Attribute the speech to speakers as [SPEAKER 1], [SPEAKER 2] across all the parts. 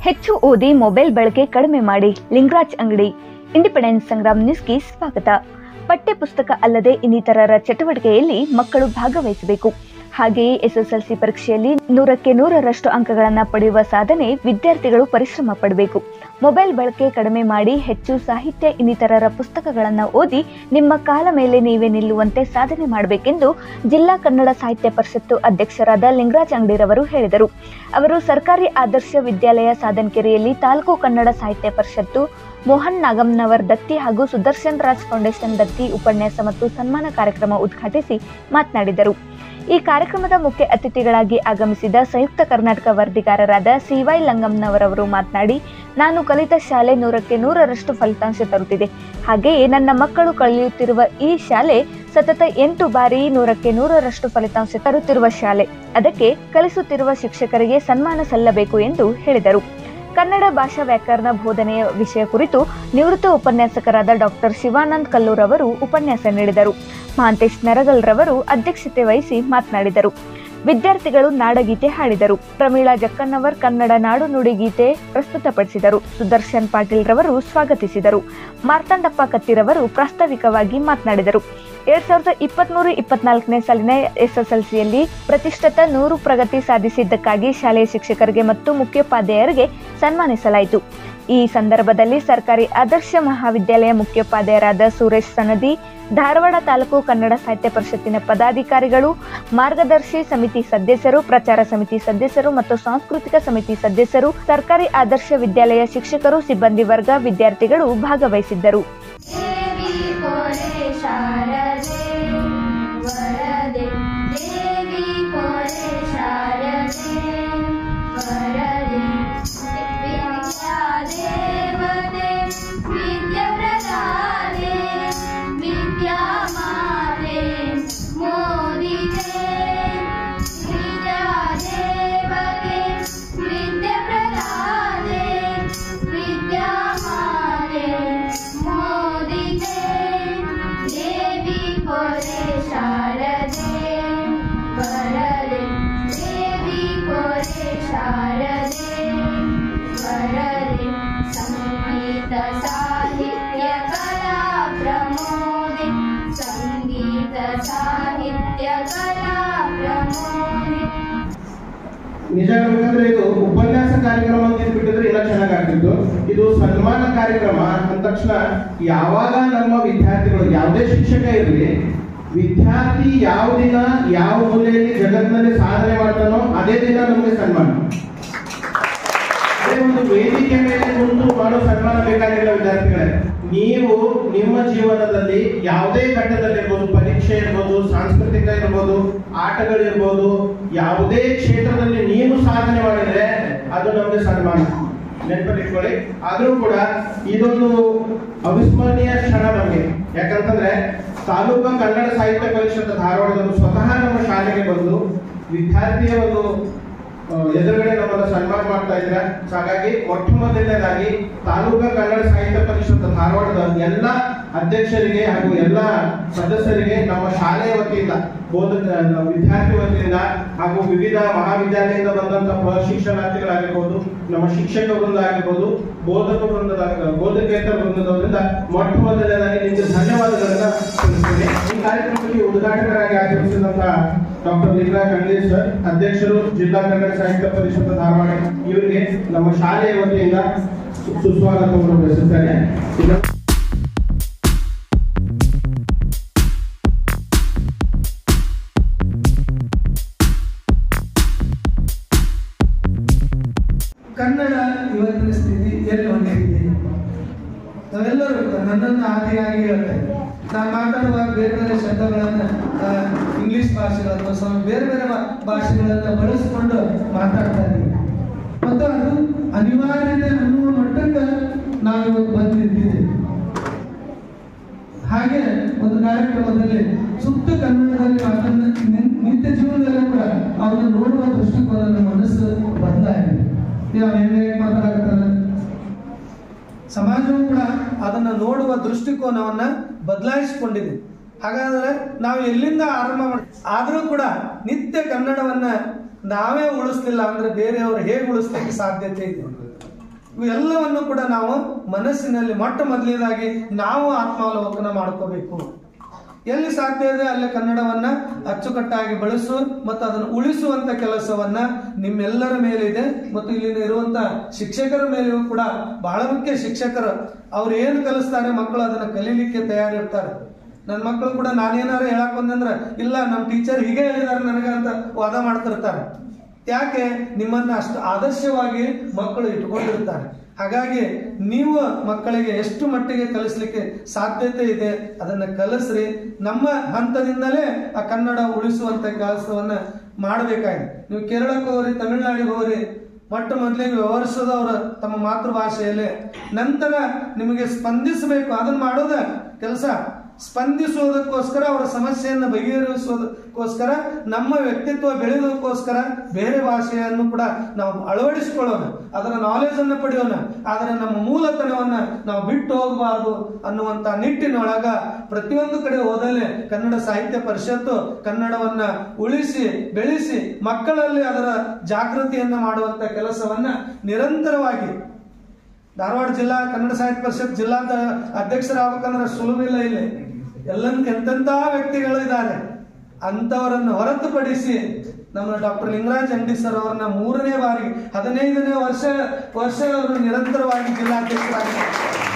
[SPEAKER 1] ಹೆಚ್ಚು ಓದಿ ಮೊಬೈಲ್ ಬಳಕೆ ಕಡಿಮೆ ಮಾಡಿ ಲಿಂಗರಾಜ್ ಅಂಗಡಿ ಇಂಡಿಪೆಂಡೆನ್ಸ್ ಸಂಗ್ರಾಮ್ ನ್ಯೂಸ್ಗೆ ಸ್ವಾಗತ ಪಠ್ಯ ಪುಸ್ತಕ ಅಲ್ಲದೆ ಇನ್ನಿತರರ ಚಟುವಟಿಕೆಯಲ್ಲಿ ಮಕ್ಕಳು ಭಾಗವಹಿಸಬೇಕು ಹಾಗೆಯೇ ಎಸ್ಎಸ್ಎಲ್ಸಿ ಪರೀಕ್ಷೆಯಲ್ಲಿ ನೂರಕ್ಕೆ ನೂರರಷ್ಟು ಅಂಕಗಳನ್ನು ಪಡೆಯುವ ಸಾಧನೆ ವಿದ್ಯಾರ್ಥಿಗಳು ಪರಿಶ್ರಮ ಪಡಬೇಕು ಮೊಬೈಲ್ ಬಳಕೆ ಕಡಿಮೆ ಮಾಡಿ ಹೆಚ್ಚು ಸಾಹಿತ್ಯ ಇನ್ನಿತರರ ಪುಸ್ತಕಗಳನ್ನು ಓದಿ ನಿಮ್ಮ ಕಾಲ ಮೇಲೆ ನೀವೇ ನಿಲ್ಲುವಂತೆ ಸಾಧನೆ ಮಾಡಬೇಕೆಂದು ಜಿಲ್ಲಾ ಕನ್ನಡ ಸಾಹಿತ್ಯ ಪರಿಷತ್ತು ಅಧ್ಯಕ್ಷರಾದ ಲಿಂಗರಾಜ್ ಅಂಗಡಿರವರು ಹೇಳಿದರು ಅವರು ಸರ್ಕಾರಿ ಆದರ್ಶ ವಿದ್ಯಾಲಯ ಸಾಧನಕೆರೆಯಲ್ಲಿ ತಾಲೂಕು ಕನ್ನಡ ಸಾಹಿತ್ಯ ಪರಿಷತ್ತು ಮೋಹನ್ ನಾಗಮ್ನವರ್ ದತ್ತಿ ಹಾಗೂ ಸುದರ್ಶನ್ ರಾಜ್ ಫೌಂಡೇಶನ್ ದತ್ತಿ ಉಪನ್ಯಾಸ ಮತ್ತು ಸನ್ಮಾನ ಕಾರ್ಯಕ್ರಮ ಉದ್ಘಾಟಿಸಿ ಮಾತನಾಡಿದರು ಈ ಕಾರ್ಯಕ್ರಮದ ಮುಖ್ಯ ಅತಿಥಿಗಳಾಗಿ ಆಗಮಿಸಿದ ಸಂಯುಕ್ತ ಕರ್ನಾಟಕ ವರದಿಗಾರರಾದ ಸಿವೈ ಲಂಗಮ್ನವರವರು ಮಾತನಾಡಿ ನಾನು ಕಲಿತ ಶಾಲೆ ನೂರಕ್ಕೆ ನೂರರಷ್ಟು ಫಲಿತಾಂಶ ತರುತ್ತಿದೆ ಹಾಗೆಯೇ ನನ್ನ ಮಕ್ಕಳು ಕಲಿಯುತ್ತಿರುವ ಈ ಶಾಲೆ ಸತತ ಎಂಟು ಬಾರಿ ನೂರಕ್ಕೆ ನೂರರಷ್ಟು ಫಲಿತಾಂಶ ತರುತ್ತಿರುವ ಶಾಲೆ ಅದಕ್ಕೆ ಕಲಿಸುತ್ತಿರುವ ಶಿಕ್ಷಕರಿಗೆ ಸನ್ಮಾನ ಸಲ್ಲಬೇಕು ಎಂದು ಹೇಳಿದರು ಕನ್ನಡ ಭಾಷಾ ವ್ಯಾಕರಣ ಬೋಧನೆಯ ವಿಷಯ ಕುರಿತು ನಿವೃತ್ತ ಉಪನ್ಯಾಸಕರಾದ ಡಾಕ್ಟರ್ ಶಿವಾನಂದ್ ಕಲ್ಲೂರ್ ಅವರು ಉಪನ್ಯಾಸ ನೀಡಿದರು ಮಹಾಂತೇಶ್ ನರಗಲ್ರವರು ಅಧ್ಯಕ್ಷತೆ ವಹಿಸಿ ಮಾತನಾಡಿದರು ವಿದ್ಯಾರ್ಥಿಗಳು ನಾಡಗೀತೆ ಹಾಡಿದರು ಪ್ರಮೀಳಾ ಜಕ್ಕನ್ನವರ್ ಕನ್ನಡ ನಾಡು ನುಡಿ ಗೀತೆ ಪ್ರಸ್ತುತಪಡಿಸಿದರು ಸುದರ್ಶನ್ ಪಾಟೀಲ್ ರವರು ಸ್ವಾಗತಿಸಿದರು ಮಾರ್ತಾಂಡಪ್ಪ ಕತ್ತಿರವರು ಪ್ರಾಸ್ತಾವಿಕವಾಗಿ ಮಾತನಾಡಿದರು ಎರಡ್ ಸಾವಿರದ ಇಪ್ಪತ್ಮೂರು ಇಪ್ಪತ್ನಾಲ್ಕನೇ ಸಾಲಿನ ಎಸ್ಎಸ್ಎಲ್ಸಿಯಲ್ಲಿ ಪ್ರತಿಷ್ಠಿತ ನೂರು ಪ್ರಗತಿ ಸಾಧಿಸಿದ್ದಕ್ಕಾಗಿ ಶಾಲೆಯ ಶಿಕ್ಷಕರಿಗೆ ಮತ್ತು ಮುಖ್ಯೋಪಾಧ್ಯಾಯರಿಗೆ ಸನ್ಮಾನಿಸಲಾಯಿತು ಈ ಸಂದರ್ಭದಲ್ಲಿ ಸರ್ಕಾರಿ ಆದರ್ಶ ಮಹಾವಿದ್ಯಾಲಯ ಮುಖ್ಯೋಪಾಧ್ಯಾಯರಾದ ಸುರೇಶ್ ಸನದಿ ಧಾರವಾಡ ತಾಲೂಕು ಕನ್ನಡ ಸಾಹಿತ್ಯ ಪರಿಷತ್ತಿನ ಪದಾಧಿಕಾರಿಗಳು ಮಾರ್ಗದರ್ಶಿ ಸಮಿತಿ ಸದಸ್ಯರು ಪ್ರಚಾರ ಸಮಿತಿ ಸದಸ್ಯರು ಮತ್ತು ಸಾಂಸ್ಕೃತಿಕ ಸಮಿತಿ ಸದಸ್ಯರು ಸರ್ಕಾರಿ ಆದರ್ಶ ವಿದ್ಯಾಲಯ ಶಿಕ್ಷಕರು ಸಿಬ್ಬಂದಿ ವರ್ಗ ವಿದ್ಯಾರ್ಥಿಗಳು ಭಾಗವಹಿಸಿದ್ದರು
[SPEAKER 2] ದೇವಿ ಪೊರೆ ಶಾರದೆ ವರದೆ ದೇವಿ ಪೊರೆ ಶಾರದೆ ವರದೆ ವಿದ್ಯಾ ದೇವತೆ ವಿದ್ಯಾ ಪ್ರದಾನೆ ವಿದ್ಯಾ ಮಾತೆ ಮೋದಿತೆ ವಿದ್ಯಾ ದೇವತೆ ವಿದ್ಯಾ ಪ್ರದಾನೆ ವಿದ್ಯಾ ಮಾತೆ ಮೋದಿತೆ ದೇವಿ ಪೊರೆ ಶಾರದೆ ವರದೆ ದೇವಿ ಪೊರೆ ಶಾರದೆ ವರದೆ ಸಂಗೀತ ಸಾಹಿತ್ಯ ಕಲಾ ಪ್ರಮೋದೆ ಸಂಗೀತ ಸಾಹಿತ್ಯ ಕಲಾ ಪ್ರಮೋದೆ
[SPEAKER 3] ನಿಜ ಹೇಳ್ಬೇಕಂದ್ರೆ ಇದು ಉಪನ್ಯಾಸ ಕಾರ್ಯಕ್ರಮ ಅಂತ ಬಿಟ್ಟಿದ್ರೆ ಇಲ್ಲ ಚೆನ್ನಾಗ್ ಆಗ್ತಿತ್ತು ಇದು ಸನ್ಮಾನ ಕಾರ್ಯಕ್ರಮ ಅಂದ ತಕ್ಷಣ ಯಾವಾಗ ನಮ್ಮ ವಿದ್ಯಾರ್ಥಿಗಳು ಯಾವುದೇ ಶಿಕ್ಷಕ ಇರಲಿ ವಿದ್ಯಾರ್ಥಿ ಯಾವ ದಿನ ಯಾವ ಮೂಲೆಯಲ್ಲಿ ಜಗತ್ತಿನಲ್ಲಿ ಸಾಧನೆ ಮಾಡ್ತಾನೋ ಅದೇ ದಿನ ನಮಗೆ ಸನ್ಮಾನ ಅದೇ ಒಂದು ವೇದಿಕೆ ಮೇಲೆ ಮುಂದು ಮಾಡೋ ಸನ್ಮಾನ ಬೇಕಾಗಿಲ್ಲ ವಿದ್ಯಾರ್ಥಿಗಳೇ ನೀವು ನಿಮ್ಮ ಜೀವನದಲ್ಲಿ ಯಾವುದೇ ಘಟ್ಟದಲ್ಲಿರ್ಬೋದು ಪರೀಕ್ಷೆ ಇರ್ಬೋದು ಸಾಂಸ್ಕೃತಿಕ ಇರ್ಬೋದು ಆಟಗಳಿರ್ಬೋದು ಯಾವುದೇ ಕ್ಷೇತ್ರದಲ್ಲಿ ನೀವು ಸಾಧನೆ ಮಾಡಿದ್ರೆ ಅದು ನಮಗೆ ಸನ್ಮಾನ ನೆನಪಲ್ಲಿಟ್ಕೊಳ್ಳಿ ಆದ್ರೂ ಕೂಡ ಇದೊಂದು ಅವಿಸ್ಮರಣೀಯ ಕ್ಷಣ ನಮಗೆ ಯಾಕಂತಂದ್ರೆ ತಾಲೂಕು ಕನ್ನಡ ಸಾಹಿತ್ಯ ಪರಿಷತ್ ಧಾರವಾಡದವರು ಸ್ವತಃ ನಮ್ಮ ಶಾಲೆಗೆ ಬಂದು ವಿದ್ಯಾರ್ಥಿಯ ಒಂದು ಆ, ಎದುರುಗಡೆ ನಮ್ಮನ್ನ ಸನ್ಮಾನ ಮಾಡ್ತಾ ಇದ್ರ ಹಾಗಾಗಿ ಮೊಟ್ಟ ಮೊದಲನೇದಾಗಿ ತಾಲೂಕಾ ಕನ್ನಡ ಸಾಹಿತ್ಯ ಪರಿಷತ್ ಧಾರವಾಡದ ಎಲ್ಲ ಅಧ್ಯಕ್ಷರಿಗೆ ಹಾಗೂ ಎಲ್ಲ ಸದಸ್ಯರಿಗೆ ನಮ್ಮ ಶಾಲೆಯ ವತಿಯಿಂದ ಬೋಧಕ ವಿದ್ಯಾರ್ಥಿ ವತಿಯಿಂದ ಹಾಗೂ ವಿವಿಧ ಮಹಾವಿದ್ಯಾಲಯದಿಂದ ಬಂದಂತ ಪ್ರಶಿಕ್ಷಣಾರ್ಥಿಗಳಾಗಿರ್ಬೋದು ನಮ್ಮ ಶಿಕ್ಷಕ ವೃಂದ ಆಗಿರ್ಬೋದು ಬೋಧಕ ವೃಂದದ ಬೋಧಕೇತರ ವೃಂದದವರಿಂದ ಮೊಟ್ಟ ಮೊದಲನೇದಾಗಿ ನಿಮಗೆ ಧನ್ಯವಾದಗಳನ್ನ ತಿಳಿಸ್ತೀನಿ ಈ ಕಾರ್ಯಕ್ರಮಕ್ಕೆ ಉದ್ಘಾಟಕರಾಗಿ ಆಗಮಿಸಿದಂತಹ ಡಾಕ್ಟರ್ ಲಿಂಗರಾಜ್ ಅಂಗಡಿ ಸರ್ ಅಧ್ಯಕ್ಷರು ಜಿಲ್ಲಾ ಕನ್ನಡ ಸಾಹಿತ್ಯ ಪರಿಷತ್ ಧಾರವಾಡ ಇವರಿಗೆ ನಮ್ಮ ಶಾಲೆಯ ವತಿಯಿಂದ ಸು- ಸುಸ್ವಾಗತವನ್ನು ಬಯಸುತ್ತೇನೆ ಈಗ
[SPEAKER 4] ಕನ್ನಡ ಇವತ್ತಿನ ಸ್ಥಿತಿ ಎಲ್ಲಿ ಹೊಂದಿದೆ ನಾವೆಲ್ಲರೂ ನನ್ನನ್ನು ಆದಿಯಾಗಿ ಹೇಳ್ತೇನೆ ನಾನು ಮಾತಾಡುವಾಗ ಬೇರೆ ಬೇರೆ ಶಬ್ದಗಳನ್ನು ಆ, ಇಂಗ್ಲಿಷ್ ಭಾಷೆಗಳನ್ನು ಸ್ವಲ್ಪ ಬೇರೆ ಬೇರೆ ಭಾ- ಭಾಷೆಗಳನ್ನು ಬಳಸಿಕೊಂಡು ಮಾತಾಡ್ತಾ ಇದ್ದೀವಿ ಮತ್ತು ಅದು ಅನಿವಾರ್ಯತೆ ಅನ್ನುವ ಮಟ್ಟಕ್ಕೆ ನಾವು ಇವತ್ತು ಬಂದು ನಿಂತಿದ್ದೇವೆ ಹಾಗೆ ಒಂದು ಕಾರ್ಯಕ್ರಮದಲ್ಲಿ ಸುತ್ತ ಕನ್ನಡದಲ್ಲಿ ಮಾತನ್ನ ನಿನ್- ನಿತ್ಯ ಜೀವನದಲ್ಲೂ ಕೂಡ ಅವನ್ನ ನೋಡುವ ದೃಷ್ಟಿಕೋನ ನಮ್ಮ ಮನಸ್ಸು ಬದಲಾಗಿದೆ ಈಗ ಅವ್ನು ಹೆಂಗೆ ಹೆಂಗೆ ಮಾತಾಡಕತ್ತಾನ ಸಮಾಜವು ಕೂಡ ಅದನ್ನ ನೋಡುವ ದೃಷ್ಟಿಕೋನವನ್ನ ಬದಲಾಯಿಸಿಕೊಂಡಿದೆ ಹಾಗಾದ್ರೆ ನಾವು ಎಲ್ಲಿಂದ ಆರಂಭ ಮಾಡಿ ಆದರೂ ಕೂಡ ನಿತ್ಯ ಕನ್ನಡವನ್ನ ನಾವೇ ಉಳಿಸ್ಲಿಲ್ಲ ಅಂದ್ರೆ ಬೇರೆಯವರು ಹೇಗೆ ಉಳಿಸ್ಲಿಕ್ಕೆ ಸಾಧ್ಯತೆ ಇದೆ ಇವೆಲ್ಲವನ್ನು ಕೂಡ ನಾವು ಮನಸ್ಸಿನಲ್ಲಿ ಮೊಟ್ಟ ಮೊದಲನೇದಾಗಿ ನಾವು ಆತ್ಮಾವಲೋಕನ ಮಾಡ್ಕೋಬೇಕು ಎಲ್ಲಿ ಸಾಧ್ಯ ಇದೆ ಅಲ್ಲಿ ಕನ್ನಡವನ್ನ ಅಚ್ಚುಕಟ್ಟಾಗಿ ಬಳಸು ಮತ್ತು ಅದನ್ನು ಉಳಿಸುವಂತ ಕೆಲಸವನ್ನ ನಿಮ್ಮೆಲ್ಲರ ಮೇಲೆ ಇದೆ ಮತ್ತು ಇಲ್ಲಿನ ಇರುವಂತ ಶಿಕ್ಷಕರ ಮೇಲೆಯೂ ಕೂಡ ಬಹಳ ಮುಖ್ಯ ಶಿಕ್ಷಕರು ಅವ್ರು ಏನು ಕಲಿಸ್ತಾರೆ ಮಕ್ಕಳು ಅದನ್ನ ಕಲೀಲಿಕ್ಕೆ ತಯಾರಿರ್ತಾರೆ ನನ್ನ ಮಕ್ಕಳು ಕೂಡ ನಾನೇನಾರು ಹೇಳಕ್ ಬಂದಂದ್ರೆ ಇಲ್ಲ ನಮ್ಮ ಟೀಚರ್ ಹೀಗೆ ಹೇಳಿದಾರೆ ನನಗೆ ಅಂತ ವಾದ ಮಾಡ್ತಿರ್ತಾರೆ ಯಾಕೆ ನಿಮ್ಮನ್ನ ಅಷ್ಟು ಆದರ್ಶವಾಗಿ ಮಕ್ಕಳು ಇಟ್ಕೊಂಡಿರ್ತಾರೆ ಹಾಗಾಗಿ ನೀವು ಮಕ್ಕಳಿಗೆ ಎಷ್ಟು ಮಟ್ಟಿಗೆ ಕಲಿಸ್ಲಿಕ್ಕೆ ಸಾಧ್ಯತೆ ಇದೆ ಅದನ್ನ ಕಲಿಸ್ರಿ ನಮ್ಮ ಹಂತದಿಂದಲೇ ಆ ಕನ್ನಡ ಉಳಿಸುವಂತ ಕೆಲಸವನ್ನ ಮಾಡಬೇಕಾಗಿದೆ ನೀವು ಕೇರಳಕ್ಕೆ ಹೋಗ್ರಿ ತಮಿಳುನಾಡಿಗೆ ಹೋಗ್ರಿ ಮೊಟ್ಟ ಮೊದಲಿಗೆ ವ್ಯವಹರಿಸೋದವ್ರ ತಮ್ಮ ಮಾತೃಭಾಷೆಯಲ್ಲೇ ನಂತರ ನಿಮಗೆ ಸ್ಪಂದಿಸಬೇಕು ಅದನ್ನ ಮಾಡೋದ ಕೆಲಸ ಸ್ಪಂದಿಸುವುದಕ್ಕೋಸ್ಕರ ಅವರ ಸಮಸ್ಯೆಯನ್ನು ಬಗೆಹರಿಸುವುದಕ್ಕೋಸ್ಕರ ನಮ್ಮ ವ್ಯಕ್ತಿತ್ವ ಬೆಳೆಯೋದಕ್ಕೋಸ್ಕರ ಬೇರೆ ಭಾಷೆಯನ್ನು ಕೂಡ ನಾವು ಅಳವಡಿಸಿಕೊಳ್ಳೋಣ ಅದರ ನಾಲೆಜ್ ಅನ್ನು ಪಡೆಯೋಣ ಆದರೆ ನಮ್ಮ ಮೂಲತನವನ್ನ ನಾವು ಬಿಟ್ಟು ಹೋಗಬಾರದು ಅನ್ನುವಂತ ನಿಟ್ಟಿನೊಳಗ ಪ್ರತಿಯೊಂದು ಕಡೆ ಹೋದಲ್ಲೇ ಕನ್ನಡ ಸಾಹಿತ್ಯ ಪರಿಷತ್ತು ಕನ್ನಡವನ್ನ ಉಳಿಸಿ ಬೆಳೆಸಿ ಮಕ್ಕಳಲ್ಲಿ ಅದರ ಜಾಗೃತಿಯನ್ನ ಮಾಡುವಂತ ಕೆಲಸವನ್ನ ನಿರಂತರವಾಗಿ ಧಾರವಾಡ ಜಿಲ್ಲಾ ಕನ್ನಡ ಸಾಹಿತ್ಯ ಪರಿಷತ್ ಜಿಲ್ಲಾ ಅಧ್ಯಕ್ಷರಾಗಬೇಕಂದ್ರೆ ಸುಲಭಿಲ್ಲ ಇಲ್ಲಿ ಎಲ್ಲ ಎಂತೆಂಥ ವ್ಯಕ್ತಿಗಳು ಇದ್ದಾರೆ ಅಂತವರನ್ನು ಹೊರತುಪಡಿಸಿ ನಮ್ಮ ಡಾಕ್ಟರ್ ಲಿಂಗರಾಜ್ ಅಂಗಡಿ ಸರ್ ಅವರನ್ನ ಮೂರನೇ ಬಾರಿ ಹದಿನೈದನೇ ವರ್ಷ ವರ್ಷ ಅವರು ನಿರಂತರವಾಗಿ ಜಿಲ್ಲಾಧ್ಯಕ್ಷರಾಗಿದ್ದಾರೆ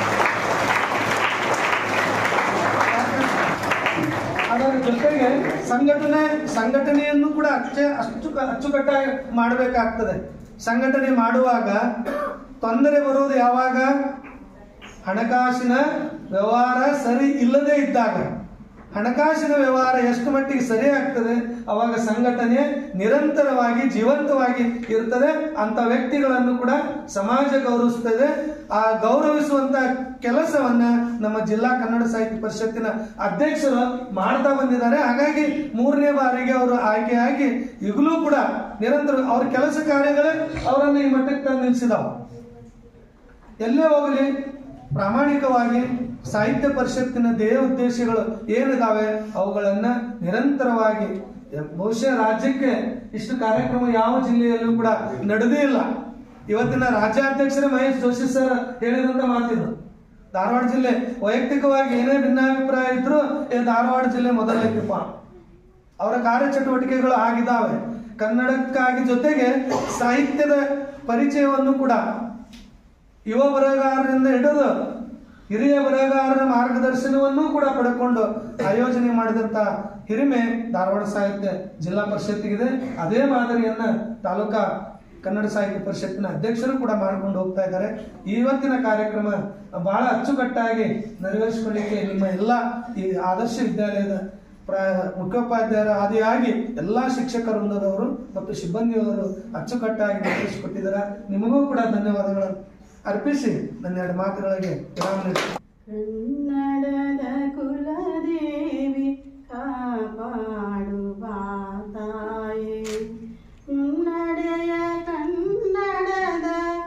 [SPEAKER 4] ಅದರ ಜೊತೆಗೆ ಸಂಘಟನೆ ಸಂಘಟನೆಯನ್ನು ಕೂಡ ಅಚ್ಚ ಅಷ್ಟು ಅಚ್ಚುಕಟ್ಟಾಗಿ ಮಾಡಬೇಕಾಗ್ತದೆ ಸಂಘಟನೆ ಮಾಡುವಾಗ ತೊಂದರೆ ಬರುವುದು ಯಾವಾಗ ಹಣಕಾಸಿನ ವ್ಯವಹಾರ ಸರಿ ಇಲ್ಲದೆ ಇದ್ದಾಗ ಹಣಕಾಸಿನ ವ್ಯವಹಾರ ಎಷ್ಟು ಮಟ್ಟಿಗೆ ಸರಿ ಆಗ್ತದೆ ಅವಾಗ ಸಂಘಟನೆ ನಿರಂತರವಾಗಿ ಜೀವಂತವಾಗಿ ಇರ್ತದೆ ಅಂತ ವ್ಯಕ್ತಿಗಳನ್ನು ಕೂಡ ಸಮಾಜ ಗೌರವಿಸ್ತದೆ ಆ ಗೌರವಿಸುವಂತ ಕೆಲಸವನ್ನ ನಮ್ಮ ಜಿಲ್ಲಾ ಕನ್ನಡ ಸಾಹಿತ್ಯ ಪರಿಷತ್ತಿನ ಅಧ್ಯಕ್ಷರು ಮಾಡ್ತಾ ಬಂದಿದ್ದಾರೆ ಹಾಗಾಗಿ ಮೂರನೇ ಬಾರಿಗೆ ಅವರು ಆಯ್ಕೆಯಾಗಿ ಈಗಲೂ ಕೂಡ ನಿರಂತರ ಅವ್ರ ಕೆಲಸ ಕಾರ್ಯಗಳೇ ಅವರನ್ನು ಈ ಮಟ್ಟಕ್ಕೆ ತಂದು ನಿಲ್ಲಿಸಿದಾವ ಎಲ್ಲೇ ಹೋಗಲಿ ಪ್ರಾಮಾಣಿಕವಾಗಿ ಸಾಹಿತ್ಯ ಪರಿಷತ್ತಿನ ಧ್ಯೇಯ ಉದ್ದೇಶಗಳು ಏನಿದಾವೆ ಅವುಗಳನ್ನ ನಿರಂತರವಾಗಿ ಬಹುಶಃ ರಾಜ್ಯಕ್ಕೆ ಇಷ್ಟು ಕಾರ್ಯಕ್ರಮ ಯಾವ ಜಿಲ್ಲೆಯಲ್ಲೂ ಕೂಡ ನಡೆದೇ ಇಲ್ಲ ಇವತ್ತಿನ ರಾಜ್ಯಾಧ್ಯಕ್ಷರೇ ಮಹೇಶ್ ಜೋಶಿ ಸರ್ ಹೇಳಿದಂತ ಮಾತಿದ್ರು ಧಾರವಾಡ ಜಿಲ್ಲೆ ವೈಯಕ್ತಿಕವಾಗಿ ಏನೇ ಭಿನ್ನಾಭಿಪ್ರಾಯ ಇದ್ರು ಏ ಧಾರವಾಡ ಜಿಲ್ಲೆ ಮೊದಲೈತಿಪ್ಪ ಅವರ ಕಾರ್ಯಚಟುವಟಿಕೆಗಳು ಆಗಿದ್ದಾವೆ ಕನ್ನಡಕ್ಕಾಗಿ ಜೊತೆಗೆ ಸಾಹಿತ್ಯದ ಪರಿಚಯವನ್ನು ಕೂಡ ಯುವ ಬರಹಗಾರರಿಂದ ಹಿಡಿದು ಹಿರಿಯ ಬರಹಗಾರರ ಮಾರ್ಗದರ್ಶನವನ್ನೂ ಕೂಡ ಪಡ್ಕೊಂಡು ಆಯೋಜನೆ ಮಾಡಿದಂತ ಹಿರಿಮೆ ಧಾರವಾಡ ಸಾಹಿತ್ಯ ಜಿಲ್ಲಾ ಪರಿಷತ್ತಿಗಿದೆ ಅದೇ ಮಾದರಿಯನ್ನ ತಾಲೂಕಾ ಕನ್ನಡ ಸಾಹಿತ್ಯ ಪರಿಷತ್ತಿನ ಅಧ್ಯಕ್ಷರು ಕೂಡ ಮಾಡ್ಕೊಂಡು ಹೋಗ್ತಾ ಇದ್ದಾರೆ ಇವತ್ತಿನ ಕಾರ್ಯಕ್ರಮ ಬಹಳ ಅಚ್ಚುಕಟ್ಟಾಗಿ ನೆರವೇರಿಸಿಕೊಳ್ಳಿಕ್ಕೆ ನಿಮ್ಮ ಎಲ್ಲ ಈ ಆದರ್ಶ ವಿದ್ಯಾಲಯದ ಪ್ರ ಮುಖ್ಯೋಪಾಧ್ಯಾಯರ ಆದಿಯಾಗಿ ಎಲ್ಲಾ ಶಿಕ್ಷಕ ವೃಂದದವರು ಮತ್ತು ಸಿಬ್ಬಂದಿಯವರು ಅಚ್ಚುಕಟ್ಟಾಗಿ ನೆರವೇರಿಸಿಕೊಟ್ಟಿದ್ದಾರೆ ನಿಮಗೂ ಕೂಡ ಧನ್ಯವಾದಗಳನ್ನು ಅರ್ಪಿಸಿ ನನ್ನ ಎರಡು ಮಾತುಗಳಿಗೆ ವಿರಾಮ ನೀಡ್ತೀನಿ.
[SPEAKER 5] ಕನ್ನಡದ ಕುಲದೇವಿ ಕಾಪಾಡುವ ತಾಯೇ ನಡೆಯ ಕನ್ನಡದ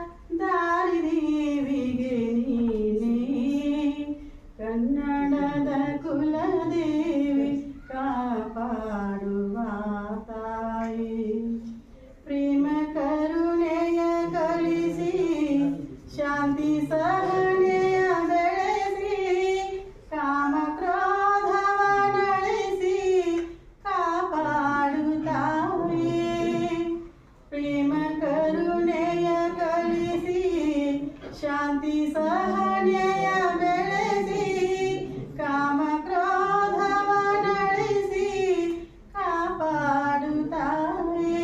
[SPEAKER 5] ದಾರಿದೇವಿಗೆ ನೀನೇ ಕನ್ನಡದ ಕುಲದೇವಿ ಕಾಪಾಡುವ ತಾಯೇ ಪ್ರೇಮ ಕರುಣೆಯ ಕಲಿಸಿ ಶಾಂತಿ ಸಹನೆಯ ಬೆಳೆಸಿ ಕಾಮ ಕ್ರೋಧವ ನಡೆಸಿ ಕಾಪಾಡುತ್ತಾವೆ ಪ್ರೇಮ ಕರುಣೆಯ ಕಲಿಸಿ ಶಾಂತಿ ಸಹನೆಯ ಬೆಳೆಸಿ ಕಾಮ ಕ್ರೋಧವ ನಡೆಸಿ ಕಾಪಾಡುತ್ತಾವೆ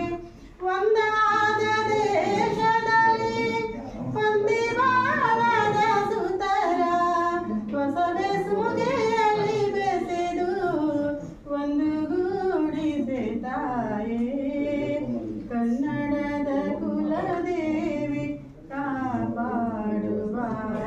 [SPEAKER 5] ಒಂದಾದ ದೇಶದಲ್ಲಿ ಪಂದಿವಾರದ ಸುತರ ಹೊಸವೆ ಸುಗೆಯಲ್ಲಿ ಬೆಸೆದು ಒಂದು ಗೂಡಿದೆ ತಾಯೇ ಕನ್ನಡದ ಕುಲದೇವಿ ಕಾಪಾಡುವ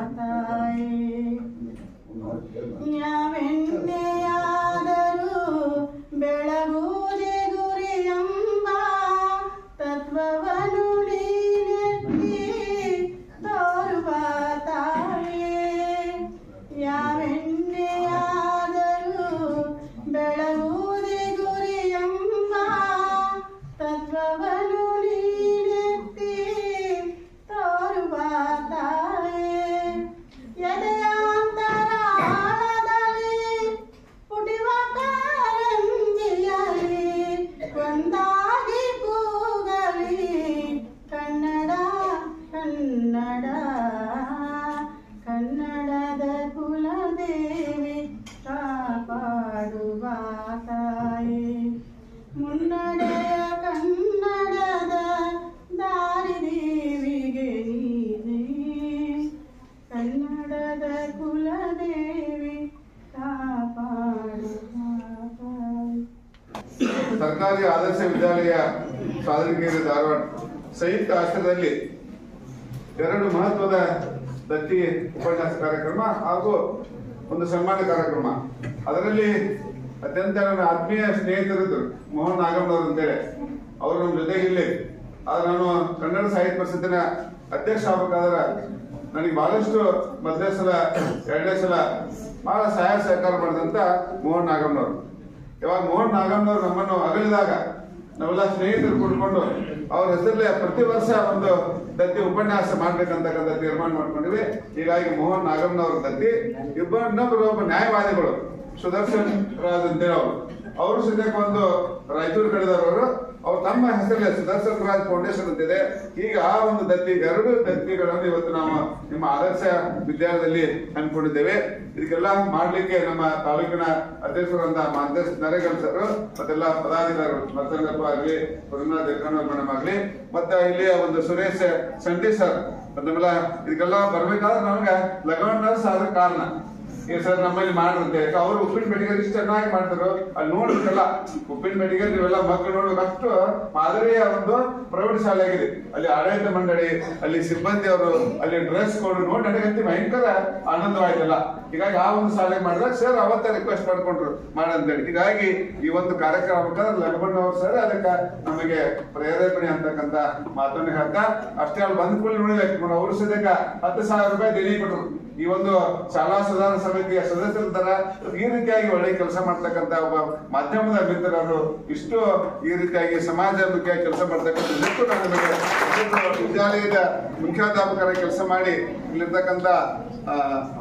[SPEAKER 6] ಸರ್ಕಾರಿ ಆದರ್ಶ ವಿದ್ಯಾಲಯ ಸಾಧನಗೇರಿ ಧಾರವಾಡ ಸಂಯುಕ್ತ ಆಶ್ರಯದಲ್ಲಿ ಎರಡು ಮಹತ್ವದ ದತ್ತಿ ಉಪನ್ಯಾಸ ಕಾರ್ಯಕ್ರಮ ಹಾಗೂ ಒಂದು ಸನ್ಮಾನ ಕಾರ್ಯಕ್ರಮ ಅದರಲ್ಲಿ ಅತ್ಯಂತ ನನ್ನ ಆತ್ಮೀಯ ಸ್ನೇಹಿತರಿದ್ರು ಮೋಹನ್ ನಾಗಮ್ಮನವರು ಅಂತೇಳಿ ಅವರು ನಮ್ಮ ಜೊತೆಗೆ ಇಲ್ಲಿ ಆದ್ರೆ ನಾನು ಕನ್ನಡ ಸಾಹಿತ್ಯ ಪರಿಷತ್ತಿನ ಅಧ್ಯಕ್ಷ ಆಗ್ಬೇಕಾದ್ರೆ ನನಗೆ ಬಹಳಷ್ಟು ಮೊದಲನೇ ಸಲ ಎರಡನೇ ಸಲ ಬಹಳ ಸಹಾಯ ಸಹಕಾರ ಮಾಡಿದಂತ ಮೋಹನ್ ನಾಗಮ್ಮನವರು ಇವಾಗ ಮೋಹನ್ ನಾಗಮ್ಮನವರು ನಮ್ಮನ್ನು ಅಗಲಿದಾಗ ನಾವೆಲ್ಲ ಸ್ನೇಹಿತರು ಕೂಡ್ಕೊಂಡು ಅವ್ರ ಹೆಸರಲ್ಲೇ ಪ್ರತಿ ವರ್ಷ ಒಂದು ದತ್ತಿ ಉಪನ್ಯಾಸ ಮಾಡ್ಬೇಕಂತಕ್ಕಂಥ ತೀರ್ಮಾನ ಮಾಡ್ಕೊಂಡಿವಿ ಹೀಗಾಗಿ ಮೋಹನ್ ನಾಗಮ್ಮನವ್ರ ದತ್ತಿ ಇಬ್ಬ ಇನ್ನೊಬ್ಬರು ಒಬ್ಬ ನ್ಯಾಯವಾದಿಗಳು ಸುದರ್ಶನ್ ರಾಜ್ ಅಂತೇಳಿ ಅವರು ಅವರು ಸದ್ಯಕ್ಕೆ ಒಂದು ರಾಯಚೂರು ಕಡೆದವರು ಅವ್ರು ತಮ್ಮ ಹೆಸರಲ್ಲೇ ಸುದರ್ಶನ್ ರಾಜ್ ಫೌಂಡೇಶನ್ ಅಂತಿದೆ ಈಗ ಆ ಒಂದು ದತ್ತಿ ಎರಡು ದತ್ತಿಗಳನ್ನು ಇವತ್ತು ನಾವು ನಿಮ್ಮ ಆದರ್ಶ ವಿದ್ಯಾಲಯದಲ್ಲಿ ಹಮ್ಮಿಕೊಂಡಿದ್ದೇವೆ ಇದಕ್ಕೆಲ್ಲ ಮಾಡ್ಲಿಕ್ಕೆ ನಮ್ಮ ತಾಲೂಕಿನ ಅಧ್ಯಕ್ಷರಾದ ಮಾಂತೇಶ್ ನರೇಗಲ್ ಸರ್ ಮತ್ತೆಲ್ಲ ಪದಾಧಿಕಾರಿಗಳು ಮತ್ತಂಗಪ್ಪ ಆಗಲಿ ಪುರಂದರ ದೇವಕಣ್ಣ ಮೇಡಮ್ ಆಗಲಿ ಮತ್ತೆ ಇಲ್ಲಿ ಒಂದು ಸುರೇಶ್ ಸಂಟಿ ಸರ್ ಮತ್ತೆಲ್ಲ ಇದಕ್ಕೆಲ್ಲ ಬರ್ಬೇಕಾದ್ರೆ ನಮ್ಗೆ ಲಗವಣ್ಣ ಸಾದ್ರ ಕಾರಣ ಈ ಸರ್ ನಮ್ಮಲ್ಲಿ ಮಾಡ್ರಂತೆ ಅವ್ರು ಉಪ್ಪಿನ ಬೆಡಿಗೆ ಇಷ್ಟು ಚೆನ್ನಾಗಿ ಮಾಡ್ತಾರೋ ಅಲ್ಲಿ ನೋಡ್ಬೇಕಲ್ಲ ಉಪ್ಪಿನ ಬೆಡಿಗೆ ನೀವೆಲ್ಲ ಮಕ್ಕಳು ನೋಡ್ಬೇಕು ಅಷ್ಟು ಮಾದರಿಯ ಒಂದು ಪ್ರೌಢಶಾಲೆ ಆಗಿದೆ ಅಲ್ಲಿ ಆಡಳಿತ ಮಂಡಳಿ ಅಲ್ಲಿ ಸಿಬ್ಬಂದಿ ಅವರು ಅಲ್ಲಿ ಡ್ರೆಸ್ ಕೋಡ್ ನೋಡಿ ನನಗಂತೂ ಭಯಂಕರ ಆನಂದವಾಯ್ತಲ್ಲ ಹೀಗಾಗಿ ಆ ಒಂದು ಶಾಲೆ ಮಾಡಿದಾಗ ಸರ್ ಅವತ್ತೇ ರಿಕ್ವೆಸ್ಟ್ ಮಾಡ್ಕೊಂಡ್ರು ಮಾಡಂತೇಳಿ ಹೀಗಾಗಿ ಈ ಒಂದು ಕಾರ್ಯಕ್ರಮ ಬೇಕಾದ್ರೆ ಲಕ್ಷ್ಮಣ್ ಅವ್ರು ಸರ್ ಅದಕ್ಕೆ ನಮಗೆ ಪ್ರೇರೇಪಣೆ ಅಂತಕ್ಕಂತ ಮಾತನ್ನು ಹೇಳ್ತಾ ಅಷ್ಟೇ ಅಲ್ಲಿ ಬಂದ ಕೂಡಲೇ ನೋಡಿಲ್ಲ ಅವರು ಸದ್ಯಕ್ಕ ಹತ್ತು ಸಾವಿರ ರೂಪಾಯಿ ದೇಣಿ ಕೊಟ್ಟರು ಈ ಒಂದು ಶಾಲಾ ಸುಧಾರಣಾ ಸಮಿತಿಯ ಸದಸ್ಯರ ತರ ಈ ರೀತಿಯಾಗಿ ಒಳ್ಳೆ ಕೆಲಸ ಮಾಡ್ತಕ್ಕಂತ ಒಬ್ಬ ಮಾಧ್ಯಮದ ಮಿತ್ರರು ಇಷ್ಟು ಈ ರೀತಿಯಾಗಿ ಸಮಾಜಮುಖಿ ಕೆಲಸ ಮಾಡ್ತಕ್ಕಂಥ ಇದಕ್ಕೂ ನಾನು ನಿಮಗೆ ಇದೊಂದು ವಿದ್ಯಾಲಯದ ಮುಖ್ಯಾಧ್ಯಾಪಕರ ಕೆಲಸ ಮಾಡಿ ಇಲ್ಲಿರ್ತಕ್ಕಂಥ ಆ,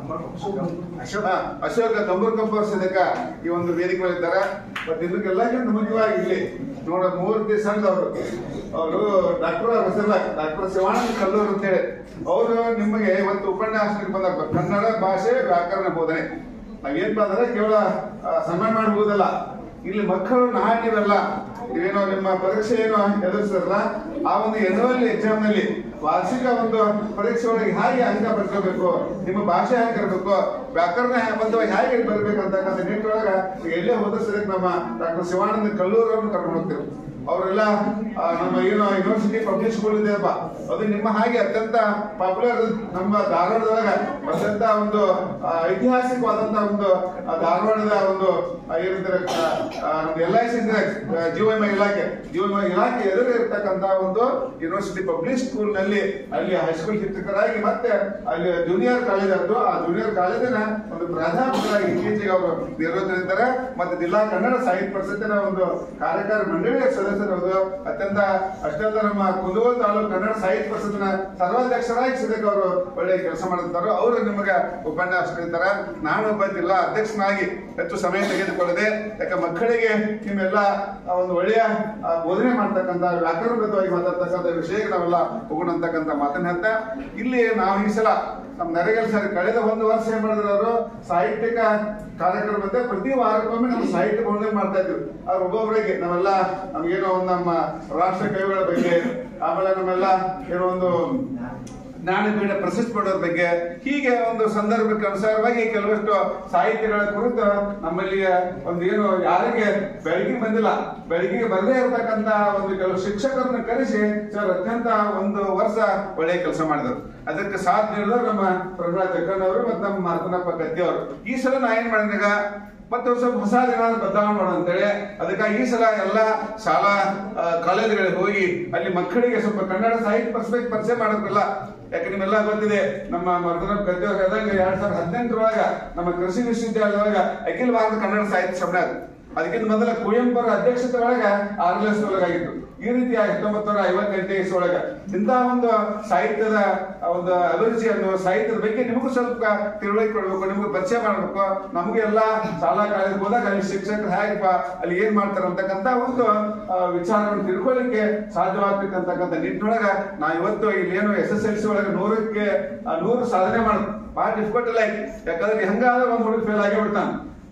[SPEAKER 6] ಅಶೋಕ ಅಶೋಕ ಕಂಬೂರ್ಕಂಬರ್ ಸದಕ ಈ ಒಂದು ವೇದಿಕೆ ಮೇಲೆ ಇದ್ದಾರೆ ಮತ್ತೆ ಇದಕ್ಕೆಲ್ಲಕ್ಕಿಂತ ಮುಖ್ಯವಾಗಿ ಇಲ್ಲಿ ನೋಡ ಮೂರ್ತಿ ಸಂಘ ಅವರು ಅವರು ಡಾಕ್ಟರ್ ಹೆಸರಲ್ಲ ಡಾಕ್ಟರ್ ಶಿವಾನಂದ ಕಲ್ಲೂರ್ ಅಂತೇಳಿ ಅವರು ನಿಮಗೆ ಇವತ್ತು ಉಪನ್ಯಾಸಕ್ಕೆ ಬಂದ ಕನ್ನಡ ಭಾಷೆ ವ್ಯಾಕರಣ ಬೋಧನೆ ನಾವೇನ್ ಅಂದ್ರೆ ಕೇವಲ ಆ, ಸನ್ಮಾನ ಮಾಡಬಹುದಲ್ಲ ಇಲ್ಲಿ ಮಕ್ಕಳು ನಾಳೆ ನೀವೆಲ್ಲ ಇವೇನೋ ನಿಮ್ಮ ಪರೀಕ್ಷೆ ಏನೋ ಎದುರಿಸಿದ್ರಲ್ಲ ಆ ಒಂದು ಎನ್ಯುವಲ್ ಎಕ್ಸಾಮ್ ನಲ್ಲಿ ವಾರ್ಷಿಕ ಒಂದು ಪರೀಕ್ಷೆ ಒಳಗೆ ಹೇಗೆ ಅಂಕ ಬರ್ಕೋಬೇಕು ನಿಮ್ಮ ಭಾಷೆ ಹೇಗೆ ಇರಬೇಕು ವ್ಯಾಕರಣ ಬಂದವಾಗ ಹೇಗೆ ಬರ್ಬೇಕು ಅಂತಕ್ಕಂಥ ನಿಟ್ಟಿನೊಳಗ ಎಲ್ಲೇ ಹೋದ ಸರಿ ನಮ್ಮ ಡಾಕ್ಟರ್ ಶಿವಾನಂದ ಕಲ್ಲೂರ್ ಅವ್ರನ್ನ ಕರ್ಕೊಂಡು ಹೋಗ್ತೇವೆ ಅವರೆಲ್ಲ ಆ, ನಮ್ಮ ಏನು ಯೂನಿವರ್ಸಿಟಿ ಪಬ್ಲಿಕ್ ಸ್ಕೂಲ್ ಇದೆಯಪ್ಪ ಅದು ನಿಮ್ಮ ಹಾಗೆ ಅತ್ಯಂತ ಪಾಪ್ಯುಲರ್ ನಮ್ಮ ಧಾರವಾಡದೊಳಗ ಅತ್ಯಂತ ಒಂದು ಆ, ಐತಿಹಾಸಿಕವಾದಂತ ಒಂದು ಆ, ಧಾರವಾಡದ ಒಂದು ಆ, ಏನಂತಾರೆ ಎಲ್ ಐ ಸಿ ಜೀವ ವಿಮಾ ಇಲಾಖೆ ಜೀವ ವಿಮಾ ಇಲಾಖೆ ಎದುರು ಇರತಕ್ಕಂತ ಒಂದು ಯೂನಿವರ್ಸಿಟಿ ಪಬ್ಲಿಕ್ ಸ್ಕೂಲ್ ನಲ್ಲಿ ಅಲ್ಲಿ ಹೈಸ್ಕೂಲ್ ಶಿಕ್ಷಕರಾಗಿ ಮತ್ತೆ ಅಲ್ಲಿ ಜೂನಿಯರ್ ಕಾಲೇಜ್ ಅದು ಆ ಜೂನಿಯರ್ ಕಾಲೇಜಿನ ಒಂದು ಪ್ರಾಧ್ಯಾಪಕರಾಗಿ ಇತ್ತೀಚೆಗೆ ಅವರು ನಿರ್ವಹಿಸಿದ್ದಾರೆ ಮತ್ತೆ ಜಿಲ್ಲಾ ಕನ್ನಡ ಸಾಹಿತ್ಯ ಪರಿಷತ್ತಿನ ಒಂದು ಕಾರ್ಯಕಾರಿ ಮಂಡಳಿಯ ಸದಸ್ಯರವರು ಅತ್ಯಂತ ಅಷ್ಟೇ ಅಲ್ಲ ನಮ್ಮ ಕುಂದಗೋಳ ತಾಲೂಕು ಕನ್ನಡ ಸಾಹಿತ್ಯ ಪರಿಷತ್ತಿನ ಸರ್ವಾಧ್ಯಕ್ಷರಾಗಿ ಸದ್ಯಕ್ಕೆ ಅವರು ಒಳ್ಳೆ ಕೆಲಸ ಮಾಡುತ್ತಾರೆ ಅವರು ನಿಮಗೆ ಉಪನ್ಯಾಸ ನೀಡ್ತಾರೆ ನಾನು ಒಬ್ಬ ಜಿಲ್ಲಾ ಅಧ್ಯಕ್ಷನಾಗಿ ಹೆಚ್ಚು ಸಮಯ ತೆಗೆದುಕೊಳ್ಳದೆ ಯಾಕೆ ಮಕ್ಕಳಿಗೆ ನಿಮ್ಮೆಲ್ಲ ಆ ಒಂದು ಒಳ್ಳೆಯ ಆ, ಬೋಧನೆ ಮಾಡ್ತಕ್ಕಂಥ ವ್ಯಾಕರಣಬದ್ಧವಾಗಿ ಮಾತಾಡ್ತಕ್ಕಂಥ ವಿಷಯಕ್ಕೆ ನಾವೆಲ್ಲ ಹೋಗೋಣ ಅಂತಕ್ಕಂಥ ಮಾತನ್ನ ಹೇಳ್ತಾ ಇಲ್ಲಿ ನಾವು ಈ ಸಲ ನಮ್ಮ ನರೇಗಲ್ ಸರ್ ಕಳೆದ ಒಂದು ವರ್ಷ ಏನ್ ಮಾಡಿದ್ರು ಅವರು ಸಾಹಿತ್ಯಿಕ ಕಾರ್ಯಕ್ರಮದ ಪ್ರತಿ ವಾರಕ್ಕೊಮ್ಮೆ ನಾವು ಸಾಹಿತ್ಯ ಬೋಧನೆ ಮಾಡ್ತಾ ಇದ್ವಿ ಅವ್ರು ಒಬ್ಬೊಬ್ಬರಿಗೆ ನಾವೆಲ್ಲ ನಮ್ಗೇನೋ ಒಂದು ನಮ್ಮ ರಾಷ್ಟ್ರ ಕವಿಗಳ ಬಗ್ಗೆ ಆಮೇಲೆ ನಮ್ಮೆಲ್ಲ ಏನೋ ಒಂದು ಜ್ಞಾನಪೀಠ ಪ್ರಶಸ್ತಿ ಪಡೆಯೋದ್ರ ಬಗ್ಗೆ ಹೀಗೆ ಒಂದು ಸಂದರ್ಭಕ್ಕೆ ಅನುಸಾರವಾಗಿ ಕೆಲವಷ್ಟು ಸಾಹಿತ್ಯಗಳ ಕುರಿತು ನಮ್ಮಲ್ಲಿ ಒಂದು ಏನು ಯಾರಿಗೆ ಬೆಳಕಿಗೆ ಬಂದಿಲ್ಲ ಬೆಳಕಿಗೆ ಬರದೇ ಇರತಕ್ಕಂತ ಒಂದು ಕೆಲವು ಶಿಕ್ಷಕರನ್ನ ಕರೆಸಿ ಸರ್ ಅತ್ಯಂತ ಒಂದು ವರ್ಷ ಒಳ್ಳೆಯ ಕೆಲಸ ಮಾಡಿದರು ಅದಕ್ಕೆ ಸಾಥ್ ನೀಡಿದವರು ನಮ್ಮ ಪ್ರಹ್ಲಾದ್ ಜಕ್ಕಣ್ಣ ಅವರು ಮತ್ತು ನಮ್ಮ ಮಾರ್ತನಪ್ಪ ಗದ್ದೆ ಅವರು ಈ ಸಲ ನಾ ಏನ್ ಮಾಡಿದಾಗ ಮತ್ತೆ ಒಂದ್ ಸ್ವಲ್ಪ ಹೊಸ ಏನಾದ್ರು ಬದಲಾವಣೆ ಮಾಡೋಣ ಅಂತೇಳಿ ಅದಕ್ಕಾಗಿ ಈ ಸಲ ಎಲ್ಲ ಶಾಲಾ ಆ, ಕಾಲೇಜುಗಳಿಗೆ ಹೋಗಿ ಅಲ್ಲಿ ಮಕ್ಕಳಿಗೆ ಸ್ವಲ್ಪ ಕನ್ನಡ ಸಾಹಿತ್ಯ ಪರಿಸಬೇಕು ಪರಿಚಯ ಮಾಡೋದಿಲ್ಲ ಯಾಕೆ ನಿಮ್ಮೆಲ್ಲ ಗೊತ್ತಿದೆ ನಮ್ಮ ಮರ್ದನ ಗದ್ದೆ ಹೇಳಿದಾಗ ಎರಡ್ ಸಾವಿರದ ಹದಿನೆಂಟರೊಳಗ ನಮ್ಮ ಕೃಷಿ ವಿಶ್ವವಿದ್ಯಾಲಯದೊಳಗ ಅಖಿಲ ಭಾರತ ಕನ್ನಡ ಸಾಹಿತ್ಯ ಸಮ್ಮೇಳನ ಅದಕ್ಕಿಂತ ಮೊದಲ ಕುವೆಂಪುರ ಅಧ್ಯಕ್ಷತೆ ಒಳಗ ಆರ್ ಎಸ್ ಒಳಗಾಗಿತ್ತು ಈ ರೀತಿಯ ಹತ್ತೊಂಬತ್ತು ನೂರ ಐವತ್ತೆಂಟನೇ ಇಸ್ವಿ ಒಳಗ ಇಂತಹ ಒಂದು ಸಾಹಿತ್ಯದ ಒಂದು ಅಭಿರುಚಿಯನ್ನು ಸಾಹಿತ್ಯದ ಬಗ್ಗೆ ನಿಮಗೂ ಸ್ವಲ್ಪ ತಿಳುವಳಿಕೆ ಕೊಡ್ಬೇಕು ನಿಮ್ಗೆ ಪರಿಚಯ ಮಾಡ್ಬೇಕು ನಮ್ಗೆ ಎಲ್ಲ ಶಾಲಾ ಕಾಲೇಜ್ ಹೋದಾಗ ಅಲ್ಲಿ ಶಿಕ್ಷಕರು ಹೇಗಪ್ಪ ಅಲ್ಲಿ ಏನ್ ಮಾಡ್ತಾರೆ ಅಂತಕ್ಕಂತ ಒಂದು ಆ, ವಿಚಾರವನ್ನು ತಿಳ್ಕೊಳ್ಳಿಕ್ಕೆ ಸಾಧ್ಯವಾಗ್ಬೇಕು ಅಂತಕ್ಕಂಥ ನಿಟ್ಟಿನೊಳಗ ನಾ ಇವತ್ತು ಇಲ್ಲಿ ಏನು ಎಸ್ ಎಸ್ ಎಲ್ ಸಿ ಒಳಗೆ ನೂರಕ್ಕೆ ಆ, ನೂರು ಸಾಧನೆ ಮಾಡೋದು ಬಹಳ ಡಿಫಿಕಲ್ಟ್ ಇಲ್ಲ ಯಾಕಂದ್ರೆ ಹೆಂಗಾದ್ರೆ ಒಂದ್ ಹುಡುಗ ಫೇಲ್ ಆಗೇ ಬಿಡ್ತಾನೆ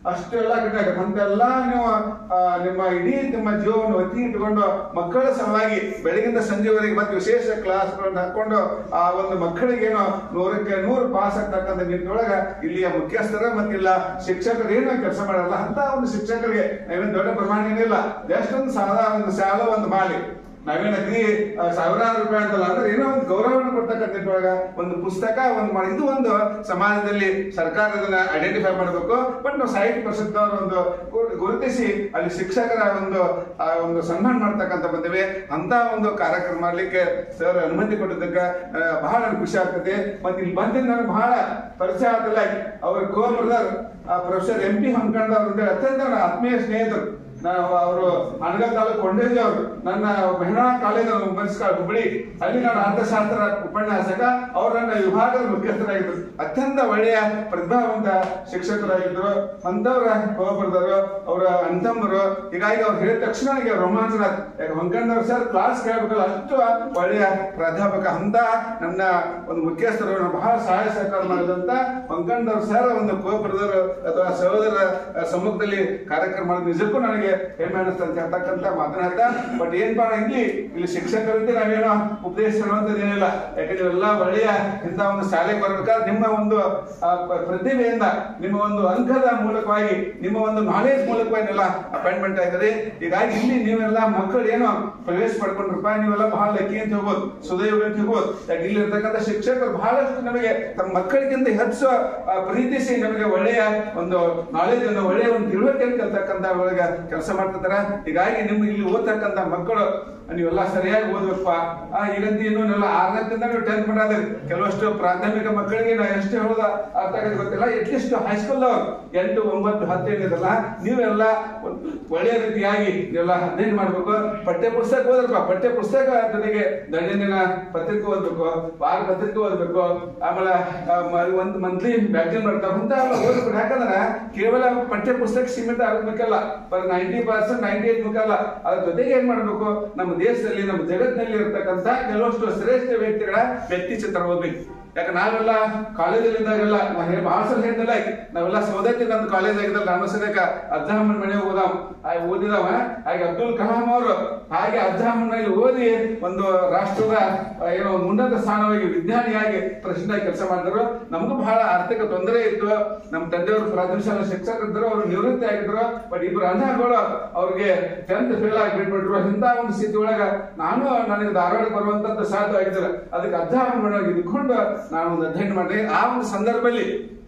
[SPEAKER 6] ಅಷ್ಟೆಲ್ಲ ಕಟ್ಟಾಗ ಅಂತೆಲ್ಲ ನೀವು ಆ, ನಿಮ್ಮ ಇಡೀ ನಿಮ್ಮ ಜೀವವನ್ನು ಒತ್ತಿ ಇಟ್ಟುಕೊಂಡು ಮಕ್ಕಳ ಸಲುವಾಗಿ ಬೆಳಗಿಂದ ಸಂಜೆವರೆಗೆ ಮತ್ತೆ ವಿಶೇಷ ಕ್ಲಾಸ್ಗಳನ್ನು ಹಾಕೊಂಡು ಆ ಒಂದು ಮಕ್ಕಳಿಗೇನೋ ನೂರಕ್ಕೆ ನೂರು ಪಾಸ್ ಆಗ್ತಕ್ಕಂಥ ನಿಟ್ಟಿನೊಳಗ ಇಲ್ಲಿಯ ಮುಖ್ಯಸ್ಥರ ಮತ್ತಿಲ್ಲ ಶಿಕ್ಷಕರು ಏನೋ ಕೆಲಸ ಮಾಡಲ್ಲ ಅಂತ ಒಂದು ಶಿಕ್ಷಕರಿಗೆ ನಾವೇನು ದೊಡ್ಡ ಪ್ರಮಾಣ ಏನಿಲ್ಲ ಜಸ್ಟ್ ಒಂದು ಸಾಲ ಒಂದು ಸಾಲ ಒಂದು ಮಾಲಿ ನಾವೇನ್ ಅಗ್ರಿ ಆ, ಸಾವಿರಾರು ರೂಪಾಯಿ ಅಂತಲ್ಲ ಅಂದ್ರೆ ಏನೋ ಒಂದು ಗೌರವವನ್ನು ಕೊಡ್ತಕ್ಕಂಥ ನಿಟ್ಟಿನೊಳಗ ಒಂದು ಪುಸ್ತಕ ಒಂದು ಮಾಡಿ ಇದು ಒಂದು ಸಮಾಜದಲ್ಲಿ ಸರ್ಕಾರ ಇದನ್ನ ಐಡೆಂಟಿಫೈ ಮಾಡಬೇಕು ಬಟ್ ನಾವು ಸಾಹಿತ್ಯ ಪರಿಷತ್ನವರು ಒಂದು ಗು- ಗುರುತಿಸಿ ಅಲ್ಲಿ ಶಿಕ್ಷಕರ ಒಂದು ಆ ಒಂದು ಸನ್ಮಾನ ಮಾಡ್ತಕ್ಕಂಥ ಬಂದಿವೆ ಅಂತ ಒಂದು ಕಾರ್ಯಕ್ರಮ ಮಾಡ್ಲಿಕ್ಕೆ ಸರ್ ಅನುಮತಿ ಕೊಟ್ಟಿದ್ದಕ್ಕೆ ಆ, ಬಹಳ ನನಗೆ ಖುಷಿ ಆಗ್ತದೆ ಮತ್ತೆ ಇಲ್ಲಿ ಬಂದಿದ್ದು ನನಗೆ ಬಹಳ ಪರಿಚಯ ಆಗ್ತಿಲ್ಲ ಅವ್ರ co brother professor M P ಹಮ್ಕಂಡ್ ಅವ್ರ ಅತ್ಯಂತ ನನ್ನ ಆತ್ಮೀಯ ಸ್ನೇಹಿತರು ನಾವು ಅವರು ಅನಗಲ್ ತಾಲೂಕು ಕೊಂಡೇಜಿ ಅವರು ನನ್ನ ಮಹಿಳಾ ಕಾಲೇಜ್ ಮುನ್ಸಿಪಾಲ್ ಹುಬ್ಬಳ್ಳಿ ಅಲ್ಲಿ ನಾನು ಅರ್ಥಶಾಸ್ತ್ರ ಉಪನ್ಯಾಸಕ ಅವರು ನನ್ನ ವಿಭಾಗದ ಮುಖ್ಯಸ್ಥರಾಗಿದ್ದರು ಅತ್ಯಂತ ಒಳ್ಳೆಯ ಪ್ರತಿಭಾವಂತ ಶಿಕ್ಷಕರಾಗಿದ್ದರು ಅಂತವ್ರ ಹೋಗ್ಬರ್ದರು ಅವರ ಅಂತಮ್ಮರು ಹೀಗಾಗಿ ಅವ್ರು ಹೇಳಿದ ತಕ್ಷಣ ನನಗೆ ರೋಮಾಂಚನ ಆಯ್ತು. ಯಾಕೆ ಹೊಂಕಣ್ಣವ್ರು ಸರ್ ಕ್ಲಾಸ್ ಕೇಳಬೇಕಲ್ಲ ಅಷ್ಟು ಒಳ್ಳೆಯ ಪ್ರಾಧ್ಯಾಪಕ ಅಂತ ನನ್ನ ಒಂದು ಮುಖ್ಯಸ್ಥರು ನನಗೆ ಬಹಳ ಸಹಾಯ ಸಹಕಾರ ಮಾಡಿದಂತ ಹೊಂಕಣ್ಣವ್ರು ಸರ್ ಒಂದು ಕೋಪರದರು ಅಥವಾ ಸಹೋದರ ಆ, ಸಮ್ಮುಖದಲ್ಲಿ ಕಾರ್ಯಕ್ರಮ ಮಾಡೋದು ನಿಜಕ್ಕೂ ನನಗೆ ಹೆಮ್ಮೆ ಅನಿಸ್ತಾ ಅಂತ ಹೇಳ್ತಕ್ಕಂತ ಮಾತನಾಡ್ತಾ ಬಟ್ ಏನ್ಪಾ ಇಲ್ಲಿ ಇಲ್ಲಿ ಶಿಕ್ಷಕರಿಂದ ನಾವೇನೋ ಉಪದೇಶ ಅನ್ನುವಂಥದ್ದು ಏನಿಲ್ಲ ಯಾಕಂದ್ರೆ ಎಲ್ಲ ಒಳ್ಳೆಯ ಇಂಥ ಒಂದು ಶಾಲೆಗೆ ಬರ್ಬೇಕಾದ್ರೆ ನಿಮ್ಮ ಒಂದು ಆ, ಪ- ಪ್ರತಿಭೆಯಿಂದ ನಿಮ್ಮ ಒಂದು ಅಂಕದ ಮೂಲಕವಾಗಿ ನಿಮ್ಮ ಒಂದು ನಾಲೆಜ್ ಮೂಲಕವಾಗಿ ಎಲ್ಲ ಅಪಾಯಿಂಟ್ಮೆಂಟ್ ಆಗಿದೆ ಹೀಗಾಗಿ ಇಲ್ಲಿ ನೀವೆಲ್ಲ ಮಕ್ಕಳು ಏನೋ ಪ್ರವೇಶ ಪಡ್ಕೊಂಡ್ರಪ್ಪ ನೀವೆಲ್ಲ ಬಹಳ ಲಕ್ಕಿ ಅಂತ ಹೋಗ್ಬೋದು ಸುದೈವ ಅಂತ ಹೋಗ್ಬೋದು ಯಾಕೆ ಇಲ್ಲಿ ಇರ್ತಕ್ಕಂಥ ಶಿಕ್ಷಕರು ಬಹಳಷ್ಟು ನಮಗೆ ತಮ್ಮ ಮಕ್ಕಳಿಗಿಂತ ಹೆಚ್ಚು ಆ, ಪ್ರೀತಿಸಿ ನಮಗೆ ಒಳ್ಳೆಯ ಒಂದು ನಾಲೆಜ್ ಅನ್ನು ಒಳ್ಳೆಯ ಒಂದು ತಿಳುವಳಿಕೆ ಕಲ್ತಕ್ಕಂತ ಒಳಗ ಕೆಲಸ ಮಾಡ್ತಿರ್ತಾರ ಹೀಗಾಗಿ ನಿಮ್ಗೆ ಇಲ್ಲಿ ಓದ್ತಕ್ಕಂತ ಮಕ್ಕಳು ನೀವೆಲ್ಲ ಸರಿಯಾಗಿ ಓದ್ಬೇಕಪ್ಪ ಆ ಈಗಂತ ಇನ್ನೊಂದೆಲ್ಲ ಆರನೇದಿಂದ ನೀವು ಟೆಂತ್ ಮಾಡಿದ್ರಿ ಕೆಲವಷ್ಟು ಪ್ರಾಥಮಿಕ ಮಕ್ಕಳಿಗೆ ನಾ ಎಷ್ಟು ಹೇಳೋದ ಅರ್ಥ ಆಗೋದು ಗೊತ್ತಿಲ್ಲ ಅಟ್ಲೀಸ್ಟ್ ಹೈಸ್ಕೂಲ್ ಅವ್ರು ಎಂಟು ಒಂಬತ್ತು ಹತ್ತು ಏನಿದಲ್ಲ ನೀವೆಲ್ಲ ಒಂದು ಒಳ್ಳೆಯ ರೀತಿಯಾಗಿ ನೀವೆಲ್ಲ ಅಧ್ಯಯನ ಮಾಡ್ಬೇಕು ಪಠ್ಯ ಪುಸ್ತಕ ಓದ್ರಪ್ಪ ಪಠ್ಯ ಪುಸ್ತಕ ಜೊತೆಗೆ ದೈನಂದಿನ ಪತ್ರಿಕೆ ಓದ್ಬೇಕು ವಾರ ಪತ್ರಿಕೆ ಓದ್ಬೇಕು ಆಮೇಲೆ ಆ, ಮ- ಒಂದು ಮಂತ್ಲಿ ಮ್ಯಾಗಜಿನ್ ಬರ್ತಾವ ಅಂತ ಓದ್ಬೇಕು ಯಾಕಂದ್ರೆ ಕೇವಲ ಪಠ್ಯ ಪುಸ್ತಕ ಸೀಮಿತ ಆಗಬೇಕಲ್ಲ ಬರ್ ನೈಂಟಿ ಪರ್ಸೆಂಟ್ ನೈಂಟಿ ಏಟ್ ಬೇಕಲ್ಲ ಅದ್ರ ಜೊತೆಗೆ ಏನ್ ಮಾಡ್ಬೇಕು ನಮ್ಮ ದೇಶದಲ್ಲಿ ನಮ್ಮ ಜಗತ್ತಿನಲ್ಲಿ ಇರ್ತಕ್ಕಂಥ ಕೆಲವಷ್ಟು ಶ್ರೇಷ್ಠ ವ್ಯಕ್ತಿಗಳ ವ್ಯಕ್ತಿ ಚಿತ್ರ ಓದ್ಬೇಕು ಯಾಕೆ ನಾವೆಲ್ಲ ಕಾಲೇಜಲ್ಲಿ ಇದ್ದಾಗೆಲ್ಲ ನಾ ಹೇ- ಬಹಳ ಸಲ ಹೇಳಿದ್ನಲ್ಲ ನಾವೆಲ್ಲ ಸೌದತ್ತಿ ನಂದು ಕಾಲೇಜ್ ಆಗಿದ್ದಲ್ಲ ನಮ್ಮ ಸದ್ಯಕ ಅಜ್ಜಮ್ಮನ ಮನೆಗೆ ಹೋದಾವ ಆಗ ಓದಿದವ ಹಾಗೆ ಅಬ್ದುಲ್ ಕಲಾಂ ಅವರು ಹಾಗೆ ಅಜ್ಜಮ್ಮನಲ್ಲಿ ಓದಿ ಒಂದು ರಾಷ್ಟ್ರದ ಆ, ಏನೋ ಒಂದು ಉನ್ನತ ಸ್ಥಾನವಾಗಿ ವಿಜ್ಞಾನಿಯಾಗಿ ಪ್ರೆಸಿಡೆಂಟ್ ಕೆಲಸ ಮಾಡಿದ್ರು ನಮಗೂ ಬಹಳ ಆರ್ಥಿಕ ತೊಂದರೆ ಇತ್ತು ನಮ್ಮ ತಂದೆಯವರು ಪ್ರಾಥಮಿಕ ಶಾಲಾ ಶಿಕ್ಷಕರಿದ್ದರು ಅವರು ನಿವೃತ್ತಿ ಆಗಿದ್ರು ಬಟ್ ಇಬ್ರು ಅಣ್ಣಗಳು ಅವ್ರಿಗೆ ಟೆಂತ್ ಫೇಲ್ ಆಗಿ ಬಿಟ್ಬಿಟ್ರು ಇಂಥ ಒಂದು ಸ್ಥಿತಿ ಒಳಗ ನಾನು ನನಗೆ ಧಾರವಾಡ ಬರುವಂತದ್ದು ಸಾಧ್ಯ ಆಗಿದ್ದಿಲ್ಲ ಅದಕ್ಕೆ ಅಧ್ಯಯನ ಮಾಡೋಗಿ ಇದ್ಕೊಂಡು ನಾನು ಒಂದು ಅಧ್ಯಯನ ಮಾಡಿದೆ ಆ ಒಂದು ಸಂದರ್ಭದಲ್ಲಿ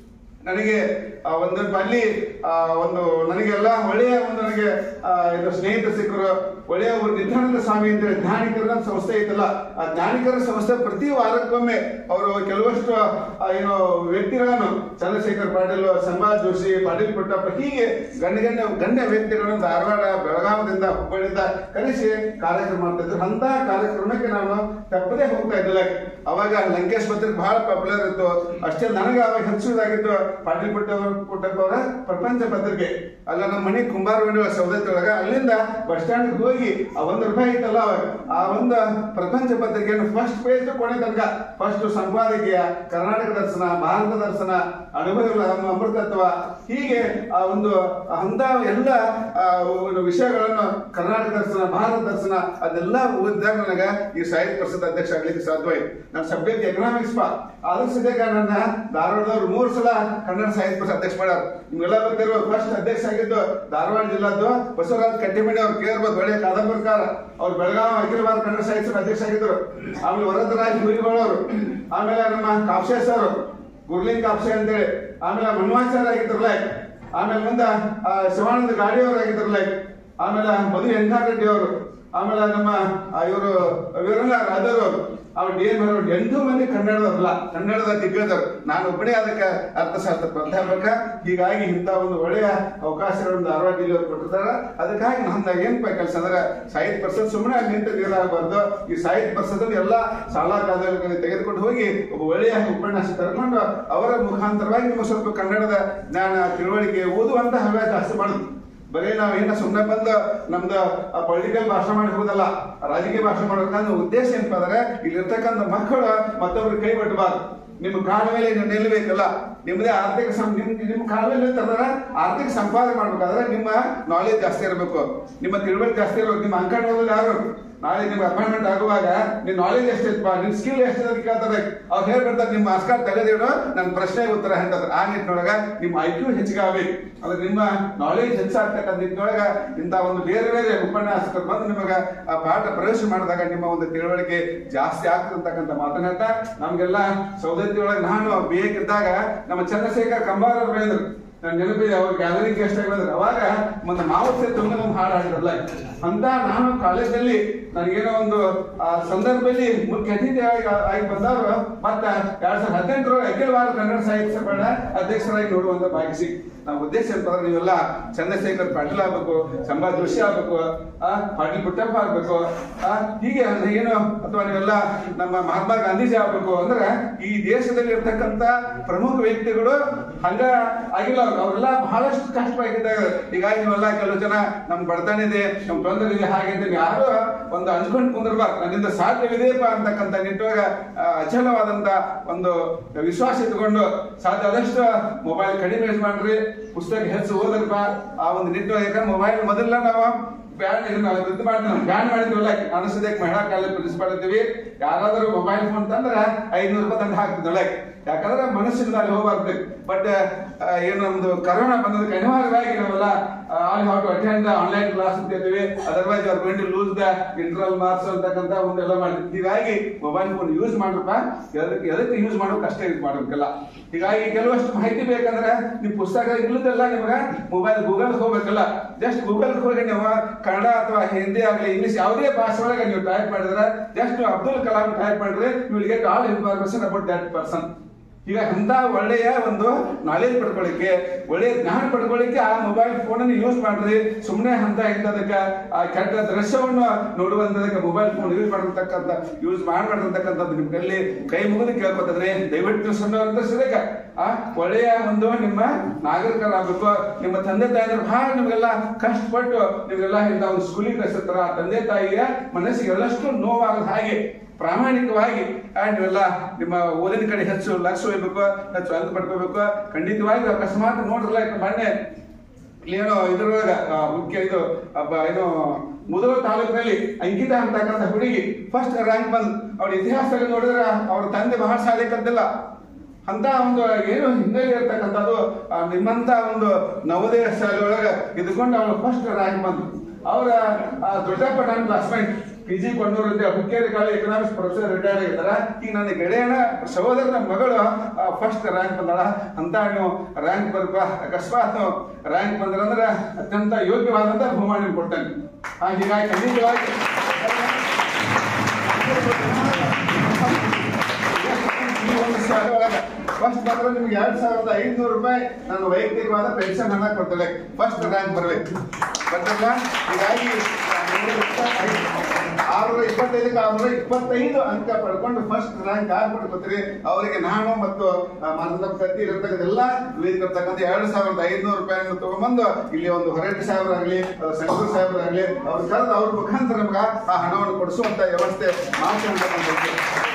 [SPEAKER 6] ನನಗೆ ಆ, ಒಂದು ಅಲ್ಲಿ ಆ, ಒಂದು ನನಗೆಲ್ಲ ಒಳ್ಳೆಯ ಒಂದು ನನಗೆ ಆ, ಇದು ಸ್ನೇಹಿತರು ಸಿಕ್ಕರು ಒಳ್ಳೆಯ ಒಂದು ನಿಧಾನದ ಸ್ವಾಮಿ ಅಂತೇಳಿ ಜ್ಞಾನಿಕರ ಸಂಸ್ಥೆ ಐತಲ್ಲ ಆ ಜ್ಞಾನಿಕರ ಸಂಸ್ಥೆ ಪ್ರತಿ ವಾರಕ್ಕೊಮ್ಮೆ ಅವರು ಕೆಲವಷ್ಟು ಆ, ಏನು ವ್ಯಕ್ತಿಗಳನ್ನು ಚಂದ್ರಶೇಖರ್ ಪಾಟೀಲ್ ಸಂಭಾಜ್ ಜೋಶಿ ಪಾಟೀಲ್ ಪುಟ್ಟಪ್ಪ ಹೀಗೆ ಗಣ್ಯ ಗಣ್ಯ ಗಣ್ಯ ವ್ಯಕ್ತಿಗಳನ್ನು ಧಾರವಾಡ ಬೆಳಗಾವದಿಂದ ಹುಬ್ಬಳ್ಳಿಯಿಂದ ಕರೆಸಿ ಕಾರ್ಯಕ್ರಮ ಮಾಡ್ತಿದ್ರು ಅಂತ ಕಾರ್ಯಕ್ರಮಕ್ಕೆ ನಾನು ತಪ್ಪದೇ ಹೋಗ್ತಾ ಇದ್ದಿಲ್ಲ ಅವಾಗ ಲಂಕೇಶ್ ಪತ್ರಿಕೆ ಬಹಳ ಪಾಪ್ಯುಲರ್ ಇತ್ತು ಅಷ್ಟೇ ನನಗೆ ಅವಾಗ ಹೆಚ್ಚುವುದಾಗಿತ್ತು ಪಾಟೀಲ್ ಪುಟ್ಟ ಪುಟ್ಟಪ್ಪ ಅವರ ಪ್ರಪಂಚ ಪತ್ರಿಕೆ ಅಲ್ಲ ನಮ್ಮ ಮನೆ ಕುಂಬಾರವಾಡಿ ಸೌದತ್ತಿ ಒಳಗ ಅಲ್ಲಿಂದ ಬಸ್ ಸ್ಟ್ಯಾಂಡ್ ಹೋಗಿ ಆ ಒಂದು ರೂಪಾಯಿ ಇತ್ತಲ್ಲ ಅವಾಗ ಆ ಒಂದು ಪ್ರಪಂಚ ಪತ್ರಿಕೆಯನ್ನು ಫಸ್ಟ್ ಪೇಜ್ ಕೊನೆ ತನಕ ಫಸ್ಟ್ ಸಂಪಾದಕೀಯ ಕರ್ನಾಟಕ ದರ್ಶನ ಭಾರತ ದರ್ಶನ ಅನುಭವಗಳ ಅಮೃತತ್ವ ಹೀಗೆ ಆ ಒಂದು ಅಂತ ಎಲ್ಲ ಆ, ಒಂದು ವಿಷಯಗಳನ್ನು ಕರ್ನಾಟಕ ದರ್ಶನ ಭಾರತ ದರ್ಶನ ಅದೆಲ್ಲ ಓದಿದಾಗ ನನಗ ಈ ಸಾಹಿತ್ಯ ಪರಿಷತ್ ಅಧ್ಯಕ್ಷ ಆಗ್ಲಿಕ್ಕೆ ಸಾಧ್ಯವಾಯಿತು ನಾನು ಸಬ್ಜೆಕ್ಟ್ ಎಕನಾಮಿಕ್ಸ್ ಪಾ ಅದ್ರ ಸದ್ಯಕ್ಕೆ ನನ್ನ ಧಾರವಾಡದವ್ರು ಮೂರು ಸಲ ಕನ್ನಡ ಸಾಹಿತ್ಯ ಪರಿಷತ್ ಅಧ್ಯಕ್ಷ ಮಾಡ್ಯಾರ ನಿಮ್ಗೆಲ್ಲ ಗೊತ್ತಿರುವ ಫಸ್ಟ್ ಅಧ್ಯಕ್ಷ ಆಗಿದ್ದು ಧಾರವಾಡ ಜಿಲ್ಲಾದ್ದು ಬಸವರಾಜ್ ಕಟ್ಟಿಮಣಿ ಅವ್ರು ಕೇರ್ಬೋದು ಒಳ್ಳೆಯ ಕಾದಂಬರಿಕಾರ ಅವ್ರು ಬೆಳಗಾವಿ ಅಖಿಲ ಭಾರತ ಕನ್ನಡ ಸಾಹಿತ್ಯ ಸಭಾ ಅಧ್ಯಕ್ಷ ಆಗಿದ್ರು ಆಮೇಲೆ ವರದರಾಜ್ ಹುಯಿಗಳವರು ಆಮೇಲೆ ನಮ್ಮ ಕಾಪ್ಸೇಸ್ ಅವರು ಗುರ್ಲಿಂಗ್ ಕಾಪ್ಸೆ ಅಂತೇಳಿ ಆಮೇಲೆ ಮನ್ವಾಚಾರ್ಯ ಆಗಿದ್ರಲ್ಲ ಆಮೇಲೆ ಮುಂದೆ ಆ, ಶಿವಾನಂದ ಗಾಡಿಯವರು ಆಗಿದ್ರಲ್ಲ ಆಮೇಲೆ ಮಧು ರೆಡ್ಡಿ ಅವರು ಆಮೇಲೆ ನಮ್ಮ ಇವರು ವೀರಣ್ಣ ರಾಜರು ಅವರು ಅವ್ರು ಡಿ ಎಂ ಎಂಟು ಮಂದಿ ಕನ್ನಡದವರಲ್ಲ ಕನ್ನಡದ ದಿಗ್ಗಜರು ನಾನು ಒಬ್ಬನೇ ಅದಕ್ಕೆ ಅರ್ಥಶಾಸ್ತ್ರ ಪ್ರಾಧ್ಯಾಪಕ ಹೀಗಾಗಿ ಇಂಥ ಒಂದು ಒಳ್ಳೆಯ ಅವಕಾಶಗಳನ್ನು ಧಾರವಾಡ ಜಿಲ್ಲೆಯವರು ಕೊಟ್ಟಿದ್ದಾರೆ ಅದಕ್ಕಾಗಿ ನನ್ನ ಏನಪ್ಪ ಕೆಲಸ ಅಂದ್ರೆ ಸಾಹಿತ್ಯ ಪರಿಷತ್ ಸುಮ್ಮನೆ ಅಲ್ಲಿ ನಿಂತು ನೀರಾಗಬಾರ್ದು ಈ ಸಾಹಿತ್ಯ ಪರಿಷತ್ ಎಲ್ಲ ಶಾಲಾ ಕಾಲೇಜುಗಳಿಗೆ ತೆಗೆದುಕೊಂಡು ಹೋಗಿ ಒಬ್ಬ ಒಳ್ಳೆಯ ಉಪನ್ಯಾಸ ಕರ್ಕೊಂಡು ಅವರ ಮುಖಾಂತರವಾಗಿ ನಿಮಗೆ ಸ್ವಲ್ಪ ಕನ್ನಡದ ಜ್ಞಾನ ತಿಳುವಳಿಕೆ ಓದುವಂತ ಹವ್ಯಾಸ ಜಾಸ್ತಿ ಮಾಡುದು ಬರೀ ನಾವ್ ಏನ ಸುಮ್ಮನೆ ಬಂದು ನಮ್ದು ಪೊಲಿಟಿಕಲ್ ಭಾಷಣ ಮಾಡಿ ಹೋದಲ್ಲ ರಾಜಕೀಯ ಭಾಷಣ ಮಾಡೋಕೆ ಉದ್ದೇಶ ಏನಪ್ಪ ಅಂದ್ರೆ ಇಲ್ಲಿ ಇರ್ತಕ್ಕಂಥ ಮಕ್ಕಳು ಮತ್ತೊಬ್ರು ಕೈ ಬಿಟ್ಟಬಾರ್ದು ನಿಮ್ಮ ಕಾಲ ಮೇಲೆ ನೀವು ನಿಲ್ಲಬೇಕಲ್ಲ ನಿಮ್ಮದೇ ಆರ್ಥಿಕ ಸಂ- ನಿಮ್ ನಿಮ್ಮ ಕಾಲ ಮೇಲೆ ನಿಂತಂದ್ರೆ ಆರ್ಥಿಕ ಸಂಪಾದನೆ ಮಾಡ್ಬೇಕಾದ್ರೆ ನಿಮ್ಮ ನಾಲೆಜ್ ಜಾಸ್ತಿ ಇರಬೇಕು ನಿಮ್ಮ ತಿಳುವಳಿಕೆ ಜಾಸ್ತಿ ಇರಬೇಕು ನಿಮ್ಮ ಅಂಕ ನೋಡೋದು ಯಾರು ನಾಳೆ ನಿಮ್ಗೆ ಅಪಾಯಿಂಟ್ಮೆಂಟ್ ಆಗುವಾಗ ನಿನ್ನ ನಾಲೆಜ್ ಎಷ್ಟೈತಪ್ಪ ನಿನ್ನ ಸ್ಕಿಲ್ ಎಷ್ಟಿದೆ ಅಂತ ಕೇಳ್ತಾರೆ ಅವ್ರು ಹೇಳ್ಬಿಡ್ತಾರೆ ನಿಮ್ಮ ಮಾಸ್ಕರ್ ತೆಗೆದಿಡು ನನ್ನ ಪ್ರಶ್ನೆಗೆ ಉತ್ತರ ಹೇಳ್ತಾರೆ ಆ ನಿಟ್ಟಿನೊಳಗ ನಿಮ್ಮ ಐ ಕ್ಯೂ ಹೆಚ್ಚಿಗೆ ಆಗ್ಬೇಕು ಅಂದ್ರೆ ನಿಮ್ಮ ನಾಲೆಜ್ ಹೆಚ್ಚಾಗ್ತಕ್ಕಂಥ ನಿಟ್ಟಿನೊಳಗ ಇಂಥ ಒಂದು ಬೇರೆ ಬೇರೆ ಉಪನ್ಯಾಸಕರು ಬಂದು ನಿಮಗೆ ಆ ಪಾಠ ಪ್ರವೇಶ ಮಾಡಿದಾಗ ನಿಮ್ಮ ಒಂದು ತಿಳುವಳಿಕೆ ಜಾಸ್ತಿ ಆಗ್ತದೆ ಅಂತಕ್ಕಂಥ ಮಾತನ್ನ ಹೇಳ್ತಾ ನಮ್ಗೆಲ್ಲ ಸೌದತ್ತಿ ಒಳಗೆ ನಾನು ಬೇಕಿದ್ದಾಗ ನಮ್ಮ ಚಂದ್ರಶೇಖರ್ ಕಂಬಾರ ಅವ್ರು ಹೇಳಿದ್ರು ನನ್ನ ನೆನಪಿದೆ ಅವ್ರು ಗ್ಯಾಲರಿಂಗ್ ಗೆಸ್ಟ್ ಆಗಿ ಬಂದ್ರು ಅವಾಗ ಒಂದು ಮಾವಸೆ ತುಂಬ ಒಂದು ಹಾಡು ಹಾಡಿದ್ರಲ್ಲ ಅಂತ ನಾನು ಕಾಲೇಜಲ್ಲಿ ನನಗೇನೋ ಒಂದು ಆ ಸಂದರ್ಭದಲ್ಲಿ ಮುಖ್ಯ ಅತಿಥಿ ಆಗಿ ಆಗಿ ಬಂದವರು ಮತ್ತ ಎರಡ್ ಸಾವಿರದ ಹದಿನೆಂಟರೊಳಗೆ ಅಖಿಲ ಭಾರತ ಕನ್ನಡ ಸಾಹಿತ್ಯ ಸಮ್ಮೇಳನ ಅಧ್ಯಕ್ಷರಾಗಿ ನೋಡುವಂತ ಭಾಗಿಸಿ ನಮ್ಮ ಉದ್ದೇಶ ಅಂತಂದ್ರೆ ನೀವೆಲ್ಲ ಚಂದ್ರಶೇಖರ್ ಪಾಟೀಲ್ ಆಗ್ಬೇಕು ಸಂಭಾ ಜೋಶಿ ಆಗ್ಬೇಕು ಆ ಪಾಟೀಲ್ ಪುಟ್ಟಪ್ಪ ಆಗ್ಬೇಕು ಆ ಹೀಗೆ ಅಂದ್ರೆ ಏನು ಅಥವಾ ನೀವೆಲ್ಲ ನಮ್ಮ ಮಹಾತ್ಮ ಗಾಂಧೀಜಿ ಆಗ್ಬೇಕು ಅಂದ್ರೆ ಈ ದೇಶದಲ್ಲಿ ಇರ್ತಕ್ಕಂತ ಪ್ರಮುಖ ವ್ಯಕ್ತಿಗಳು ಹಂಗ ಆಗಿಲ್ಲ ಅವ್ರು. ಅವ್ರೆಲ್ಲ ಬಹಳಷ್ಟು ಕಷ್ಟವಾಗಿದ್ದಾಗ ಹೀಗಾಗಿ ನೀವೆಲ್ಲ ಕೆಲವು ಜನ ನಮ್ ಬಡತನ ಇದೆ ನಮ್ ತೊಂದರೆ ಇದೆ ಹಾಗೆ ಅಂತ ಯಾರು ಒಂದು ಅಂಜ್ಕೊಂಡು ಕುಂದಿರ್ಬಾರ್ದು ನನ್ನಿಂದ ಸಾಧ್ಯವಿದೆಯಪ್ಪ ಅಂತಕ್ಕಂಥ ನಿಟ್ಟುವಾಗ ಆ, ಅಚಲವಾದಂತ ಒಂದು ವಿಶ್ವಾಸ ಇಟ್ಕೊಂಡು ಸಾಧ್ಯ ಆದಷ್ಟು ಮೊಬೈಲ್ ಕಡಿಮೆ ಯೂಸ್ ಮಾಡ್ರಿ ಪುಸ್ತಕ ಹೆಚ್ಚು ಓದಲ್ಪ ಆ ಒಂದು ನಿಟ್ಟು ಯಾಕಂದ್ರೆ ಮೊಬೈಲ್ ಮೊದಲ ನಾವು ಬ್ಯಾನ್ ಇದನ್ನ ಇದು ಮಾಡ್ತೀವಿ ಬ್ಯಾನ್ ಮಾಡಿದ್ವಲ್ಲ ಅನಿಸದಕ್ಕೆ ಮಹಿಳಾ ಕಾಲೇಜ್ ಪ್ರಿನ್ಸಿಪಾಲ್ ಇದ್ದೀವಿ ಯಾರಾದ್ರೂ ಮೊಬೈಲ್ ಫೋನ್ ತಂದ್ರೆ ಐನೂರು ರೂಪಾಯಿ ತಂದು ಹಾಕ್ತಿದ್ದೊಳಗೆ ಯಾಕಂದ್ರೆ ಮನಸ್ಸಿಂದ ಅಲ್ಲಿ ಹೋಗ್ಬಾರ್ದು ಬಟ್ ಏನು ನಮ್ದು ಕರೋನಾ ಬಂದದಕ್ಕೆ ಅನಿವಾರ್ಯವಾಗಿ ನಾವೆಲ್ಲ all how to attend online class ಅಂತ ಇದ್ದೀವಿ otherwise are going to lose the internal marks ಅಂತಕ್ಕಂಥ ಒಂದೆಲ್ಲ ಮಾಡಿದ್ವಿ ಹೀಗಾಗಿ ಮೊಬೈಲ್ ಫೋನ್ ಯೂಸ್ ಮಾಡ್ರಪ್ಪ ಎದಕ್ಕೆ ಎದಕ್ಕೆ ಯೂಸ್ ಮಾಡೋಕೆ ಅಷ್ಟೇ ಯೂಸ್ ಮಾಡ್ಬೇಕಲ್ಲ ಹೀಗಾಗಿ ಕೆಲವಷ್ಟು ಮಾಹಿತಿ ಬೇಕಂದ್ರೆ ನೀವು ಪುಸ್ತಕ ಇಲ್ಲದೆಲ್ಲ ನಿಮ್ಗೆ ಮೊಬೈಲ್ ಗೂಗಲ್ ಹೋಗ್ಬೇಕಲ್ಲ ಜಸ್ಟ್ ಗೂಗಲ್ ಹೋಗಿ ನೀವು ಕನ್ನಡ ಅಥವಾ ಹಿಂದಿ ಆಗಲಿ ಇಂಗ್ಲಿಷ್ ಯಾವುದೇ ಭಾಷೆ ಒಳಗೆ ನೀವು ಟೈಪ್ ಮಾಡಿದ್ರೆ ಜಸ್ಟ್ ನೀವು ಅಬ್ದುಲ್ ಕಲಾಂ ಟೈಪ್ ಮಾಡಿದ್ರೆ you will get all information about that person ಈಗ ಅಂತ ಒಳ್ಳೆಯ ಒಂದು ನಾಲೆಜ್ ಪಡ್ಕೊಳ್ಳಿಕ್ಕೆ ಒಳ್ಳೆಯ ಜ್ಞಾನ ಪಡ್ಕೊಳ್ಳಿಕ್ಕೆ ಆ ಮೊಬೈಲ್ ಫೋನ್ ಅನ್ನು ಯೂಸ್ ಮಾಡ್ರಿ ಸುಮ್ಮನೆ ಅಂತ ಇಂಥದಕ್ಕೆ ಆ ಕೆಟ್ಟ ದೃಶ್ಯವನ್ನು ನೋಡುವಂತದಕ್ಕೆ ಮೊಬೈಲ್ ಫೋನ್ ಯೂಸ್ ಮಾಡಿರ್ತಕ್ಕಂಥ ಯೂಸ್ ಮಾಡ್ಬಾರ್ದಂತಕ್ಕಂಥದ್ದು ನಿಮ್ ಕೈಲಿ ಕೈ ಮುಗಿದು ಕೇಳ್ಕೊತಂದ್ರೆ ದಯವಿಟ್ಟು ಸುಮ್ಮನೆ ಸಿದಕ ಆ ಒಳ್ಳೆಯ ಒಂದು ನಿಮ್ಮ ನಾಗರಿಕರಾಗಬೇಕು ನಿಮ್ಮ ತಂದೆ ತಾಯಿಯರು ಬಹಳ ನಿಮ್ಗೆಲ್ಲ ಕಷ್ಟಪಟ್ಟು ನಿಮ್ಗೆಲ್ಲ ಇಂಥ ಒಂದು ಸ್ಕೂಲಿಗೆ ಕಳಿಸಿರ್ತಾರ ಆ ತಂದೆ ತಾಯಿಯ ಮನಸ್ಸಿಗೆ ಎಲ್ಲಷ್ಟು ನೋವಾಗದ ಹಾಗೆ ಪ್ರಾಮಾಣಿಕವಾಗಿ ಆ, ನೀವೆಲ್ಲ ನಿಮ್ಮ ಓದಿನ ಕಡೆ ಹೆಚ್ಚು ಲಕ್ಷ್ಯ ವಹಿಬೇಕು ಹೆಚ್ಚು ಅಂಕ ಪಡ್ಕೋಬೇಕು ಖಂಡಿತವಾಗಿ ಅಕಸ್ಮಾತ್ ನೋಡ್ರಲ್ಲ ಈಗ ಮೊನ್ನೆ ಏನೋ ಇದ್ರೊಳಗ ಆ, ಮುಖ್ಯ ಇದು ಅಬ್ಬ ಏನೋ ಮುದಲ ತಾಲೂಕಿನಲ್ಲಿ ಅಂಕಿತ ಅಂತಕ್ಕಂಥ ಹುಡುಗಿ ಫಸ್ಟ್ ರ್ಯಾಂಕ್ ಬಂದ್ ಅವ್ರ ಇತಿಹಾಸದಲ್ಲಿ ನೋಡಿದ್ರೆ ಅವ್ರ ತಂದೆ ಬಹಳ ಶಾಲೆ ಕಲ್ತಿಲ್ಲ ಅಂತ ಒಂದು ಏನು ಹಿನ್ನೆಲೆ ಇರ್ತಕ್ಕಂಥದ್ದು ಆ, ನಿಮ್ಮಂತ ಒಂದು ನವೋದಯ ಶಾಲೆ ಒಳಗ ಇದ್ಕೊಂಡು ಅವಳು ಫಸ್ಟ್ ರ್ಯಾಂಕ್ ಬಂದು ಅವರ ದೊಡ್ಡಪ್ಪ ನನ್ನ ಕ್ಲಾಸ್ಮೇಟ್ ಪಿ ಜಿ ಕೊಂಡೂರು ಅಂತ Hukkeri college economics professor retired ಆಗಿದ್ದಾರ ಈಗ ನನ್ನ ಗೆಳೆಯನ ಸಹೋದರನ ಮಗಳು ಫಸ್ಟ್ ರ್ಯಾಂಕ್ ಬಂದಾಳ ಅಂತ ನೀವು ರ್ಯಾಂಕ್ ಬರ್ಬ ಅಕಸ್ಮಾತ್ ರ್ಯಾಂಕ್ ಬಂದ್ರಂದ್ರೆ ಅತ್ಯಂತ ಯೋಗ್ಯವಾದಂತ ಬಹುಮಾನ ನಿಮ್ಗೆ ಕೊಡ್ತೇನೆ ಆ, ಹೀಗಾಗಿ ಖಂಡಿತವಾಗಿ ಈ ಒಂದು ಶಾಲೆ ಒಳಗ ಫಸ್ಟ್ ಬಂದ್ರೆ ನಿಮ್ಗೆ ಎರಡ್ ಸಾವಿರದ ಐದ್ನೂರು ರೂಪಾಯಿ ನಾನು ವೈಯಕ್ತಿಕವಾದ ಪೆನ್ಷನ್ ಹಣ ಕೊಡ್ತೇನೆ ಫಸ್ಟ್ ರ್ಯಾಂಕ್ ಬರ್ಬೇಕು ಬರ್ತಲ್ಲ ಹೀಗಾಗಿ ಆರ್ನೂರ ಇಪ್ಪತ್ತೈದಕ್ಕೆ ಆರ್ನೂರ ಇಪ್ಪತ್ತೈದು ಅಂಕ ಪಡ್ಕೊಂಡು ಫಸ್ಟ್ ರ್ಯಾಂಕ್ ಯಾರು ಪಡ್ಕೊತೀರಿ ಅವರಿಗೆ ನಾನು ಮತ್ತು ಮಾನವ ಕತ್ತಿ ಇರತಕ್ಕಂಥ ಎಲ್ಲ ಇರ್ತಕ್ಕಂಥ ಎರಡು ಸಾವಿರದ ಐದ್ನೂರು ರೂಪಾಯಿಯನ್ನು ತಗೊಂಡ್ಬಂದು ಇಲ್ಲಿ ಒಂದು ಹೊರಟಿ ಸಾಹೇಬ್ರ ಆಗಲಿ ಶಂಕರ್ ಸಾಹೇಬ್ರ ಆಗಲಿ ಅವ್ರು ಕರೆದು ಅವ್ರ ಮುಖಾಂತರ ನಮ್ಗೆ ಆ ಹಣವನ್ನು ಕೊಡಿಸುವಂತ ವ್ಯವಸ್ಥೆ ಮಾಡ್ಕೊಂಡ್ಬಂದಿದ್ದು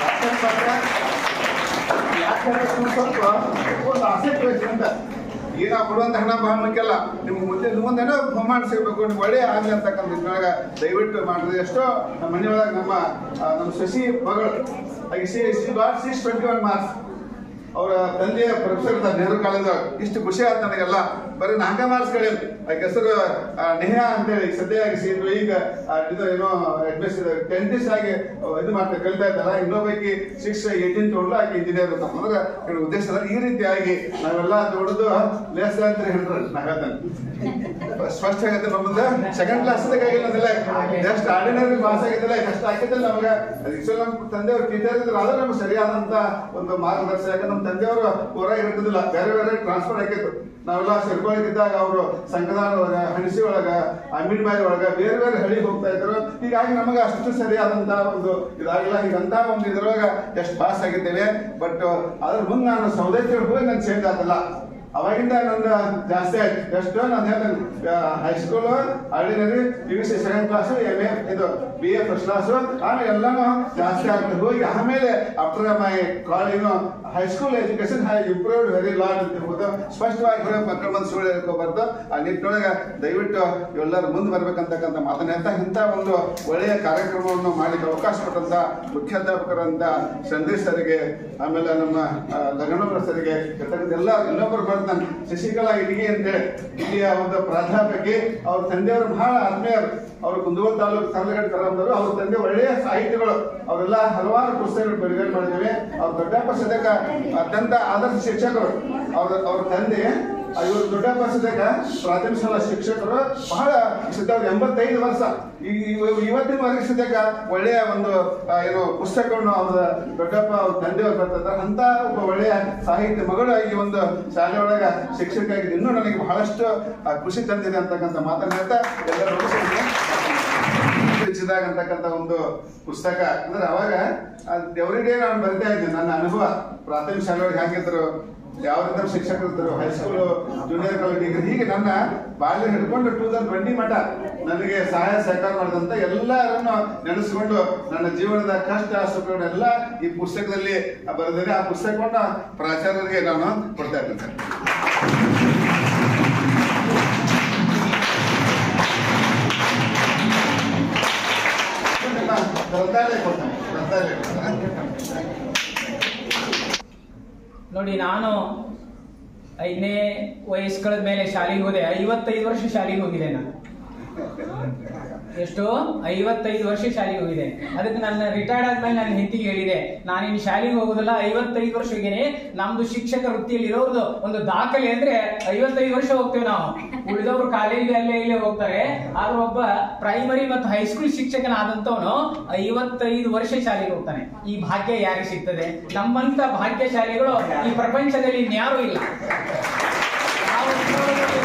[SPEAKER 6] ಯಾಕಂದ್ರೆ ಸುಮ್ನೆ ಸ್ವಲ್ಪ ಒಂದು ಆಸಕ್ತಿ ವಹಿಸಿ ಅಂತ ಈಗ ನಾವು ಕೊಡುವಂತ ಹಣ ಬಹಳ ಮುಖ್ಯ ಅಲ್ಲ ನಿಮ್ಗೆ ಮುಂದೆ ಮುಂದೆನೋ ಬಹುಮಾನ ಸಿಗ್ಬೇಕು ನಿಮ್ಗೆ ಒಳ್ಳೆ ಆಗ್ಲಿ ಅಂತಕ್ಕಂಥ ಇದ್ರೊಳಗ ದಯವಿಟ್ಟು ಮಾಡಿದ್ರೆ ಎಷ್ಟೋ ನಮ್ಮ ಮನೆಯೊಳಗೆ ನಮ್ಮ ಆ, ನಮ್ಮ ಶಶಿ ಮಗಳು ಆಗಿ C C bar six twenty one marks ಅವರ ತಂದೆಯ ಪ್ರೊಫೆಸರ್ ಇದ್ದಾರೆ ನೆಹರು ಕಾಲೇಜ್ ಇಷ್ಟು ಖುಷಿ ಆಯ್ತು ನನಗೆಲ್ಲ ಬರೀ ನಾಲ್ಕ ಮಾರ್ಕ್ಸ್ ಗಳಿಲ್ಲ ಆಕೆ ಹೆಸರು ಆ, ನೆಹಾ ಅಂತೇಳಿ ಸದ್ಯವಾಗಿ ಸೀಟು ಈಗ ಆ, ಇದು ಏನೋ ಅಡ್ಮಿಷನ್ ಟೆಂಟಿಸ್ಟ್ ಆಗಿ ಆ, ಇದು ಮಾಡ್ತಾ ಕಲಿತಾ ಇದ್ದಾರ ಇನ್ನೊಬ್ಬಾಕಿ ಸಿಕ್ಸ್ ಏಟೀನ್ ತೊಗೊಂಡು ಆಕೆ ಇಂಜಿನಿಯರ್ ಅಂತ ಅಂದ್ರೆ ಇವ್ರ ಉದ್ದೇಶ ಅದ. ಈ ರೀತಿಯಾಗಿ ನಾವೆಲ್ಲ ದುಡಿದು ಲೆಸ್ ತ್ರೀ ಹಂಡ್ರೆಡ್ ನಾ ಹೇಳ್ತೇನೆ ಸ್ಪಷ್ಟ ಆಗತ್ತೆ ನಮ್ಮದು ಸೆಕೆಂಡ್ ಕ್ಲಾಸ್ ಆಗಿಲ್ಲ ಜಸ್ಟ್ ಆರ್ಡಿನರಿ ಪಾಸ್ ಆಗಿದ್ದಿಲ್ಲ ಕಷ್ಟ ಆಗಿದ್ದಿಲ್ಲ ನಮಗೆ ಆಕ್ಚುಲಿ ನಮ್ಮ ತಂದೆಯವರು ಟೀಚರ್ ಇದ್ರು ಆದ್ರೆ ನಮ್ಗೆ ಸರಿಯಾದಂತ ಒಂದು ಮಾರ್ಗದರ್ಶನ ಯಾಕಂದ್ರೆ ನಮ್ಮ ತಂದೆಯವರು ಊರಾಗ ಇರ್ತಿದ್ದಿಲ್ಲ ಬೇರೆ ಬೇರೆ ಟ್ರಾನ್ಸ್ಫರ್ ಆಗಿತ್ತು ನಾವೆಲ್ಲ ಸೇರ್ಕೊಂಡಿದ್ದಾಗ ಅವರು ಸಂಕದಾನ ಒಳಗ ಹಣಸಿ ಒಳಗ ಅಮ್ಮಿನಬಾಯಿ ಒಳಗ ಬೇರೆ ಬೇರೆ ಹಳ್ಳಿಗೆ ಹೋಗ್ತಾ ಇದ್ರು ಹೀಗಾಗಿ ನಮಗೆ ಅಷ್ಟು ಸರಿಯಾದಂತ ಒಂದು ಇದಾಗಿಲ್ಲ ಹೀಗಂತ ಒಂದು ಇದ್ರೊಳಗ ಎಷ್ಟು ಪಾಸ್ ಆಗಿದ್ದೇವೆ ಬಟ್ ಅದ್ರ ಮುಂದೆ ನಾನು ಸೌದತ್ತಿ ಹೋಗಿ ನಾನು ಚೇಂಜ್ ಆದಲ್ಲ ಅವಾಗಿಂದ ನಂದು ಜಾಸ್ತಿ ಆಯ್ತು ಎಷ್ಟು ನಾನು ಹೇಳ್ತೇನೆ high school ordinary P U C second class M A ಇದು ಬಿ ಎ ಫಸ್ಟ್ ಕ್ಲಾಸ್ ಆಮೇಲೆ ಎಲ್ಲಾನು ಜಾಸ್ತಿ ಆಗ್ತದೆ ಹೋಗಿ ಆಮೇಲೆ ಆಫ್ಟರ್ ಮೈ ಕಾಲ್ ಏನು high school education I improved very lot ಅಂತ ಹೇಳ್ಬೋದು ಸ್ಪಷ್ಟವಾಗಿ ಹೇಳೋ ಮಕ್ಕಳ ಬಂದು ಸುಳ್ಳು ಹೇಳ್ಕೋಬಾರ್ದು ಆ ನಿಟ್ಟಿನೊಳಗೆ ದಯವಿಟ್ಟು ಎಲ್ಲರೂ ಮುಂದೆ ಬರ್ಬೇಕಂತಕ್ಕಂಥ ಮಾತನ್ನ ಹೇಳ್ತಾ ಇಂಥ ಒಂದು ಒಳ್ಳೆಯ ಕಾರ್ಯಕ್ರಮವನ್ನು ಮಾಡಲಿಕ್ಕೆ ಅವಕಾಶ ಕೊಟ್ಟಂತ ಮುಖ್ಯಾಧ್ಯಾಪಕರಂತ ಸಂದೇಶ್ ಸರಿಗೆ ಆಮೇಲೆ ನಮ್ಮ ಆ, ಗಗನೋಬ್ರ ಸರಿಗೆ ಇರ್ತಕ್ಕಂಥ ಎಲ್ಲ ಇನ್ನೊಬ್ಬರು ಬರ್ತಾನೆ ಶಶಿಕಲಾ ಇಡಿಗೆ ಅಂತೇಳಿ ಇಲ್ಲಿಯ ಒಂದು ಪ್ರಾಧ್ಯಾಪಕಿ ಅವ್ರ ತಂದೆಯವರು ಬಹಳ ಆತ್ಮೀಯರು ಅವರು ಕುಂದಗೋಳ ತಾಲೂಕು ಸರ್ಲಗಡ್ ಕರಂದವರು ಅವ್ರ ತಂದೆ ಒಳ್ಳೆಯ ಸಾಹಿತಿಗಳು ಅವರೆಲ್ಲ ಹಲವಾರು ಪುಸ್ತಕಗಳು ಬಿಡುಗಡೆ ಮಾಡಿದ್ದೇವೆ ಅವ್ರ ದೊಡ್ಡಪ್ಪ ಸದ್ಯಕ ಅತ್ಯಂತ ಆದರ್ಶ ಶಿಕ್ಷಕರು ಅವ್ರ ಅವ್ರ ತಂದೆ ಇವರು ದೊಡ್ಡಪ್ಪ ಸದ್ಯಕ ಪ್ರಾಥಮಿಕ ಶಾಲಾ ಶಿಕ್ಷಕರು ಬಹಳ ಸಿದ್ಧ ಅವ್ರು ಎಂಬತ್ತೈದು ವರ್ಷ ಈ- ಈ- ಇವತ್ತಿನ ವರೆಗೆ ಸದ್ಯಕ ಒಳ್ಳೆಯ ಒಂದು ಆ, ಏನು ಪುಸ್ತಕವನ್ನು ಅವ್ರ ದೊಡ್ಡಪ್ಪ ಅವ್ರ ತಂದೆಯವರು ಬರ್ತಾರೆ ಅಂತ ಒಬ್ಬ ಒಳ್ಳೆಯ ಸಾಹಿತ್ಯ ಮಗಳು ಈ ಒಂದು ಶಾಲೆ ಒಳಗ ಶಿಕ್ಷಕಿಯಾಗಿ ಇನ್ನೂ ನನಗೆ ಬಹಳಷ್ಟು ಆ, ಖುಷಿ ತಂದಿದೆ ಅಂತಕ್ಕಂಥ ಮಾತನ್ನ ಹೇಳ್ತಾ ಎಲ್ಲರೂ ಹೆಚ್ಚಿದಾಗ ಅಂತಕ್ಕಂಥ ಒಂದು ಪುಸ್ತಕ ಅಂದ್ರೆ ಅವಾಗ ಎವ್ರಿ ಡೇ ನಾನು ಬರಿತಾ ಇದ್ದೆ ನನ್ನ ಅನುಭವ ಪ್ರಾಥಮಿಕ ಶಾಲೆಯೊಳಗೆ ಹೇಗಿದ್ರು ಯಾವ ರೀತಿ ಶಿಕ್ಷಕರು ಇದ್ರು ಹೈಸ್ಕೂಲ್ ಜೂನಿಯರ್ ಕಾಲೇಜ್ ಡಿಗ್ರಿ ಹೀಗೆ ನನ್ನ ಬಾಲ್ಯ ಹಿಡ್ಕೊಂಡು ಟೂ ತೌಸಂಡ್ ಟ್ವೆಂಟಿ ಮಠ ನನಗೆ ಸಹಾಯ ಸಹಕಾರ ಮಾಡಿದಂತ ಎಲ್ಲರನ್ನು ನೆನೆಸ್ಕೊಂಡು ನನ್ನ ಜೀವನದ ಕಷ್ಟ ಸುಖಗಳನ್ನೆಲ್ಲ ಈ ಪುಸ್ತಕದಲ್ಲಿ ಬರೆದಿದೆ ಆ ಪುಸ್ತಕವನ್ನ ಪ್ರಾಚಾರ್ಯರಿಗೆ ನಾನು ಕೊಡ್ತಾ ಇದ್ದೇನೆ ಸರ್ ಗ್ರಂಥಾಲಯ ಕೊಡ್ತೇನೆ ಗ್ರಂಥಾಲಯ ಕೊಡ್ತೇನೆ
[SPEAKER 7] ನೋಡಿ ನಾನು ಐದನೇ ವಯಸ್ಸು ಕಳೆದ ಮೇಲೆ ಶಾಲೆಗೆ ಹೋದೆ ಐವತ್ತೈದು ವರ್ಷ ಶಾಲೆಗೆ ಹೋಗಿದೆ ನಾನು ಎಷ್ಟು ಐವತ್ತೈದು ವರ್ಷ ಶಾಲೆಗೆ ಹೋಗಿದೆ ಅದಕ್ಕೆ ನನ್ನ ರಿಟೈರ್ಡ್ ಆದ್ಮೇಲೆ ನನ್ನ ಹೆಂಡತಿಗೆ ಹೇಳಿದೆ ನಾನಿನ್ ಶಾಲೆಗೆ ಹೋಗೋದಿಲ್ಲ ಐವತ್ತೈದು ವರ್ಷ ಹೋಗೇನೆ ನಮ್ದು ಶಿಕ್ಷಕ ವೃತ್ತಿಯಲ್ಲಿ ಇರೋದು ಒಂದು ದಾಖಲೆ ಅಂದ್ರೆ ಐವತ್ತೈದು ವರ್ಷ ಹೋಗ್ತೇವೆ ನಾವು ಉಳಿದವರು ಕಾಲೇಜಿಗೆ ಅಲ್ಲೇ ಇಲ್ಲೇ ಹೋಗ್ತಾರೆ ಆದ್ರೆ ಒಬ್ಬ ಪ್ರೈಮರಿ ಮತ್ತು ಹೈಸ್ಕೂಲ್ ಶಿಕ್ಷಕನಾದಂತವನು ಐವತ್ತೈದು ವರ್ಷ ಶಾಲೆಗೆ ಹೋಗ್ತಾನೆ ಈ ಭಾಗ್ಯ ಯಾರಿಗೆ ಸಿಗ್ತದೆ ನಮ್ಮಂತ ಭಾಗ್ಯಶಾಲಿಗಳು ಈ ಪ್ರಪಂಚದಲ್ಲಿ ಇನ್ಯಾರೂ ಇಲ್ಲ ನಾವು ಇರೋರು-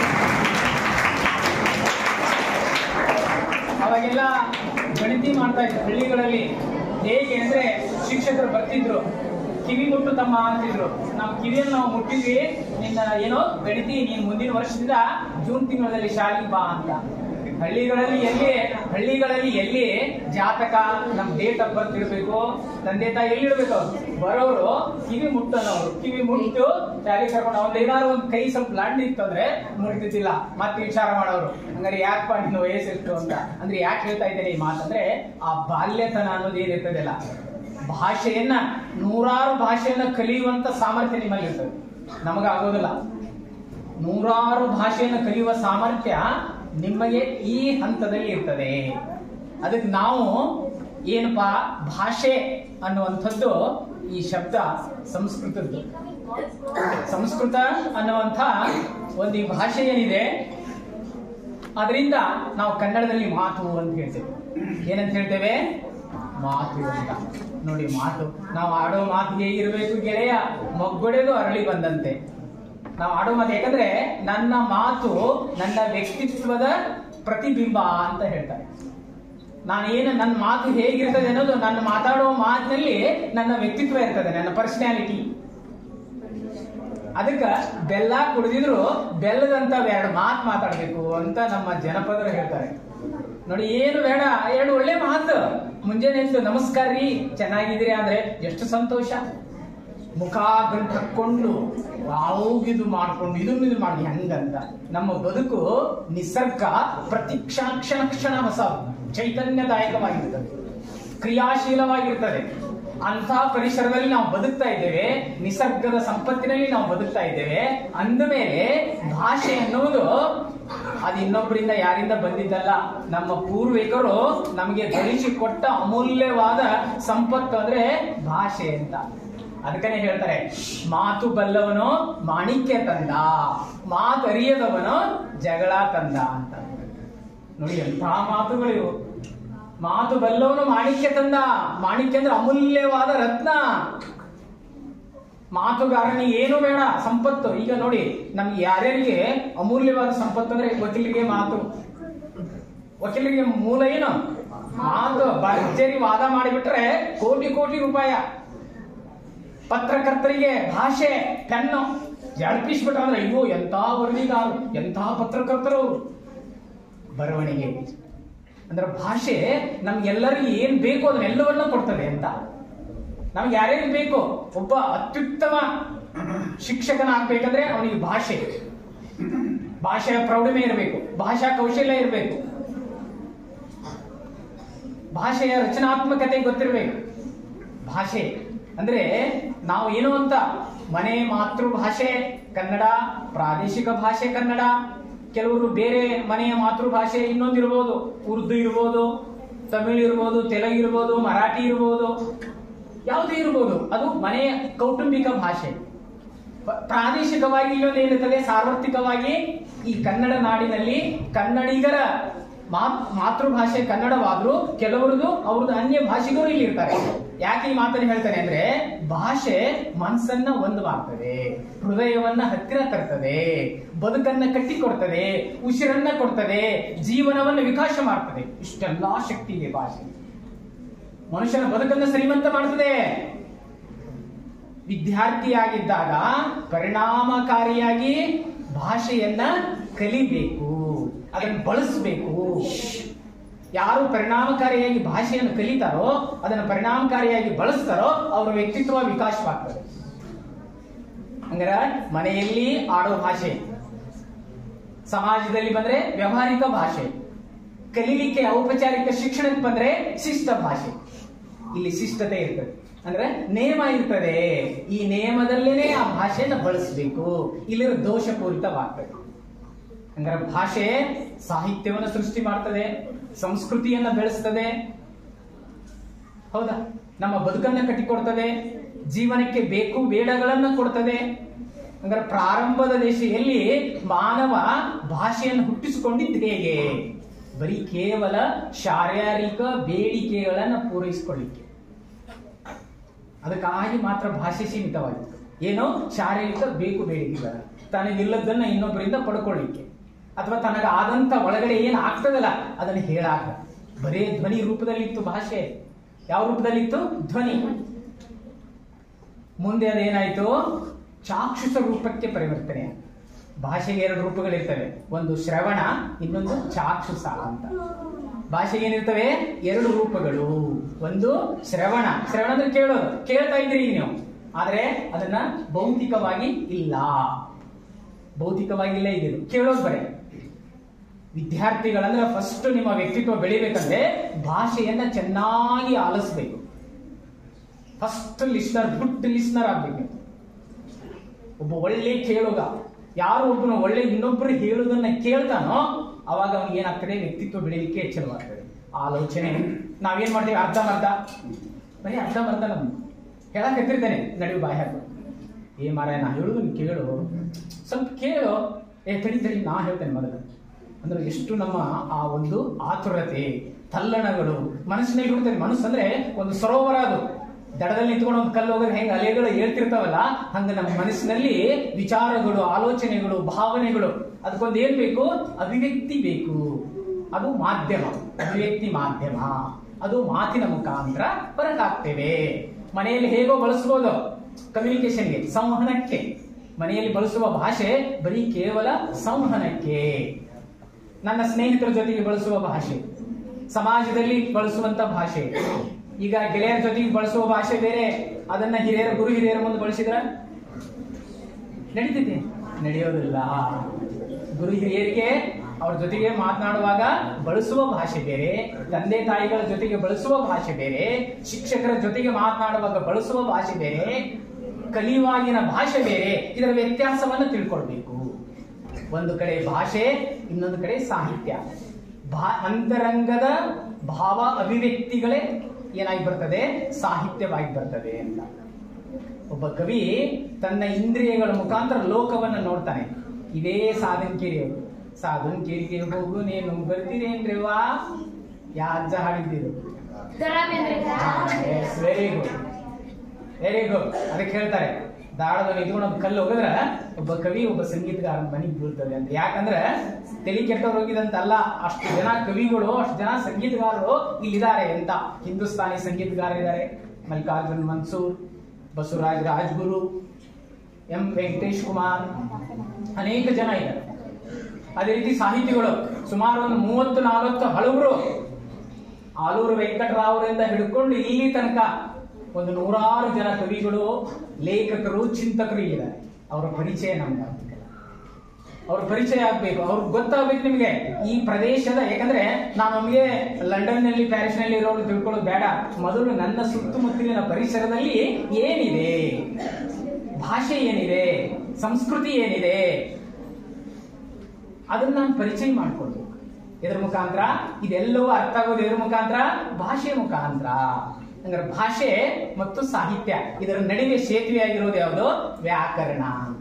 [SPEAKER 7] ಅವಾಗೆಲ್ಲ ಗಣತಿ ಮಾಡ್ತಾ ಇದ್ರು ಹಳ್ಳಿಗಳಲ್ಲಿ ಹೇಗೆ ಅಂದ್ರೆ ಶಿಕ್ಷಕರು ಬರ್ತಿದ್ರು ಕಿವಿ ಮುಟ್ಟು ತಮ್ಮ ಅಂತಿದ್ರು ನಾವು ಕಿವಿಯನ್ನು ನಾವು ಮುಟ್ಟಿದ್ವಿ ನಿನ್ನ ಏನೋ ಗಣಿತಿ ನೀನು ಮುಂದಿನ ವರ್ಷದಿಂದ ಜೂನ್ ತಿಂಗಳಲ್ಲಿ ಶಾಲೆಗೆ ಬಾ ಅಂತ ಹಳ್ಳಿಗಳಲ್ಲಿ ಎಲ್ಲಿ ಹಳ್ಳಿಗಳಲ್ಲಿ ಎಲ್ಲಿ ಜಾತಕ ನಮ್ ಡೇಟ್ ಆಫ್ ಬರ್ತ್ ಇಡಬೇಕು ತಂದೆ ತಾಯಿ ಎಲ್ಲಿ ಇಡಬೇಕು ಬರೋರು ಕಿವಿ ಮುಟ್ಟನವರು ಕಿವಿ ಮುಟ್ಟು ಶಾಲೆಗೆ ಕರ್ಕೊಂಡು ಅವ್ನ ಏನಾದ್ರು ಒಂದು ಕೈ ಸ್ವಲ್ಪ ಲಂಡ್ ಇತ್ತು ಅಂದ್ರೆ ಮುಟ್ತಿದ್ದಿಲ್ಲ ಮತ್ತೆ ವಿಚಾರ ಮಾಡೋರು ಹಂಗಾರೆ ಯಾಕಪ್ಪ ನಿನ್ನ ವಯಸ್ಸೆಷ್ಟು ಅಂತ ಅಂದ್ರೆ ಯಾಕೆ ಹೇಳ್ತಾ ಇದ್ದೇನೆ ಈ ಮಾತಂದ್ರೆ ಆ ಬಾಲ್ಯತನ ಅನ್ನೋದು ಏನಿರ್ತದಲ್ಲ ಭಾಷೆಯನ್ನ ನೂರಾರು ಭಾಷೆಯನ್ನ ಕಲಿಯುವಂತ ಸಾಮರ್ಥ್ಯ ನಿಮ್ಮಲ್ಲಿ ಇರ್ತದೆ ನಮಗಾಗೋದಿಲ್ಲ ನೂರಾರು ಭಾಷೆಯನ್ನು ಕಲಿಯುವ ಸಾಮರ್ಥ್ಯ ನಿಮಗೆ ಈ ಹಂತದಲ್ಲಿ ಇರ್ತದೆ ಅದಕ್ಕೆ ನಾವು ಏನಪ್ಪಾ ಭಾಷೆ ಅನ್ನುವಂಥದ್ದು ಈ ಶಬ್ದ ಸಂಸ್ಕೃತದ್ದು ಸಂಸ್ಕೃತ ಅನ್ನುವಂಥ ಒಂದು ಈ ಭಾಷೆ ಏನಿದೆ ಅದರಿಂದ ನಾವು ಕನ್ನಡದಲ್ಲಿ ಮಾತು ಅಂತ ಹೇಳ್ತೇವೆ ಏನಂತ ಹೇಳ್ತೇವೆ ಮಾತು ಅಂತ ನೋಡಿ ಮಾತು ನಾವು ಆಡೋ ಮಾತು ಹೇಗಿರ್ಬೇಕು ಗೆಳೆಯ ಮೊಗ್ಗೊಡೆದು ಅರಳಿ ಬಂದಂತೆ ನಾವು ಆಡೋ ಮಾತು ಯಾಕಂದ್ರೆ ನನ್ನ ಮಾತು ನನ್ನ ವ್ಯಕ್ತಿತ್ವದ ಪ್ರತಿಬಿಂಬ ಅಂತ ಹೇಳ್ತಾರೆ ನಾನು ಏನು ನನ್ನ ಮಾತು ಹೇಗಿರ್ತದೆ ಅನ್ನೋದು ನನ್ನ ಮಾತಾಡೋ ಮಾತಿನಲ್ಲಿ ನನ್ನ ವ್ಯಕ್ತಿತ್ವ ಇರ್ತದೆ ನನ್ನ ಪರ್ಸನಾಲಿಟಿ ಅದಕ್ಕ ಬೆಲ್ಲ ಕುಡಿದಿದ್ರು ಬೆಲ್ಲದಂತ ಎರಡು ಮಾತು ಮಾತಾಡ್ಬೇಕು ಅಂತ ನಮ್ಮ ಜನಪದರು ಹೇಳ್ತಾರೆ ನೋಡಿ ಏನು ಬೇಡ ಎರಡು ಒಳ್ಳೆ ಮಾತು ಮುಂಜಾನೆ ಎದ್ದು ನಮಸ್ಕಾರ ರೀ ಚೆನ್ನಾಗಿದ್ದೀರಿ ಅಂದ್ರೆ ಎಷ್ಟು ಸಂತೋಷ ಮುಖ ಗಂಟು ಹಾಕೊಂಡು ಇದು ಮಾಡ್ಕೊಂಡು ಇದನ್ನು ಇದು ಮಾಡಿ ಹಂಗಂತ ನಮ್ಮ ಬದುಕು ನಿಸರ್ಗ ಪ್ರತಿ ಕ್ಷಣ ಕ್ಷಣ ಕ್ಷಣ ಹೊಸ ಚೈತನ್ಯದಾಯಕವಾಗಿರ್ತದೆ ಕ್ರಿಯಾಶೀಲವಾಗಿರ್ತದೆ ಅಂತಹ ಪರಿಸರದಲ್ಲಿ ನಾವು ಬದುಕ್ತಾ ಇದ್ದೇವೆ ನಿಸರ್ಗದ ಸಂಪತ್ತಿನಲ್ಲಿ ನಾವು ಬದುಕ್ತಾ ಇದ್ದೇವೆ ಅಂದ ಮೇಲೆ ಭಾಷೆ ಅನ್ನುವುದು ಅದು ಇನ್ನೊಬ್ಬರಿಂದ ಯಾರಿಂದ ಬಂದಿದ್ದಲ್ಲ ನಮ್ಮ ಪೂರ್ವಿಕರು ನಮಗೆ ಗಳಿಸಿಕೊಟ್ಟ ಅಮೂಲ್ಯವಾದ ಸಂಪತ್ತು ಅಂದ್ರೆ ಭಾಷೆ ಅಂತ ಅದಕ್ಕನೆ ಹೇಳ್ತಾರೆ ಮಾತು ಬಲ್ಲವನು ಮಾಣಿಕ್ಯ ತಂದ ಮಾತರಿಯದವನು ಜಗಳ ತಂದ ಅಂತ ನೋಡಿ ಎಂತಹ ಮಾತುಗಳು ಇವು ಮಾತು ಬಲ್ಲವನು ಮಾಣಿಕ್ಯ ತಂದ ಮಾಣಿಕ್ಯ ಅಂದ್ರೆ ಅಮೂಲ್ಯವಾದ ರತ್ನ ಮಾತುಗಾರನಿಗೆ ಏನು ಬೇಡ ಸಂಪತ್ತು ಈಗ ನೋಡಿ ನಮ್ಗೆ ಯಾರ್ಯಾರಿಗೆ ಅಮೂಲ್ಯವಾದ ಸಂಪತ್ತು ಅಂದ್ರೆ ವಕೀಲರಿಗೆ ಮಾತು ವಕೀಲರಿಗೆ ಮೂಲ ಏನು ಮಾತು ಭರ್ಜರಿ ವಾದ ಮಾಡಿಬಿಟ್ರೆ ಕೋಟಿ ಕೋಟಿ ರೂಪಾಯ ಪತ್ರಕರ್ತರಿಗೆ ಭಾಷೆ ಪೆನ್ನು ಜಡ್ಪಿಸ್ಬಿಟ್ರೆ ಅಂದ್ರೆ ಅಯ್ಯೋ ಎಂಥ ವರದಿಗಾರರು ಎಂಥ ಪತ್ರಕರ್ತರು ಅವರು ಬರವಣಿಗೆ ಅಂದ್ರೆ ಭಾಷೆ ನಮ್ಗೆಲ್ಲರಿಗೂ ಏನ್ ಬೇಕು ಅದನ್ನೆಲ್ಲವನ್ನ ಕೊಡ್ತದೆ ಅಂತ ನಮ್ಗೆ ಯಾರ್ಯಾರಿಗೆ ಬೇಕು ಒಬ್ಬ ಅತ್ಯುತ್ತಮ ಶಿಕ್ಷಕನಾಗ್ಬೇಕಂದ್ರೆ ಅವನಿಗೆ ಭಾಷೆ ಭಾಷೆಯ ಪ್ರೌಢಿಮೆ ಇರಬೇಕು ಭಾಷಾ ಕೌಶಲ್ಯ ಇರಬೇಕು ಭಾಷೆಯ ರಚನಾತ್ಮಕತೆ ಗೊತ್ತಿರಬೇಕು ಭಾಷೆ ಅಂದ್ರೆ ನಾವು ಏನು ಅಂತ ಮನೆ ಮಾತೃಭಾಷೆ ಕನ್ನಡ ಪ್ರಾದೇಶಿಕ ಭಾಷೆ ಕನ್ನಡ ಕೆಲವರು ಬೇರೆ ಮನೆಯ ಮಾತೃಭಾಷೆ ಇನ್ನೊಂದಿರ್ಬೋದು ಉರ್ದು ಇರ್ಬೋದು ತಮಿಳ್ ಇರ್ಬೋದು ತೆಲುಗು ಇರ್ಬೋದು ಮರಾಠಿ ಇರ್ಬೋದು ಯಾವುದೇ ಇರ್ಬೋದು ಅದು ಮನೆಯ ಕೌಟುಂಬಿಕ ಭಾಷೆ ಪ- ಪ್ರಾದೇಶಿಕವಾಗಿ ಇಲ್ಲೊಂದು ಏನಿರ್ತದೆ ಸಾರ್ವತ್ರಿಕವಾಗಿ ಈ ಕನ್ನಡ ನಾಡಿನಲ್ಲಿ ಕನ್ನಡಿಗರ ಮಾತ್ ಮಾತೃಭಾಷೆ ಕನ್ನಡವಾದ್ರೂ ಕೆಲವರದು ಅವ್ರದ್ದು ಅನ್ಯ ಭಾಷಿಗರು ಇಲ್ಲಿ ಇರ್ತಾರೆ ಯಾಕೆ ಈ ಮಾತನ್ನು ಹೇಳ್ತಾನೆ ಅಂದ್ರೆ ಭಾಷೆ ಮನಸ್ಸನ್ನ ಒಂದು ಮಾಡ್ತದೆ ಹೃದಯವನ್ನ ಹತ್ತಿರ ತರ್ತದೆ ಬದುಕನ್ನ ಕಟ್ಟಿಕೊಡ್ತದೆ ಉಸಿರನ್ನ ಕೊಡ್ತದೆ ಜೀವನವನ್ನು ವಿಕಾಸ ಮಾಡ್ತದೆ ಇಷ್ಟೆಲ್ಲಾ ಶಕ್ತಿ ಇದೆ ಭಾಷೆ ಮನುಷ್ಯನ ಬದುಕನ್ನು ಶ್ರೀಮಂತ ಮಾಡ್ತದೆ ವಿದ್ಯಾರ್ಥಿಯಾಗಿದ್ದಾಗ ಪರಿಣಾಮಕಾರಿಯಾಗಿ ಭಾಷೆಯನ್ನ ಕಲಿಬೇಕು ಅದನ್ನು ಬಳಸಬೇಕು ಯಾರು ಪರಿಣಾಮಕಾರಿಯಾಗಿ ಭಾಷೆಯನ್ನು ಕಲಿತಾರೋ ಅದನ್ನು ಪರಿಣಾಮಕಾರಿಯಾಗಿ ಬಳಸ್ತಾರೋ ಅವರ ವ್ಯಕ್ತಿತ್ವ ವಿಕಾಸವಾಗ್ತದೆ ಹಂಗಾರ ಮನೆಯಲ್ಲಿ ಆಡೋ ಭಾಷೆ ಸಮಾಜದಲ್ಲಿ ಬಂದ್ರೆ ವ್ಯವಹಾರಿಕ ಭಾಷೆ ಕಲೀಲಿಕ್ಕೆ ಔಪಚಾರಿಕ ಶಿಕ್ಷಣಕ್ಕೆ ಬಂದ್ರೆ ಶಿಷ್ಟ ಭಾಷೆ ಇಲ್ಲಿ ಶಿಷ್ಟತೆ ಇರ್ತದೆ ಅಂದ್ರೆ ನೇಮ ಇರ್ತದೆ ಈ ನೇಮದಲ್ಲೇನೆ ಆ ಭಾಷೆಯನ್ನು ಬಳಸಬೇಕು ಇಲ್ಲಿರೋ ದೋಷಪೂರಿತವಾಗ್ತದೆ ಹಂಗಾರೆ ಭಾಷೆ ಸಾಹಿತ್ಯವನ್ನು ಸೃಷ್ಟಿ ಮಾಡ್ತದೆ ಸಂಸ್ಕೃತಿಯನ್ನ ಬೆಳೆಸ್ತದೆ ಹೌದಾ ನಮ್ಮ ಬದುಕನ್ನ ಕಟ್ಟಿಕೊಡ್ತದೆ ಜೀವನಕ್ಕೆ ಬೇಕು ಬೇಡಗಳನ್ನ ಕೊಡ್ತದೆ ಹಂಗಾರೆ ಪ್ರಾರಂಭದ ದೇಶದಲ್ಲಿ ಮಾನವ ಭಾಷೆಯನ್ನು ಹುಟ್ಟಿಸಿಕೊಂಡಿದ್ದು ಹೇಗೆ ಬರೀ ಕೇವಲ ಶಾರೀರಿಕ ಬೇಡಿಕೆಗಳನ್ನ ಪೂರೈಸಿಕೊಳ್ಳಿಕ್ಕೆ ಅದಕ್ಕಾಗಿ ಮಾತ್ರ ಭಾಷೆ ಸೀಮಿತವಾಗಿತ್ತು ಏನೋ ಶಾರೀರಿಕ ಬೇಕು ಬೇಡಿಕೆಗಳ ತನಗಿಲ್ಲದನ್ನ ಇನ್ನೊಬ್ಬರಿಂದ ಪಡ್ಕೊಳ್ಳಿಕ್ಕೆ ಅಥವಾ ತನಗ ಆದಂತ ಒಳಗಡೆ ಏನ್ ಆಗ್ತದಲ್ಲ ಅದನ್ನ ಹೇಳಾಕ ಬರೇ ಧ್ವನಿ ರೂಪದಲ್ಲಿತ್ತು ಭಾಷೆ ಯಾವ ರೂಪದಲ್ಲಿತ್ತು ಧ್ವನಿ ಮುಂದೆ ಅದೇನಾಯ್ತು ಚಾಕ್ಷುಷ ರೂಪಕ್ಕೆ ಪರಿವರ್ತನೆ ಭಾಷೆಗೆ ಎರಡು ರೂಪಗಳಿರ್ತವೆ ಒಂದು ಶ್ರವಣ ಇನ್ನೊಂದು ಚಾಕ್ಷುಷ ಅಂತ ಭಾಷೆಗೆ ಏನಿರ್ತವೆ ಎರಡು ರೂಪಗಳು ಒಂದು ಶ್ರವಣ ಶ್ರವಣ ಅಂದ್ರೆ ಕೇಳೋದು ಕೇಳ್ತಾ ಇದ್ರಿ ನೀವು ಆದ್ರೆ ಅದನ್ನ ಭೌತಿಕವಾಗಿ ಇಲ್ಲ ಭೌತಿಕವಾಗಿ ಇಲ್ಲ ಇದಿರು ಕೇಳೋದು ಬರೇ ವಿದ್ಯಾರ್ಥಿಗಳಂದ್ರೆ ಫಸ್ಟ್ ನಿಮ್ಮ ವ್ಯಕ್ತಿತ್ವ ಬೆಳಿಬೇಕಂದ್ರೆ ಭಾಷೆಯನ್ನ ಚೆನ್ನಾಗಿ ಆಲಿಸ್ಬೇಕು ಫಸ್ಟ್ ಲಿಸ್ನರ್ ಗುಡ್ ಲಿಸ್ನರ್ ಆಗ್ಬೇಕು ಒಬ್ಬ ಒಳ್ಳೆ ಕೇಳುಗ ಯಾರು ಒಬ್ಬನು ಒಳ್ಳೆ ಇನ್ನೊಬ್ಬರು ಹೇಳುವುದನ್ನ ಕೇಳ್ತಾನೋ ಅವಾಗ ಅವ್ನಿಗೆ ಏನಾಗ್ತದೆ ವ್ಯಕ್ತಿತ್ವ ಬೆಳಿಲಿಕ್ಕೆ ಎಚ್ಚರವಾಗ್ತದೆ ಆಲೋಚನೆ ನಾವೇನ್ ಮಾಡ್ತೀವಿ ಅರ್ಧಮರ್ಧ ಬರೀ ಅರ್ಧಮರ್ಧ ನಮ್ದು ಹೇಳಕ್ ಎತ್ತಿರ್ತೇನೆ ನಡೆಯು ಬಾಯಿ ಹಾಕು ಏ ಮಾರಾಯ ನಾ ಹೇಳುದು ನೀನ್ ಕೇಳು ಸ್ವಲ್ಪ ಕೇಳು ಏ ತಡಿ ತಡಿ ನಾ ಹೇಳ್ತೇನೆ ಮೊದಲು ಅಂದ್ರೆ ಎಷ್ಟು ನಮ್ಮ ಆ ಒಂದು ಆತುರತೆ ತಲ್ಲಣಗಳು ಮನಸ್ಸಿನಲ್ಲಿ ಹುಡ್ತದೆ ಮನಸ್ಸು ಅಂದ್ರೆ ಒಂದು ಸರೋವರ ಅದು ದಡದಲ್ಲಿ ನಿಂತ್ಕೊಂಡು ಒಂದು ಕಲ್ಲು ಹೋಗೋದು ಹೆಂಗೆ ಅಲೆಗಳು ಹೇಳ್ತಿರ್ತಾವಲ್ಲ ಹಂಗ ನಮ್ಮ ಮನಸ್ಸಿನಲ್ಲಿ ವಿಚಾರಗಳು ಆಲೋಚನೆಗಳು ಭಾವನೆಗಳು ಅದಕ್ಕೊಂದು ಏನ್ ಬೇಕು ಅಭಿವ್ಯಕ್ತಿ ಬೇಕು ಅದು ಮಾಧ್ಯಮ ಅಭಿವ್ಯಕ್ತಿ ಮಾಧ್ಯಮ ಅದು ಮಾತಿನ ಮುಖಾಂತರ ಹೊರಗಾಗ್ತೇವೆ ಮನೆಯಲ್ಲಿ ಹೇಗೋ ಬಳಸ್ಬೋದು ಕಮ್ಯುನಿಕೇಶನ್ಗೆ ಸಂವಹನಕ್ಕೆ ಮನೆಯಲ್ಲಿ ಬಳಸುವ ಭಾಷೆ ಬರೀ ಕೇವಲ ಸಂವಹನಕ್ಕೆ ನನ್ನ ಸ್ನೇಹಿತರ ಜೊತೆಗೆ ಬಳಸುವ ಭಾಷೆ ಸಮಾಜದಲ್ಲಿ ಬಳಸುವಂತ ಭಾಷೆ ಈಗ ಗೆಳೆಯರ ಜೊತೆಗೆ ಬಳಸುವ ಭಾಷೆ ಬೇರೆ ಅದನ್ನ ಹಿರಿಯರ ಗುರು ಹಿರಿಯರ ಮುಂದೆ ಬಳಸಿದ್ರ ನಡೀತೈತಿ ನಡೆಯೋದಿಲ್ಲ ಗುರು ಹಿರಿಯರಿಗೆ ಅವ್ರ ಜೊತೆಗೆ ಮಾತನಾಡುವಾಗ ಬಳಸುವ ಭಾಷೆ ಬೇರೆ ತಂದೆ ತಾಯಿಗಳ ಜೊತೆಗೆ ಬಳಸುವ ಭಾಷೆ ಬೇರೆ ಶಿಕ್ಷಕರ ಜೊತೆಗೆ ಮಾತನಾಡುವಾಗ ಬಳಸುವ ಭಾಷೆ ಬೇರೆ ಕಲಿಯುವಾಗಿನ ಭಾಷೆ ಬೇರೆ ಇದರ ವ್ಯತ್ಯಾಸವನ್ನು ತಿಳ್ಕೊಳ್ಬೇಕು ಒಂದು ಕಡೆ ಭಾಷೆ ಇನ್ನೊಂದು ಕಡೆ ಸಾಹಿತ್ಯ ಭಾ ಅಂತರಂಗದ ಭಾವ ಅಭಿವ್ಯಕ್ತಿಗಳೇ ಏನಾಗಿ ಬರ್ತದೆ ಸಾಹಿತ್ಯವಾಗಿ ಬರ್ತದೆ ಅಂತ ಒಬ್ಬ ಕವಿ ತನ್ನ ಇಂದ್ರಿಯಗಳ ಮುಖಾಂತರ ಲೋಕವನ್ನ ನೋಡ್ತಾನೆ ಇದೇ ಸಾಧನ್ ಕೇರಿಯವರು ಸಾಧನ್ ಕೇರಿಗೆ ಹೋಗು ನೀನು ಬರ್ತೀರೇನ್ರಿ ವಾ ಯಾ ಅಜ್ಜ ಹಾಡಿದ್ದೀರು ವೆರಿ ಗುಡ್ ವೆರಿ ಗುಡ್ ಅದಕ್ಕೆ ಹೇಳ್ತಾರೆ ದಾಳದ ನಿಂತ್ಕೊಂಡು ಒಂದು ಕಲ್ಲು ಹೋಗಿದ್ರ ಒಬ್ಬ ಕವಿ ಒಬ್ಬ ಸಂಗೀತಗಾರ ಮನೆಗೆ ಬೀಳ್ತದೆ ಅಂತ ಯಾಕಂದ್ರೆ ತಲೆ ಕೆಟ್ಟವ್ರು ಹೋಗಿದಂತಲ್ಲ ಅಷ್ಟು ಜನ ಕವಿಗಳು ಅಷ್ಟು ಜನ ಸಂಗೀತಗಾರರು ಇಲ್ಲಿದ್ದಾರೆ ಅಂತ ಹಿಂದೂಸ್ತಾನಿ ಸಂಗೀತಗಾರರಿದ್ದಾರೆ ಮಲ್ಲಿಕಾರ್ಜುನ್ ಮನ್ಸೂರ್ ಬಸವರಾಜ್ ರಾಜ್ಗುರು ಎಂ ವೆಂಕಟೇಶ್ ಕುಮಾರ್ ಅನೇಕ ಜನ ಇದ್ದಾರೆ ಅದೇ ರೀತಿ ಸಾಹಿತಿಗಳು ಸುಮಾರು ಒಂದು ಮೂವತ್ತು ನಾಲ್ವತ್ತು ಹಲವರು ಆಲೂರು ವೆಂಕಟರಾವರಿಂದ ಹಿಡ್ಕೊಂಡು ಇಲ್ಲಿ ತನಕ ಒಂದು ನೂರಾರು ಜನ ಕವಿಗಳು ಲೇಖಕರು ಚಿಂತಕರು ಇದ್ದಾರೆ ಅವರ ಪರಿಚಯ ನಮ್ಗೆ ಅವ್ರ ಪರಿಚಯ ಆಗ್ಬೇಕು ಅವ್ರಿಗೆ ಗೊತ್ತಾಗ್ಬೇಕು ನಿಮಗೆ ಈ ಪ್ರದೇಶದ ಯಾಕಂದ್ರೆ ನಾನು ನಮಗೆ ಲಂಡನ್ ನಲ್ಲಿ ಪ್ಯಾರಿಸ್ ನಲ್ಲಿ ಇರೋರು ತಿಳ್ಕೊಳ್ಳೋದು ಬೇಡ ಮೊದಲು ನನ್ನ ಸುತ್ತಮುತ್ತಲಿನ ಪರಿಸರದಲ್ಲಿ ಏನಿದೆ ಭಾಷೆ ಏನಿದೆ ಸಂಸ್ಕೃತಿ ಏನಿದೆ ಅದನ್ನ ನಾನು ಪರಿಚಯ ಮಾಡ್ಕೊಳ್ಬೇಕು ಇದರ ಮುಖಾಂತರ ಇದೆಲ್ಲವೂ ಅರ್ಥ ಆಗೋದು ಇದರ ಮುಖಾಂತರ ಭಾಷೆ ಮುಖಾಂತರ ಅಂದ್ರೆ ಭಾಷೆ ಮತ್ತು ಸಾಹಿತ್ಯ ಇದರ ನಡುವೆ ಸೇತುವೆ ಆಗಿರೋದು ಯಾವುದು ವ್ಯಾಕರಣ ಅಂತ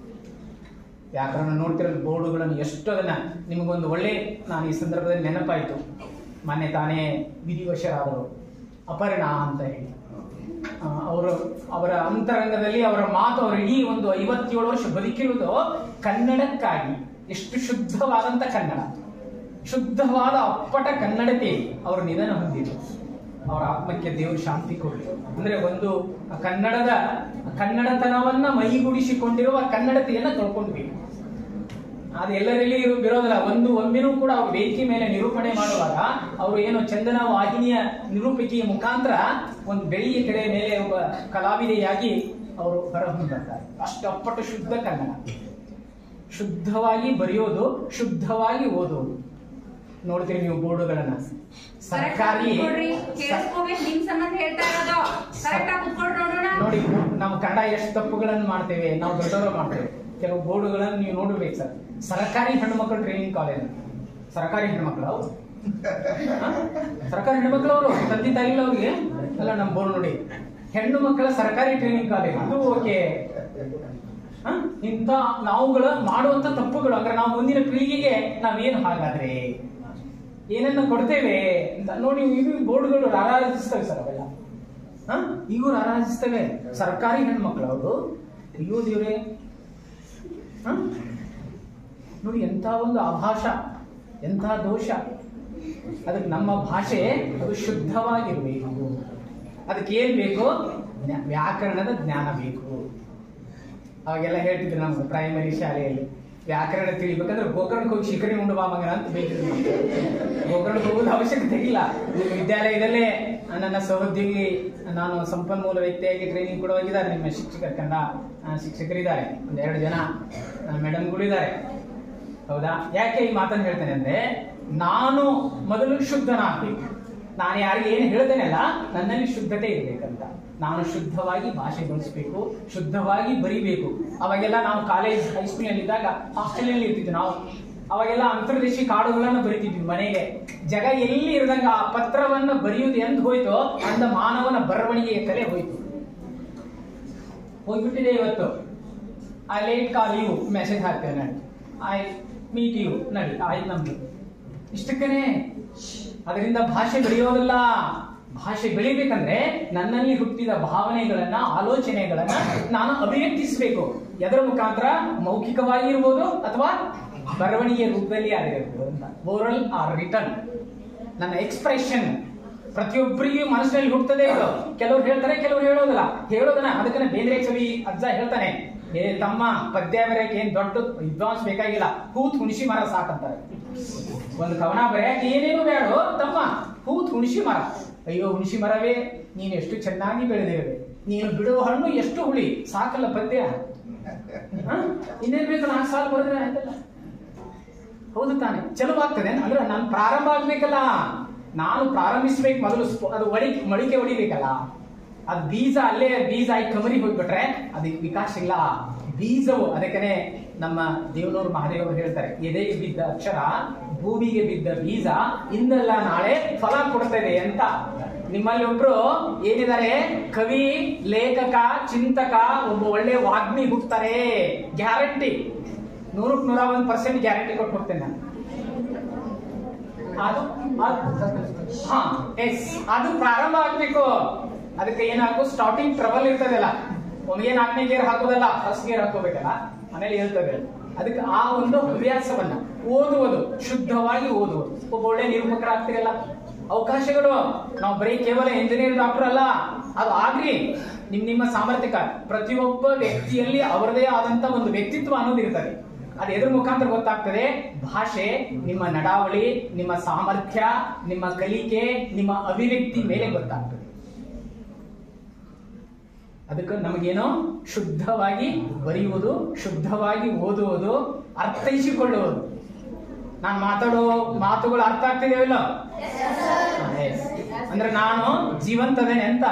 [SPEAKER 7] ವ್ಯಾಕರಣ ನೋಡ್ತಿರೋದು ಬೋರ್ಡುಗಳನ್ನು ಎಷ್ಟು ಅದನ್ನ ನಿಮಗೊಂದು ಒಳ್ಳೆ ನಾನು ಈ ಸಂದರ್ಭದಲ್ಲಿ ನೆನಪಾಯಿತು ಮೊನ್ನೆ ತಾನೇ ವಿಧಿವಶರಾದರು ಅಪರ್ಣ ಅಂತ ಹೇಳಿ ಆ, ಅವರು ಅವರ ಅಂತರಂಗದಲ್ಲಿ ಅವರ ಮಾತು ಅವರ ಇಡೀ ಒಂದು ಐವತ್ತೇಳು ವರ್ಷ ಬದುಕಿರುವುದು ಕನ್ನಡಕ್ಕಾಗಿ ಎಷ್ಟು ಶುದ್ಧವಾದಂತ ಕನ್ನಡ ಶುದ್ಧವಾದ ಅಪ್ಪಟ ಕನ್ನಡತೆ ಅವರು ನಿಧನ ಹೊಂದಿದ್ರು ಅವರ ಆತ್ಮಕ್ಕೆ ದೇವರು ಶಾಂತಿ ಕೊಡಲಿ ಅಂದ್ರೆ ಒಂದು ಕನ್ನಡದ ಕನ್ನಡತನವನ್ನ ಮೈಗೂಡಿಸಿಕೊಂಡಿರುವ ಕನ್ನಡತೆಯನ್ನ ಕಳ್ಕೊಂಡ್ವಿ ಅದು ಎಲ್ಲರಲ್ಲಿ ಇರು ಇರೋದಿಲ್ಲ ಒಂದು ಒಮ್ಮೆನೂ ಕೂಡ ಅವ್ರು ವೇದಿಕೆ ಮೇಲೆ ನಿರೂಪಣೆ ಮಾಡುವಾಗ ಅವರು ಏನು ಚಂದನ ವಾಹಿನಿಯ ನಿರೂಪಿಕೆಯ ಮುಖಾಂತರ ಒಂದು ಬೆಳ್ಳಿಯ ಕಡೆ ಮೇಲೆ ಒಬ್ಬ ಕಲಾವಿದೆಯಾಗಿ ಅವರು ಹೊರಹೊಮ್ಮುತ್ತಾರೆ ಅಷ್ಟು ಅಪ್ಪಟ ಶುದ್ಧ ಕನ್ನಡ ಶುದ್ಧವಾಗಿ ಬರೆಯೋದು ಶುದ್ಧವಾಗಿ ಓದೋದು ನೋಡ್ತೀರಿ ನೀವು ಬೋರ್ಡುಗಳನ್ನ ಸರ್ಕಾರಿ
[SPEAKER 8] ಕೇಳಿಸ್ಕೋಬೇಕು ನಿಮ್ ಸಂಬಂಧ ಹೇಳ್ತಾ ಇರೋದು ಕರೆಕ್ಟ್ ಆಗಿ ಕುತ್ಕೊಂಡು ನೋಡೋಣ
[SPEAKER 7] ನೋಡಿ ನಾವು ಕನ್ನಡ ಎಷ್ಟು ತಪ್ಪುಗಳನ್ನು ಮಾಡ್ತೇವೆ ನಾವು ದೊಡ್ಡವರು ಮಾಡ್ತೇವೆ ಕೆಲವು ಬೋರ್ಡುಗಳನ್ನು ನೀವು ನೋಡ್ಬೇಕು ಸರ್ ಸರ್ಕಾರಿ ಹೆಣ್ಮಕ್ಳು ಟ್ರೈನಿಂಗ್ ಕಾಲೇಜ್ ಸರ್ಕಾರಿ ಹೆಣ್ಮಕ್ಳು ಅವ್ರು ಹ? ಸರ್ಕಾರಿ ಹೆಣ್ಮಕ್ಳು ಅವರು ತಂದೆ ತಾಯಿ ಇಲ್ಲ ಅವ್ರಿಗೆ ಅಲ್ಲ ನಮ್ಮ ಬೋರ್ಡ್ ನೋಡಿ ಹೆಣ್ಣು ಮಕ್ಕಳ ಸರ್ಕಾರಿ ಟ್ರೈನಿಂಗ್ ಕಾಲೇಜ್ ಅದು ಓಕೆ ಹ? ಇಂಥ ನಾವುಗಳ ಮಾಡುವಂತ ತಪ್ಪುಗಳು ಅಂದ್ರೆ ನಾವು ಮುಂದಿನ ಪೀಳಿಗೆಗೆ ನಾವೇನು ಹಾಗಾದ್ರೆ ಏನನ್ನ ಕೊಡ್ತೇವೆ ಅಂತ ನೋಡಿ ಇವು ಬೋರ್ಡ್ಗಳು ರಾರಾಜಿಸ್ತವೆ ಸರ್ ಅವೆಲ್ಲ ಹ? ಇವು ರಾರಾಜಿಸ್ತವೆ ಸರ್ಕಾರಿ ಹೆಣ್ಮಕ್ಳು ಅವರು ಅಯ್ಯೋ ದೇವ್ರೆ ಹ? ನೋಡಿ ಎಂಥ ಒಂದು ಆಭಾಷ ಎಂಥ ದೋಷ ಅದಕ್ಕೆ ನಮ್ಮ ಭಾಷೆ ಅದು ಶುದ್ಧವಾಗಿರ್ಬೇಕು ಅದಕ್ಕೆ ಏನ್ ಬೇಕು ಜ್ಞಾ- ವ್ಯಾಕರಣದ ಜ್ಞಾನ ಬೇಕು ಅವಾಗೆಲ್ಲ ಹೇಳ್ತಿದ್ರು ನಮ್ಗೆ ಪ್ರೈಮರಿ ಶಾಲೆಯಲ್ಲಿ ವ್ಯಾಕರಣ ತಿಳಿಬೇಕಂದ್ರೆ ಗೋಕರ್ಣಕ್ಕೆ ಹೋಗಿ ಶಿಖರಿ ಉಂಡು ಬಾ ಮಗನ ಅಂತ ಬೈತಿದ್ರು ನಮ್ಗೆ. ಗೋಕರ್ಣಕ್ಕೆ ಹೋಗೋದು ಅವಶ್ಯಕತೆ ಇಲ್ಲ ನಿಮ್ಮ ವಿದ್ಯಾಲಯದಲ್ಲೇ ನನ್ನ ಸಹೋದ್ಯೋಗಿ ನಾನು ಸಂಪನ್ಮೂಲ ವ್ಯಕ್ತಿಯಾಗಿ ಟ್ರೈನಿಂಗ್ ಕೊಡುವಾಗಿದ್ದಾರೆ ನಿಮ್ಮ ಶಿಕ್ಷಕರ ಕನ್ನಡ ಆ, ಶಿಕ್ಷಕರಿದ್ದಾರೆ ಒಂದೆರಡು ಜನ ಮೇಡಮ್ಗಳಿದ್ದಾರೆ ಹೌದಾ ಯಾಕೆ ಈ ಮಾತನ್ನು ಹೇಳ್ತೇನೆ ಅಂದ್ರೆ ನಾನು ಮೊದಲು ಶುದ್ಧನಾಗ್ಬೇಕು ನಾನು ಯಾರಿಗೆ ಏನು ಹೇಳ್ತೇನಲ್ಲ ನನ್ನಲ್ಲಿ ಶುದ್ಧತೆ ಇರಬೇಕಂತ ನಾನು ಶುದ್ಧವಾಗಿ ಭಾಷೆ ಬಳಸಬೇಕು ಶುದ್ಧವಾಗಿ ಬರಿಬೇಕು ಅವಾಗೆಲ್ಲ ನಾವು ಕಾಲೇಜ್ ಹೈಸ್ಕೂಲ್ನಲ್ಲಿ ಇದ್ದಾಗ ಹಾಸ್ಟೆಲ್ನಲ್ಲಿ ಇರ್ತಿದ್ವಿ ನಾವು ಅವಾಗೆಲ್ಲ ಅಂತರ್ದೇಶಿ ಕಾಡುಗಳನ್ನ ಬರಿತಿದ್ವಿ ಮನೆಗೆ ಜಗ ಎಲ್ಲಿ ಇರದಂಗ ಆ ಪತ್ರವನ್ನ ಬರೆಯುವುದು ಎಂದು ಹೋಯ್ತೋ ಅಂದ ಮಾನವನ ಬರವಣಿಗೆಯ ಕಲೆ ಹೋಯ್ತು ಹೋಗ್ಬಿಟ್ಟಿದೆ ಇವತ್ತು I late call you message ಹಾಕ್ತೇವೆ ನಡಿ ಐ ಮೀಟ್ ಯು ನಡಿ ಆಯ್ತು ನಮ್ದು ಇಷ್ಟಕ್ಕನೇ ಅದರಿಂದ ಭಾಷೆ ಬೆಳೆಯೋದಿಲ್ಲ ಭಾಷೆ ಬೆಳಿಬೇಕಂದ್ರೆ ನನ್ನಲ್ಲಿ ಹುಟ್ಟಿದ ಭಾವನೆಗಳನ್ನ ಆಲೋಚನೆಗಳನ್ನ ನಾನು ಅಭಿವ್ಯಕ್ತಿಸಬೇಕು ಎದರ ಮುಖಾಂತರ ಮೌಖಿಕವಾಗಿ ಇರ್ಬೋದು ಅಥವಾ ಬರವಣಿಗೆ ರೂಪದಲ್ಲಿ ಆಗಿರ್ಬೋದು ಅಂತ ಓರಲ್ ಆರ್ ರಿಟರ್ನ್ ನನ್ನ ಎಕ್ಸ್ಪ್ರೆಷನ್ ಪ್ರತಿಯೊಬ್ಬರಿಗೂ ಮನಸ್ಸಿನಲ್ಲಿ ಹುಟ್ಟುತ್ತದೆ ಇದು ಕೆಲವ್ರು ಹೇಳ್ತಾರೆ ಕೆಲವ್ರು ಹೇಳೋದಿಲ್ಲ ಹೇಳೋದನ್ನ ಅದಕ್ಕನ್ನ ಬೇಂದ್ರೆ ಕವಿ ಅಜ್ಜ ಹೇಳ್ತಾನೆ ಏ ತಮ್ಮ ಪದ್ಯ ಬರೆಯಕ್ಕೆ ಏನ್ ದೊಡ್ಡ ವಿದ್ವಾಂಸ ಬೇಕಾಗಿಲ್ಲ ಹೂತ್ ಹುಣಸಿ ಮರ ಸಾಕಂತಾರೆ ಒಂದು ಕವನ ಬರೆಯಕ್ಕೆ ಏನೇನು ಬೇಡ ತಮ್ಮ ಹೂತ್ ಹುಣಸಿ ಮರ ಅಯ್ಯೋ ಹುಣಸಿ ಮರವೇ ನೀನು ಎಷ್ಟು ಚೆನ್ನಾಗಿ ಬೆಳೆದಿರುವೆ ನೀನು ಬಿಡುವ ಹಣ್ಣು ಎಷ್ಟು ಹುಳಿ ಸಾಕಲ್ಲ ಪದ್ಯ ಹ? ಇನ್ನೇನ್ ಬೇಕು ನಾಲ್ಕು ಸಾಲ ಬರೆದ್ರೆ ಆಯ್ತಲ್ಲ ಹೌದು ತಾನೆ ಚಲೋ ಆಗ್ತದೆ ಅಂದ್ರೆ ನಾನು ಪ್ರಾರಂಭ ಆಗ್ಬೇಕಲ್ಲ ನಾನು ಪ್ರಾರಂಭಿಸ್ಬೇಕು ಮೊದಲು ಸ್ಪ- ಅದು ಒಡಿ ಮಡಿಕೆ ಹೊಡಿಬೇಕಲ್ಲ ಅದು ಬೀಜ ಅಲ್ಲೇ ಬೀಜ ಆಗಿ ಕಮರಿ ಹೋಗ್ಬಿಟ್ರೆ ಅದಕ್ಕೆ ವಿಕಾಸ ಇಲ್ಲ ಬೀಜವು ಅದಕ್ಕನೆ ನಮ್ಮ ದೇವನೂರು ಮಹಾದೇವರು ಹೇಳ್ತಾರೆ ಎದೆಗೆ ಬಿದ್ದ ಅಕ್ಷರ ಭೂಮಿಗೆ ಬಿದ್ದ ಬೀಜ ಇಂದಲ್ಲ ನಾಳೆ ಫಲ ಕೊಡ್ತದೆ ಅಂತ ನಿಮ್ಮಲ್ಲಿ ಒಬ್ರು ಏನಿದ್ದಾರೆ ಕವಿ ಲೇಖಕ ಚಿಂತಕ ಒಬ್ಬ ಒಳ್ಳೆ ವಾಗ್ಮಿ ಹುಟ್ತಾರೆ ಗ್ಯಾರಂಟಿ ನೂರಕ್ಕೆ ನೂರ ಒಂದು ಪರ್ಸೆಂಟ್ ಗ್ಯಾರಂಟಿ ಕೊಟ್ಟು ಹೋಗ್ತೇನೆ ನಾನು ಅದು ಅದು- ಹಾ ಎಸ್ ಅದು ಪ್ರಾರಂಭ ಆಗ್ಬೇಕು ಅದಕ್ಕೆ ಏನಾಗು ಸ್ಟಾರ್ಟಿಂಗ್ ಟ್ರಬಲ್ ಇರ್ತದಲ್ಲ ಒಮ್ಗೆ ನಾಲ್ಕನೇ ಗೇರ್ ಹಾಕೋದಲ್ಲ ಫಸ್ಟ್ ಗೇರ್ ಹಾಕೋಬೇಕಲ್ಲ ಮನೇಲಿ ಹೇಳ್ತದೆ ಅದಕ್ಕೆ ಆ ಒಂದು ಹವ್ಯಾಸವನ್ನ ಓದುವುದು ಶುದ್ಧವಾಗಿ ಓದುವುದು ಒಬ್ಬ ಒಳ್ಳೆ ನಿರೂಪಕರಾಗ್ತಿರಲ್ಲ ಅವಕಾಶಗಳು ನಾವು ಬರೀ ಕೇವಲ ಇಂಜಿನಿಯರ್ ಡಾಕ್ಟರ್ ಅಲ್ಲ ಅದು ಆಗ್ರಿ ನಿಮ್ ನಿಮ್ಮ ಸಾಮರ್ಥ್ಯಕ ಪ್ರತಿಯೊಬ್ಬ ವ್ಯಕ್ತಿಯಲ್ಲಿ ಅವರದೇ ಆದಂತ ಒಂದು ವ್ಯಕ್ತಿತ್ವ ಅನ್ನೋದು ಇರ್ತದೆ ಅದು ಎದ್ರ ಮುಖಾಂತರ ಗೊತ್ತಾಗ್ತದೆ ಭಾಷೆ ನಿಮ್ಮ ನಡಾವಳಿ ನಿಮ್ಮ ಸಾಮರ್ಥ್ಯ ನಿಮ್ಮ ಕಲಿಕೆ ನಿಮ್ಮ ಅಭಿವ್ಯಕ್ತಿ ಮೇಲೆ ಗೊತ್ತಾಗ್ತದೆ ಅದಕ್ಕೆ ನಮಗೇನೋ ಶುದ್ಧವಾಗಿ ಬರೆಯುವುದು ಶುದ್ಧವಾಗಿ ಓದುವುದು ಅರ್ಥೈಸಿಕೊಳ್ಳುವುದು ನಾನು ಮಾತಾಡೋ ಮಾತುಗಳು ಅರ್ಥ ಆಗ್ತಿದೇವಿಲ್ಲ ಅಂದ್ರೆ ನಾನು ಜೀವಂತದೇನೆ ಅಂತ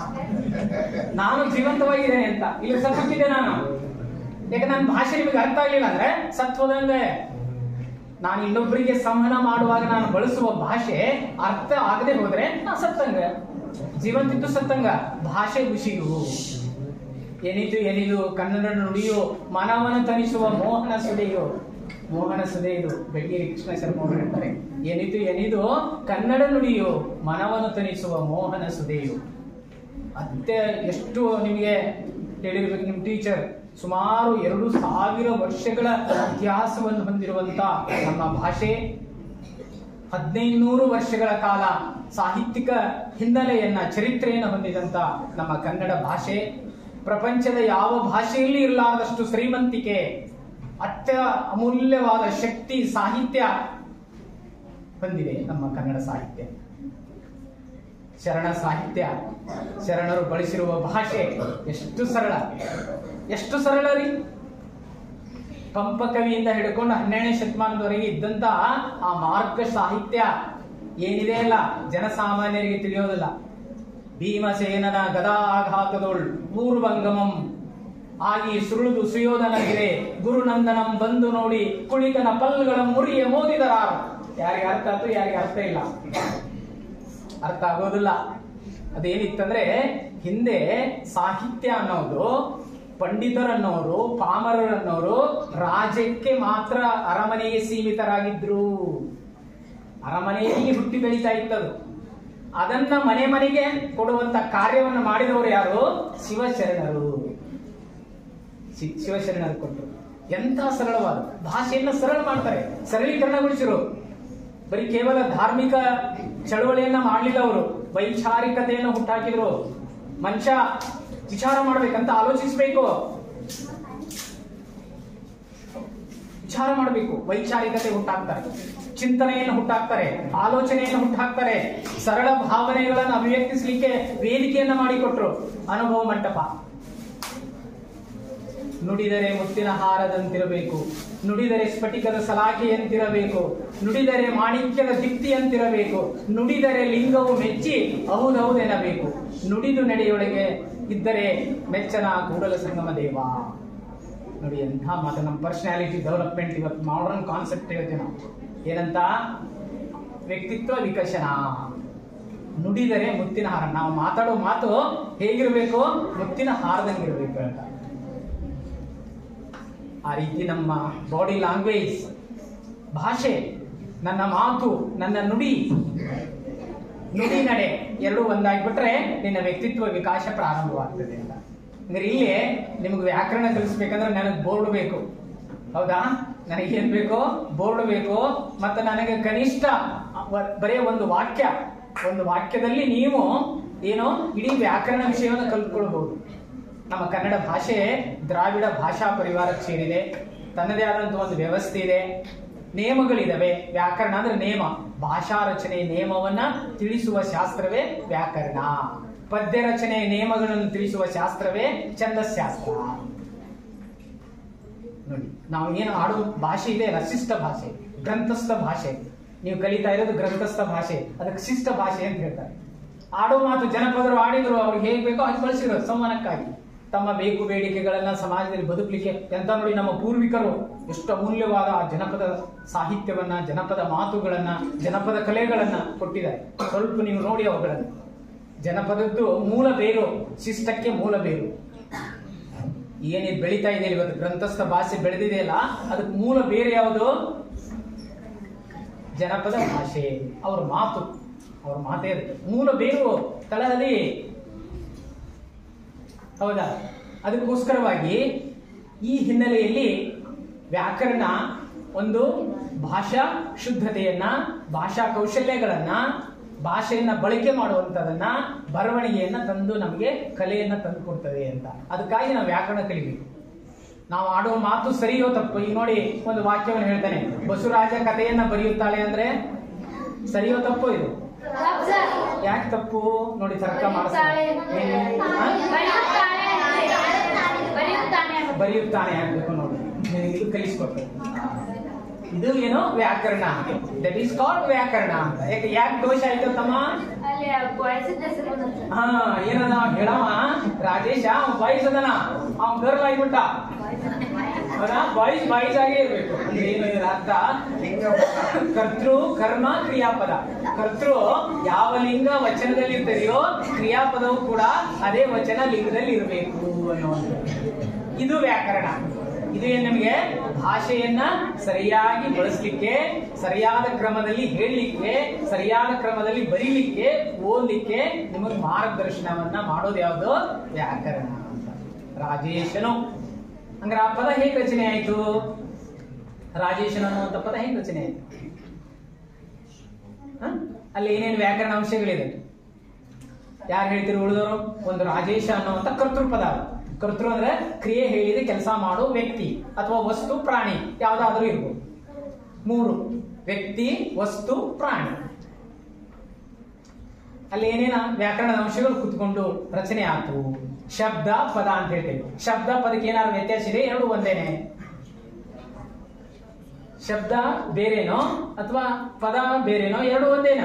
[SPEAKER 7] ನಾನು ಜೀವಂತವಾಗಿದ್ದೇನೆ ಅಂತ ಇಲ್ಲಿ ಸತ್ತಿದ್ದೆ ನಾನು ಯಾಕೆ ನನ್ನ ಭಾಷೆ ನಿಮಗೆ ಅರ್ಥ ಆಗ್ಲಿಲ್ಲ ಅಂದ್ರೆ ಸತ್ವದಂಗೆ ನಾನು ಇನ್ನೊಬ್ಬರಿಗೆ ಸಂವಹನ ಮಾಡುವಾಗ ನಾನು ಬಳಸುವ ಭಾಷೆ ಅರ್ಥ ಆಗದೆ ಹೋದ್ರೆ ನಾ ಸತ್ತಂಗ ಜೀವಂತಿದ್ದು ಸತ್ತಂಗ ಭಾಷೆ ಖುಷಿಯು ಏನಿತು ಏನಿದು ಕನ್ನಡ ನುಡಿಯು ಮನವನ ತನಿಸುವ ಮೋಹನ ಸುದೆಯು ಮೋಹನ ಸುದೆ ಇದು ಬೆಳ್ಗಿರಿ ಕೃಷ್ಣ ಶರ್ಮ ಅವರು ಹೇಳ್ತಾರೆ ಏನಿತು ಏನಿದು ಕನ್ನಡ ನುಡಿಯು ಮನವನ್ನು ತನಿಸುವ ಮೋಹನ ಸುದೆಯು ಅತ್ತೆ ಎಷ್ಟು ನಿಮಗೆ ಹೇಳಿರ್ಬೇಕು ನಿಮ್ ಟೀಚರ್ ಸುಮಾರು ಎರಡು ಸಾವಿರ ವರ್ಷಗಳ ಇತಿಹಾಸವನ್ನು ಹೊಂದಿರುವಂತ ನಮ್ಮ ಭಾಷೆ ಹದಿನೈದುನೂರು ವರ್ಷಗಳ ಕಾಲ ಸಾಹಿತ್ಯಿಕ ಹಿನ್ನೆಲೆಯನ್ನ ಚರಿತ್ರೆಯನ್ನು ಹೊಂದಿದಂತ ನಮ್ಮ ಕನ್ನಡ ಭಾಷೆ ಪ್ರಪಂಚದ ಯಾವ ಭಾಷೆಯಲ್ಲಿ ಇರಲಾರದಷ್ಟು ಶ್ರೀಮಂತಿಕೆ ಅತ್ಯ ಅಮೂಲ್ಯವಾದ ಶಕ್ತಿ ಸಾಹಿತ್ಯ ಹೊಂದಿದೆ ನಮ್ಮ ಕನ್ನಡ ಸಾಹಿತ್ಯ ಶರಣ ಸಾಹಿತ್ಯ ಶರಣರು ಬಳಸಿರುವ ಭಾಷೆ ಎಷ್ಟು ಸರಳ ಎಷ್ಟು ಸರಳ ರೀ ಪಂಪ ಕವಿಯಿಂದ ಹಿಡ್ಕೊಂಡು ಹನ್ನೆರಡನೇ ಶತಮಾನದವರೆಗೆ ಇದ್ದಂತ ಆ ಮಾರ್ಗ ಸಾಹಿತ್ಯ ಏನಿದೆ ಅಲ್ಲ ಜನಸಾಮಾನ್ಯರಿಗೆ ತಿಳಿಯೋದಿಲ್ಲ ಭೀಮಸೇನನ ಗದಾಘಾತದೊಳ್ ಪೂರ್ವಂಗಮಂ ಆಗಿ ಸುರುಳುದು ಸುಯೋಧನಗಿರೆ ಗುರುನಂದನಂ ಬಂದು ನೋಡಿ ಕುಳಿತನ ಪಲ್ಗಳ ಮುರಿಯ ಮೋದಿದರ ಯಾರಿಗೆ ಅರ್ಥ ಆಯ್ತು ಯಾರಿಗೆ ಅರ್ಥ ಇಲ್ಲ ಅರ್ಥ ಆಗೋದಿಲ್ಲ ಅದೇನಿತ್ತಂದ್ರೆ ಹಿಂದೆ ಸಾಹಿತ್ಯ ಅನ್ನೋದು ಪಂಡಿತರನ್ನೋರು ಪಾಮರರನ್ನೋರು ರಾಜ್ಯಕ್ಕೆ ಮಾತ್ರ ಅರಮನೆಗೆ ಸೀಮಿತರಾಗಿದ್ರು ಅರಮನೆಯಲ್ಲಿ ಹುಟ್ಟಿ ಬೆಳೀತಾ ಇತ್ತದು ಅದನ್ನ ಮನೆ ಮನೆಗೆ ಕೊಡುವಂತ ಕಾರ್ಯವನ್ನು ಮಾಡಿದವರು ಯಾರು ಶಿವಶರಣರು ಶಿ- ಶಿವಶರಣರು ಕೊಟ್ಟರು ಎಂತ ಸರಳವಾದ ಭಾಷೆಯನ್ನ ಸರಳ ಮಾಡ್ತಾರೆ ಸರಳೀಕರಣಗೊಳಿಸಿರು ಬರೀ ಕೇವಲ ಧಾರ್ಮಿಕ ಚಳವಳಿಯನ್ನ ಮಾಡಲಿಲ್ಲ ಅವರು ವೈಚಾರಿಕತೆಯನ್ನು ಹುಟ್ಟಾಕಿದ್ರು ಮನುಷ್ಯ ವಿಚಾರ ಮಾಡ್ಬೇಕಂತ ಆಲೋಚಿಸ್ಬೇಕು ವಿಚಾರ ಮಾಡಬೇಕು ವೈಚಾರಿಕತೆ ಹುಟ್ಟಾಕ್ತಾರೆ ಚಿಂತನೆಯನ್ನು ಹುಟ್ಟಾಕ್ತಾರೆ ಆಲೋಚನೆಯನ್ನು ಹುಟ್ಟಾಕ್ತಾರೆ ಸರಳ ಭಾವನೆಗಳನ್ನು ಅಭಿವ್ಯಕ್ತಿಸಲಿಕ್ಕೆ ವೇದಿಕೆಯನ್ನ ಮಾಡಿಕೊಟ್ರು ಅನುಭವ ಮಂಟಪ ನುಡಿದರೆ ಮುತ್ತಿನ ಹಾರದಂತಿರಬೇಕು ನುಡಿದರೆ ಸ್ಫಟಿಕದ ಸಲಾಖೆಯಂತಿರಬೇಕು ನುಡಿದರೆ ಮಾಣಿಕ್ಯದ ದೀಪ್ತಿಯಂತಿರಬೇಕು ನುಡಿದರೆ ಲಿಂಗವು ಮೆಚ್ಚಿ ಹೌದೌದೆನ್ನಬೇಕು ನುಡಿದು ನಡೆಯೊಳಗೆ ಇದ್ದರೆ ಮೆಚ್ಚನ ಕೂಡಲ ಸಂಗಮ ದೇವ ನೋಡಿ ಎಂಥ ಮಾತು ನಮ್ಮ ಪರ್ಸನಾಲಿಟಿ ಡೆವಲಪ್ಮೆಂಟ್ ಇವತ್ತು ಮಾಡರ್ನ್ ಕಾನ್ಸೆಪ್ಟ್ ಹೇಳ್ತೀವಿ ನಾವು ಏನಂತ ವ್ಯಕ್ತಿತ್ವ ವಿಕಸನ ನುಡಿದರೆ ಮುತ್ತಿನ ಹಾರ ನಾವು ಮಾತಾಡೋ ಮಾತು ಹೇಗಿರ್ಬೇಕು ಮುತ್ತಿನ ಹಾರದಂಗಿರ್ಬೇಕು ಅಂತ ಆ ರೀತಿ ನಮ್ಮ ಬಾಡಿ ಲ್ಯಾಂಗ್ವೇಜ್ ಭಾಷೆ ನನ್ನ ಮಾತು ನನ್ನ ನುಡಿ ನುಡಿ ನಡೆ ಎರಡೂ ಒಂದಾಗ್ಬಿಟ್ರೆ ನಿನ್ನ ವ್ಯಕ್ತಿತ್ವ ವಿಕಾಸ ಪ್ರಾರಂಭವಾಗ್ತದೆ ಅಂತ ಅಂದ್ರೆ ಇಲ್ಲಿ ನಿಮ್ಗೆ ವ್ಯಾಕರಣ ಕಲಿಸ್ಬೇಕಂದ್ರೆ ನನಗೆ ಬೋರ್ಡ್ ಬೇಕು ಹೌದಾ ನನಗೆ ಏನ್ ಬೇಕು ಬೋರ್ಡ್ ಬೇಕು ಮತ್ತೆ ನನಗೆ ಕನಿಷ್ಠ ವ- ಬರೀ ಒಂದು ವಾಕ್ಯ ಒಂದು ವಾಕ್ಯದಲ್ಲಿ ನೀವು ಏನು ಇಡೀ ವ್ಯಾಕರಣ ವಿಷಯವನ್ನು ಕಲ್ತ್ಕೊಳ್ಬಹುದು ನಮ್ಮ ಕನ್ನಡ ಭಾಷೆ ದ್ರಾವಿಡ ಭಾಷಾ ಪರಿವಾರಕ್ಕೆ ಸೇರಿದೆ ತನ್ನದೇ ಆದಂತ ಒಂದು ವ್ಯವಸ್ಥೆ ಇದೆ ನಿಯಮಗಳಿದಾವೆ ವ್ಯಾಕರಣ ಅಂದ್ರೆ ನೇಮ ಭಾಷಾ ರಚನೆ ನಿಯಮವನ್ನ ತಿಳಿಸುವ ಶಾಸ್ತ್ರವೇ ವ್ಯಾಕರಣ ಪದ್ಯ ರಚನೆ ನಿಯಮಗಳನ್ನು ತಿಳಿಸುವ ಶಾಸ್ತ್ರವೇ ಛಂದಶಾಸ್ತ್ರ ನೋಡಿ ನಾವು ಏನು ಆಡುವ ಭಾಷೆ ಇದೆ ಅಲ್ಲ ಶಿಷ್ಟ ಭಾಷೆ ಗ್ರಂಥಸ್ಥ ಭಾಷೆ ನೀವು ಕಲಿತಾ ಇರೋದು ಗ್ರಂಥಸ್ಥ ಭಾಷೆ ಅದಕ್ಕೆ ಶಿಷ್ಟ ಭಾಷೆ ಅಂತ ಹೇಳ್ತಾರೆ ಆಡೋ ಮಾತು ಜನಪದರು ಆಡಿದ್ರು ಅವ್ರಿಗೆ ಹೇಗ್ ಬೇಕೋ ಹಾಗೆ ಬಳಸಿರೋದು ಸಂವಹನಕ್ಕಾಗಿ ತಮ್ಮ ಬೇಕು ಬೇಡಿಕೆಗಳನ್ನ ಸಮಾಜದಲ್ಲಿ ಬದುಕಲಿಕ್ಕೆ ಎಂತ ನೋಡಿ ನಮ್ಮ ಪೂರ್ವಿಕರು ಎಷ್ಟು ಅಮೂಲ್ಯವಾದ ಆ ಜನಪದ ಸಾಹಿತ್ಯವನ್ನ ಜನಪದ ಮಾತುಗಳನ್ನ ಜನಪದ ಕಲೆಗಳನ್ನ ಕೊಟ್ಟಿದ್ದಾರೆ ಸ್ವಲ್ಪ ನೀವು ನೋಡಿ ಅವುಗಳನ್ನು ಜನಪದದ್ದು ಮೂಲ ಬೇರು ಶಿಷ್ಟಕ್ಕೆ ಮೂಲ ಬೇರು ಏನಿದ್ ಬೆಳೀತಾ ಇದೆ ಇವತ್ತು ಗ್ರಂಥಸ್ಥ ಭಾಷೆ ಬೆಳೆದಿದೆಯಲ್ಲ ಅದಕ್ಕೆ ಮೂಲ ಬೇರೆ ಯಾವುದು ಜನಪದ ಭಾಷೆ ಅವ್ರ ಮಾತು ಅವ್ರ ಮಾತೇ ಅದು. ಮೂಲ ಬೇರು ತಳಹದಿ ಹೌದಾ ಅದಕ್ಕೋಸ್ಕರವಾಗಿ ಈ ಹಿನ್ನೆಲೆಯಲ್ಲಿ ವ್ಯಾಕರಣ ಒಂದು ಭಾಷಾ ಶುದ್ಧತೆಯನ್ನ ಭಾಷಾ ಕೌಶಲ್ಯಗಳನ್ನ ಭಾಷೆಯನ್ನ ಬಳಕೆ ಮಾಡುವಂತದನ್ನ ಬರವಣಿಗೆಯನ್ನ ತಂದು ನಮಗೆ ಕಲೆಯನ್ನ ತಂದು ಕೊಡ್ತದೆ ಅಂತ ಅದಕ್ಕಾಗಿ ನಾವು ವ್ಯಾಕರಣ ಕಲಿಬೇಕು ನಾವು ಆಡುವ ಮಾತು ಸರಿಯೋ ತಪ್ಪು ಈಗ ನೋಡಿ ಒಂದು ವಾಕ್ಯವನ್ನು ಹೇಳ್ತಾನೆ ಬಸವರಾಜ ಕಥೆಯನ್ನ ಬರೆಯುತ್ತಾಳೆ ಅಂದ್ರೆ ಸರಿಯೋ ತಪ್ಪು ಇದು ಯಾಕೆ ತಪ್ಪು ನೋಡಿ ತರ್ಕ ಮಾಡಿಸ್ತಾನೆ ಬರೆಯುತ್ತಾನೆ ಆಗ್ಬೇಕು ನೋಡಿ ಇದು ಕಲಿಸ್ಕೊಡ್ತಾರೆ ಇದು ಏನು ವ್ಯಾಕರಣ ದಟ್ ಈಸ್ ಕಾಲ್ಡ್ ವ್ಯಾಕರಣ ಅಂತ ಯಾಕೆ ಯಾಕೆ ದೋಷ ಆಯ್ತು ತಮ್ಮ ಹಾ ಏನದ ಹೇಳವ ರಾಜೇಶ ಅವ್ನ್ ಬಾಯ್ಸ್ ಅದನ ಅವ್ನ್ ಗರ್ಲ್ ಆಗ್ಬಿಟ್ಟ ಹೌದಾ ಬಾಯ್ಸ್ ಬಾಯ್ಸ್ ಆಗೇ ಇರ್ಬೇಕು ಅಂದ್ರೆ ಏನು ಇದರ ಅರ್ಥ ಕರ್ತೃ ಕರ್ಮ ಕ್ರಿಯಾಪದ ಕರ್ತೃ ಯಾವ ಲಿಂಗ ವಚನದಲ್ಲಿ ಇರ್ತದೆಯೋ ಕ್ರಿಯಾಪದವು ಕೂಡ ಅದೇ ವಚನ ಲಿಂಗದಲ್ಲಿ ಇರಬೇಕು ಅನ್ನುವಂಥದ್ದು ಇದು ವ್ಯಾಕರಣ ಇದು ಏನ್ ನಮಗೆ ಭಾಷೆಯನ್ನ ಸರಿಯಾಗಿ ಬಳಸಲಿಕ್ಕೆ ಸರಿಯಾದ ಕ್ರಮದಲ್ಲಿ ಹೇಳಲಿಕ್ಕೆ ಸರಿಯಾದ ಕ್ರಮದಲ್ಲಿ ಬರೀಲಿಕ್ಕೆ ಓದ್ಲಿಕ್ಕೆ ನಿಮಗೆ ಮಾರ್ಗದರ್ಶನವನ್ನ ಮಾಡೋದು ಯಾವುದು ವ್ಯಾಕರಣ ಅಂತ ರಾಜೇಶನು ಅಂದ್ರೆ ಆ ಪದ ಹೇಗೆ ರಚನೆ ಆಯ್ತು ರಾಜೇಶನ್ ಅನ್ನುವಂಥ ಪದ ಹೇಗೆ ರಚನೆ ಆಯ್ತು ಹ? ಅಲ್ಲಿ ಏನೇನು ವ್ಯಾಕರಣ ಅಂಶಗಳಿದೆ ಯಾರು ಹೇಳ್ತೀರಿ ಉಳಿದವರು ಒಂದು ರಾಜೇಶ ಅನ್ನುವಂಥ ಕರ್ತೃಪದ ಅದು. ಕರ್ತೃ ಅಂದ್ರೆ ಕ್ರಿಯೆ ಹೇಳಿದ ಕೆಲಸ ಮಾಡೋ ವ್ಯಕ್ತಿ ಅಥವಾ ವಸ್ತು ಪ್ರಾಣಿ ಯಾವ್ದಾದ್ರೂ ಇರ್ಬೋದು ಮೂರು ವ್ಯಕ್ತಿ ವಸ್ತು ಪ್ರಾಣಿ ಅಲ್ಲಿ ಏನೇನ ವ್ಯಾಕರಣದ ಅಂಶಗಳು ಕುತ್ಕೊಂಡು ರಚನೆ ಆಯ್ತು ಶಬ್ದ ಪದ ಅಂತ ಹೇಳ್ತೇವೆ ಶಬ್ದ ಪದಕ್ಕೆ ಏನಾದ್ರು ವ್ಯತ್ಯಾಸ ಇದೆ ಎರಡು ಒಂದೇನೆ ಶಬ್ದ ಬೇರೆನೋ ಅಥವಾ ಪದ ಬೇರೆನೋ ಎರಡು ಒಂದೇನೋ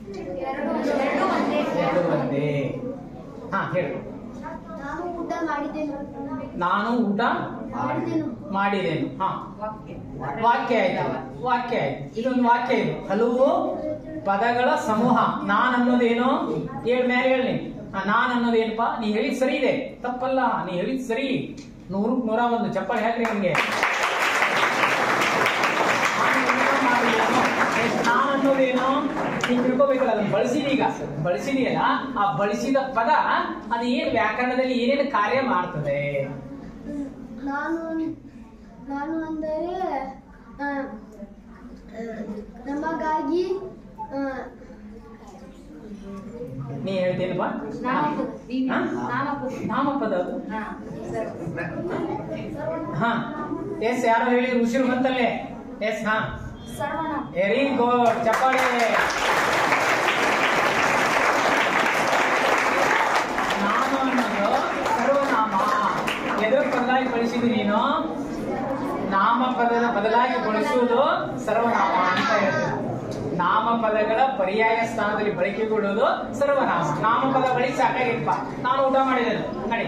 [SPEAKER 7] ಎರಡು ಒಂದೇ ಹಾ ಹೇಳು
[SPEAKER 2] ನಾನು ಊಟ ಮಾಡಿದ್ದೇನೆ
[SPEAKER 7] ನಾನು ಊಟ ಮಾಡಿದ್ದೇನು ಹಾ ವಾಕ್ಯ ಆಯ್ತು ವಾಕ್ಯ ಆಯ್ತು ಇದೊಂದು ವಾಕ್ಯ ಇದು ಹಲವು ಪದಗಳ ಸಮೂಹ ನಾನ್ ಅನ್ನೋದೇನು ಹೇಳ್ ಮೇಲೆ ಹೇಳಿ ನಾನ್ ಅನ್ನೋದೇನಪ್ಪ ನೀ ಹೇಳಿದ್ ಸರಿ ಇದೆ ತಪ್ಪಲ್ಲ ನೀ ಹೇಳಿದ್ ಸರಿ ನೂರಕ್ ನೂರ ಒಂದು ಚಪ್ಪಲ್ ಹಾಕ್ರಿ ನಮ್ಗೆ ನಾನ್ ಅನ್ನೋದೇನು ನೀನ್ ತಿಳ್ಕೊಬೇಕಲ್ಲ ಅದನ್ನ ಬಳಸಿದೀಗ ಈಗ ಬಳಸಿದೆಯಲ್ಲ ಆ ಬಳಸಿದ ಪದ ಅದು ಏನ್ ವ್ಯಾಕರಣದಲ್ಲಿ ಏನೇನು ಕಾರ್ಯ ಮಾಡ್ತದೆ
[SPEAKER 2] ನಾನು ನಾನು ಅಂದರೆ ಆ, ಆ, ನಮಗಾಗಿ ಆ,
[SPEAKER 7] ನೀ ಹೇಳ್ತೇನಪ್ಪ
[SPEAKER 8] ನಾಮಪದ. ನೀನು
[SPEAKER 7] ಹಾ?
[SPEAKER 8] ನಾಮಪದ.
[SPEAKER 7] ನಾಮಪದ ಅದು
[SPEAKER 8] ಹಾ, ಸರಿ.
[SPEAKER 7] ಹಾ ಎಸ್ ಯಾರೋ ಹೇಳಿ ಉಸಿರು ಬಂತಲ್ಲೇ ಎಸ್ ಹಾ
[SPEAKER 2] ಸರ್ವನಾಮ
[SPEAKER 7] ವೆರಿ ಗುಡ್ ಚಪ್ಪಾಳೆ ನಾಮ ಅನ್ನೋದು ಸರ್ವನಾಮ ಎದುರು ಬದಲಾಗಿ ಬಳಸಿದಿ ನೀನು ನಾಮಪದದ ಬದಲಾಗಿ ಬಳಸುವುದು ಸರ್ವನಾಮ ಅಂತ ಹೇಳ್ತಾರೆ ನಾಮಪದಗಳ ಪರ್ಯಾಯ ಸ್ಥಾನದಲ್ಲಿ ಬಳಕೆಗೊಳ್ಳುವುದು ಸರ್ವನಾಮ ನಾಮಪದ ಬಳಿ ಸಾಕಾಗಿಪ್ಪ ನಾನು ಊಟ ಮಾಡಿದೆನು ನಡಿ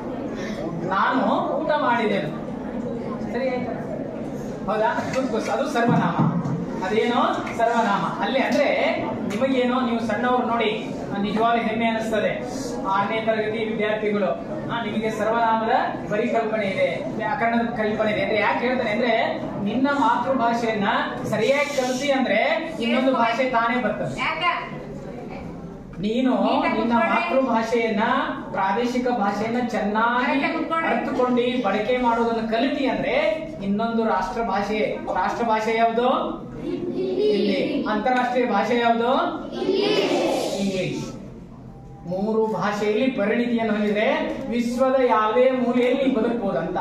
[SPEAKER 7] ನಾನು ಊಟ ಮಾಡಿದೆನು ಸರಿ ಆಯ್ತಾ ಹೌದಾ ಗುಡ್ ಗುಡ್. ಅದು ಸರ್ವನಾಮ ಅದೇನೋ ಸರ್ವನಾಮ ಅಲ್ಲಿ ಅಂದ್ರೆ ನಿಮಗೇನೋ ನೀವು ಸಣ್ಣವ್ರು ನೋಡಿ ನಿಜವಾದ ಹೆಮ್ಮೆ ಅನಿಸ್ತದೆ ಆರನೇ ತರಗತಿ ವಿದ್ಯಾರ್ಥಿಗಳು ಆ, ನಿಮಗೆ ಸರ್ವನಾಮದ ಪರಿಕಲ್ಪನೆ ಇದೆ ವ್ಯಾಕರಣದ ಕಲ್ಪನೆ ಇದೆ ಅಂದ್ರೆ ಯಾಕೆ ಹೇಳ್ತಾನೆ ಅಂದ್ರೆ ನಿನ್ನ ಮಾತೃಭಾಷೆಯನ್ನ ಸರಿಯಾಗಿ ಕಲಿಸಿ ಅಂದ್ರೆ ಇನ್ನೊಂದು ಭಾಷೆ ತಾನೇ ಬರ್ತದೆ
[SPEAKER 8] ಯಾಕ
[SPEAKER 7] ನೀನು
[SPEAKER 8] ನೀಟಾಗಿ
[SPEAKER 7] ನಿನ್ನ
[SPEAKER 8] ಕೂತ್ಕೊಳ್ಳಿ.
[SPEAKER 7] ಮಾತೃಭಾಷೆಯನ್ನ ಪ್ರಾದೇಶಿಕ ಭಾಷೆಯನ್ನ ಚೆನ್ನಾಗಿ
[SPEAKER 8] ಕರೆಕ್ಟಾಗಿ ಕೂತ್ಕೊಳ್ಳಿ.
[SPEAKER 7] ಅರ್ಥಕೊಂಡು ಬಳಕೆ ಮಾಡೋದನ್ನ ಕಲಿತಿ ಅಂದ್ರೆ ಇನ್ನೊಂದು ರಾಷ್ಟ್ರ ಭಾಷೆ ರಾಷ್ಟ್ರ ಭಾಷೆ ಯಾವುದು ಇಲ್ಲಿ ಅಂತಾರಾಷ್ಟ್ರೀಯ ಭಾಷೆ ಯಾವುದು ಇಂಗ್ಲಿಷ್ ಮೂರು ಭಾಷೆಯಲ್ಲಿ ಪರಿಣಿತಿಯನ್ನು ಹೊಂದಿದ್ರೆ ವಿಶ್ವದ ಯಾವುದೇ ಮೂಲೆಯಲ್ಲಿ ಬದುಕಬಹುದಂತ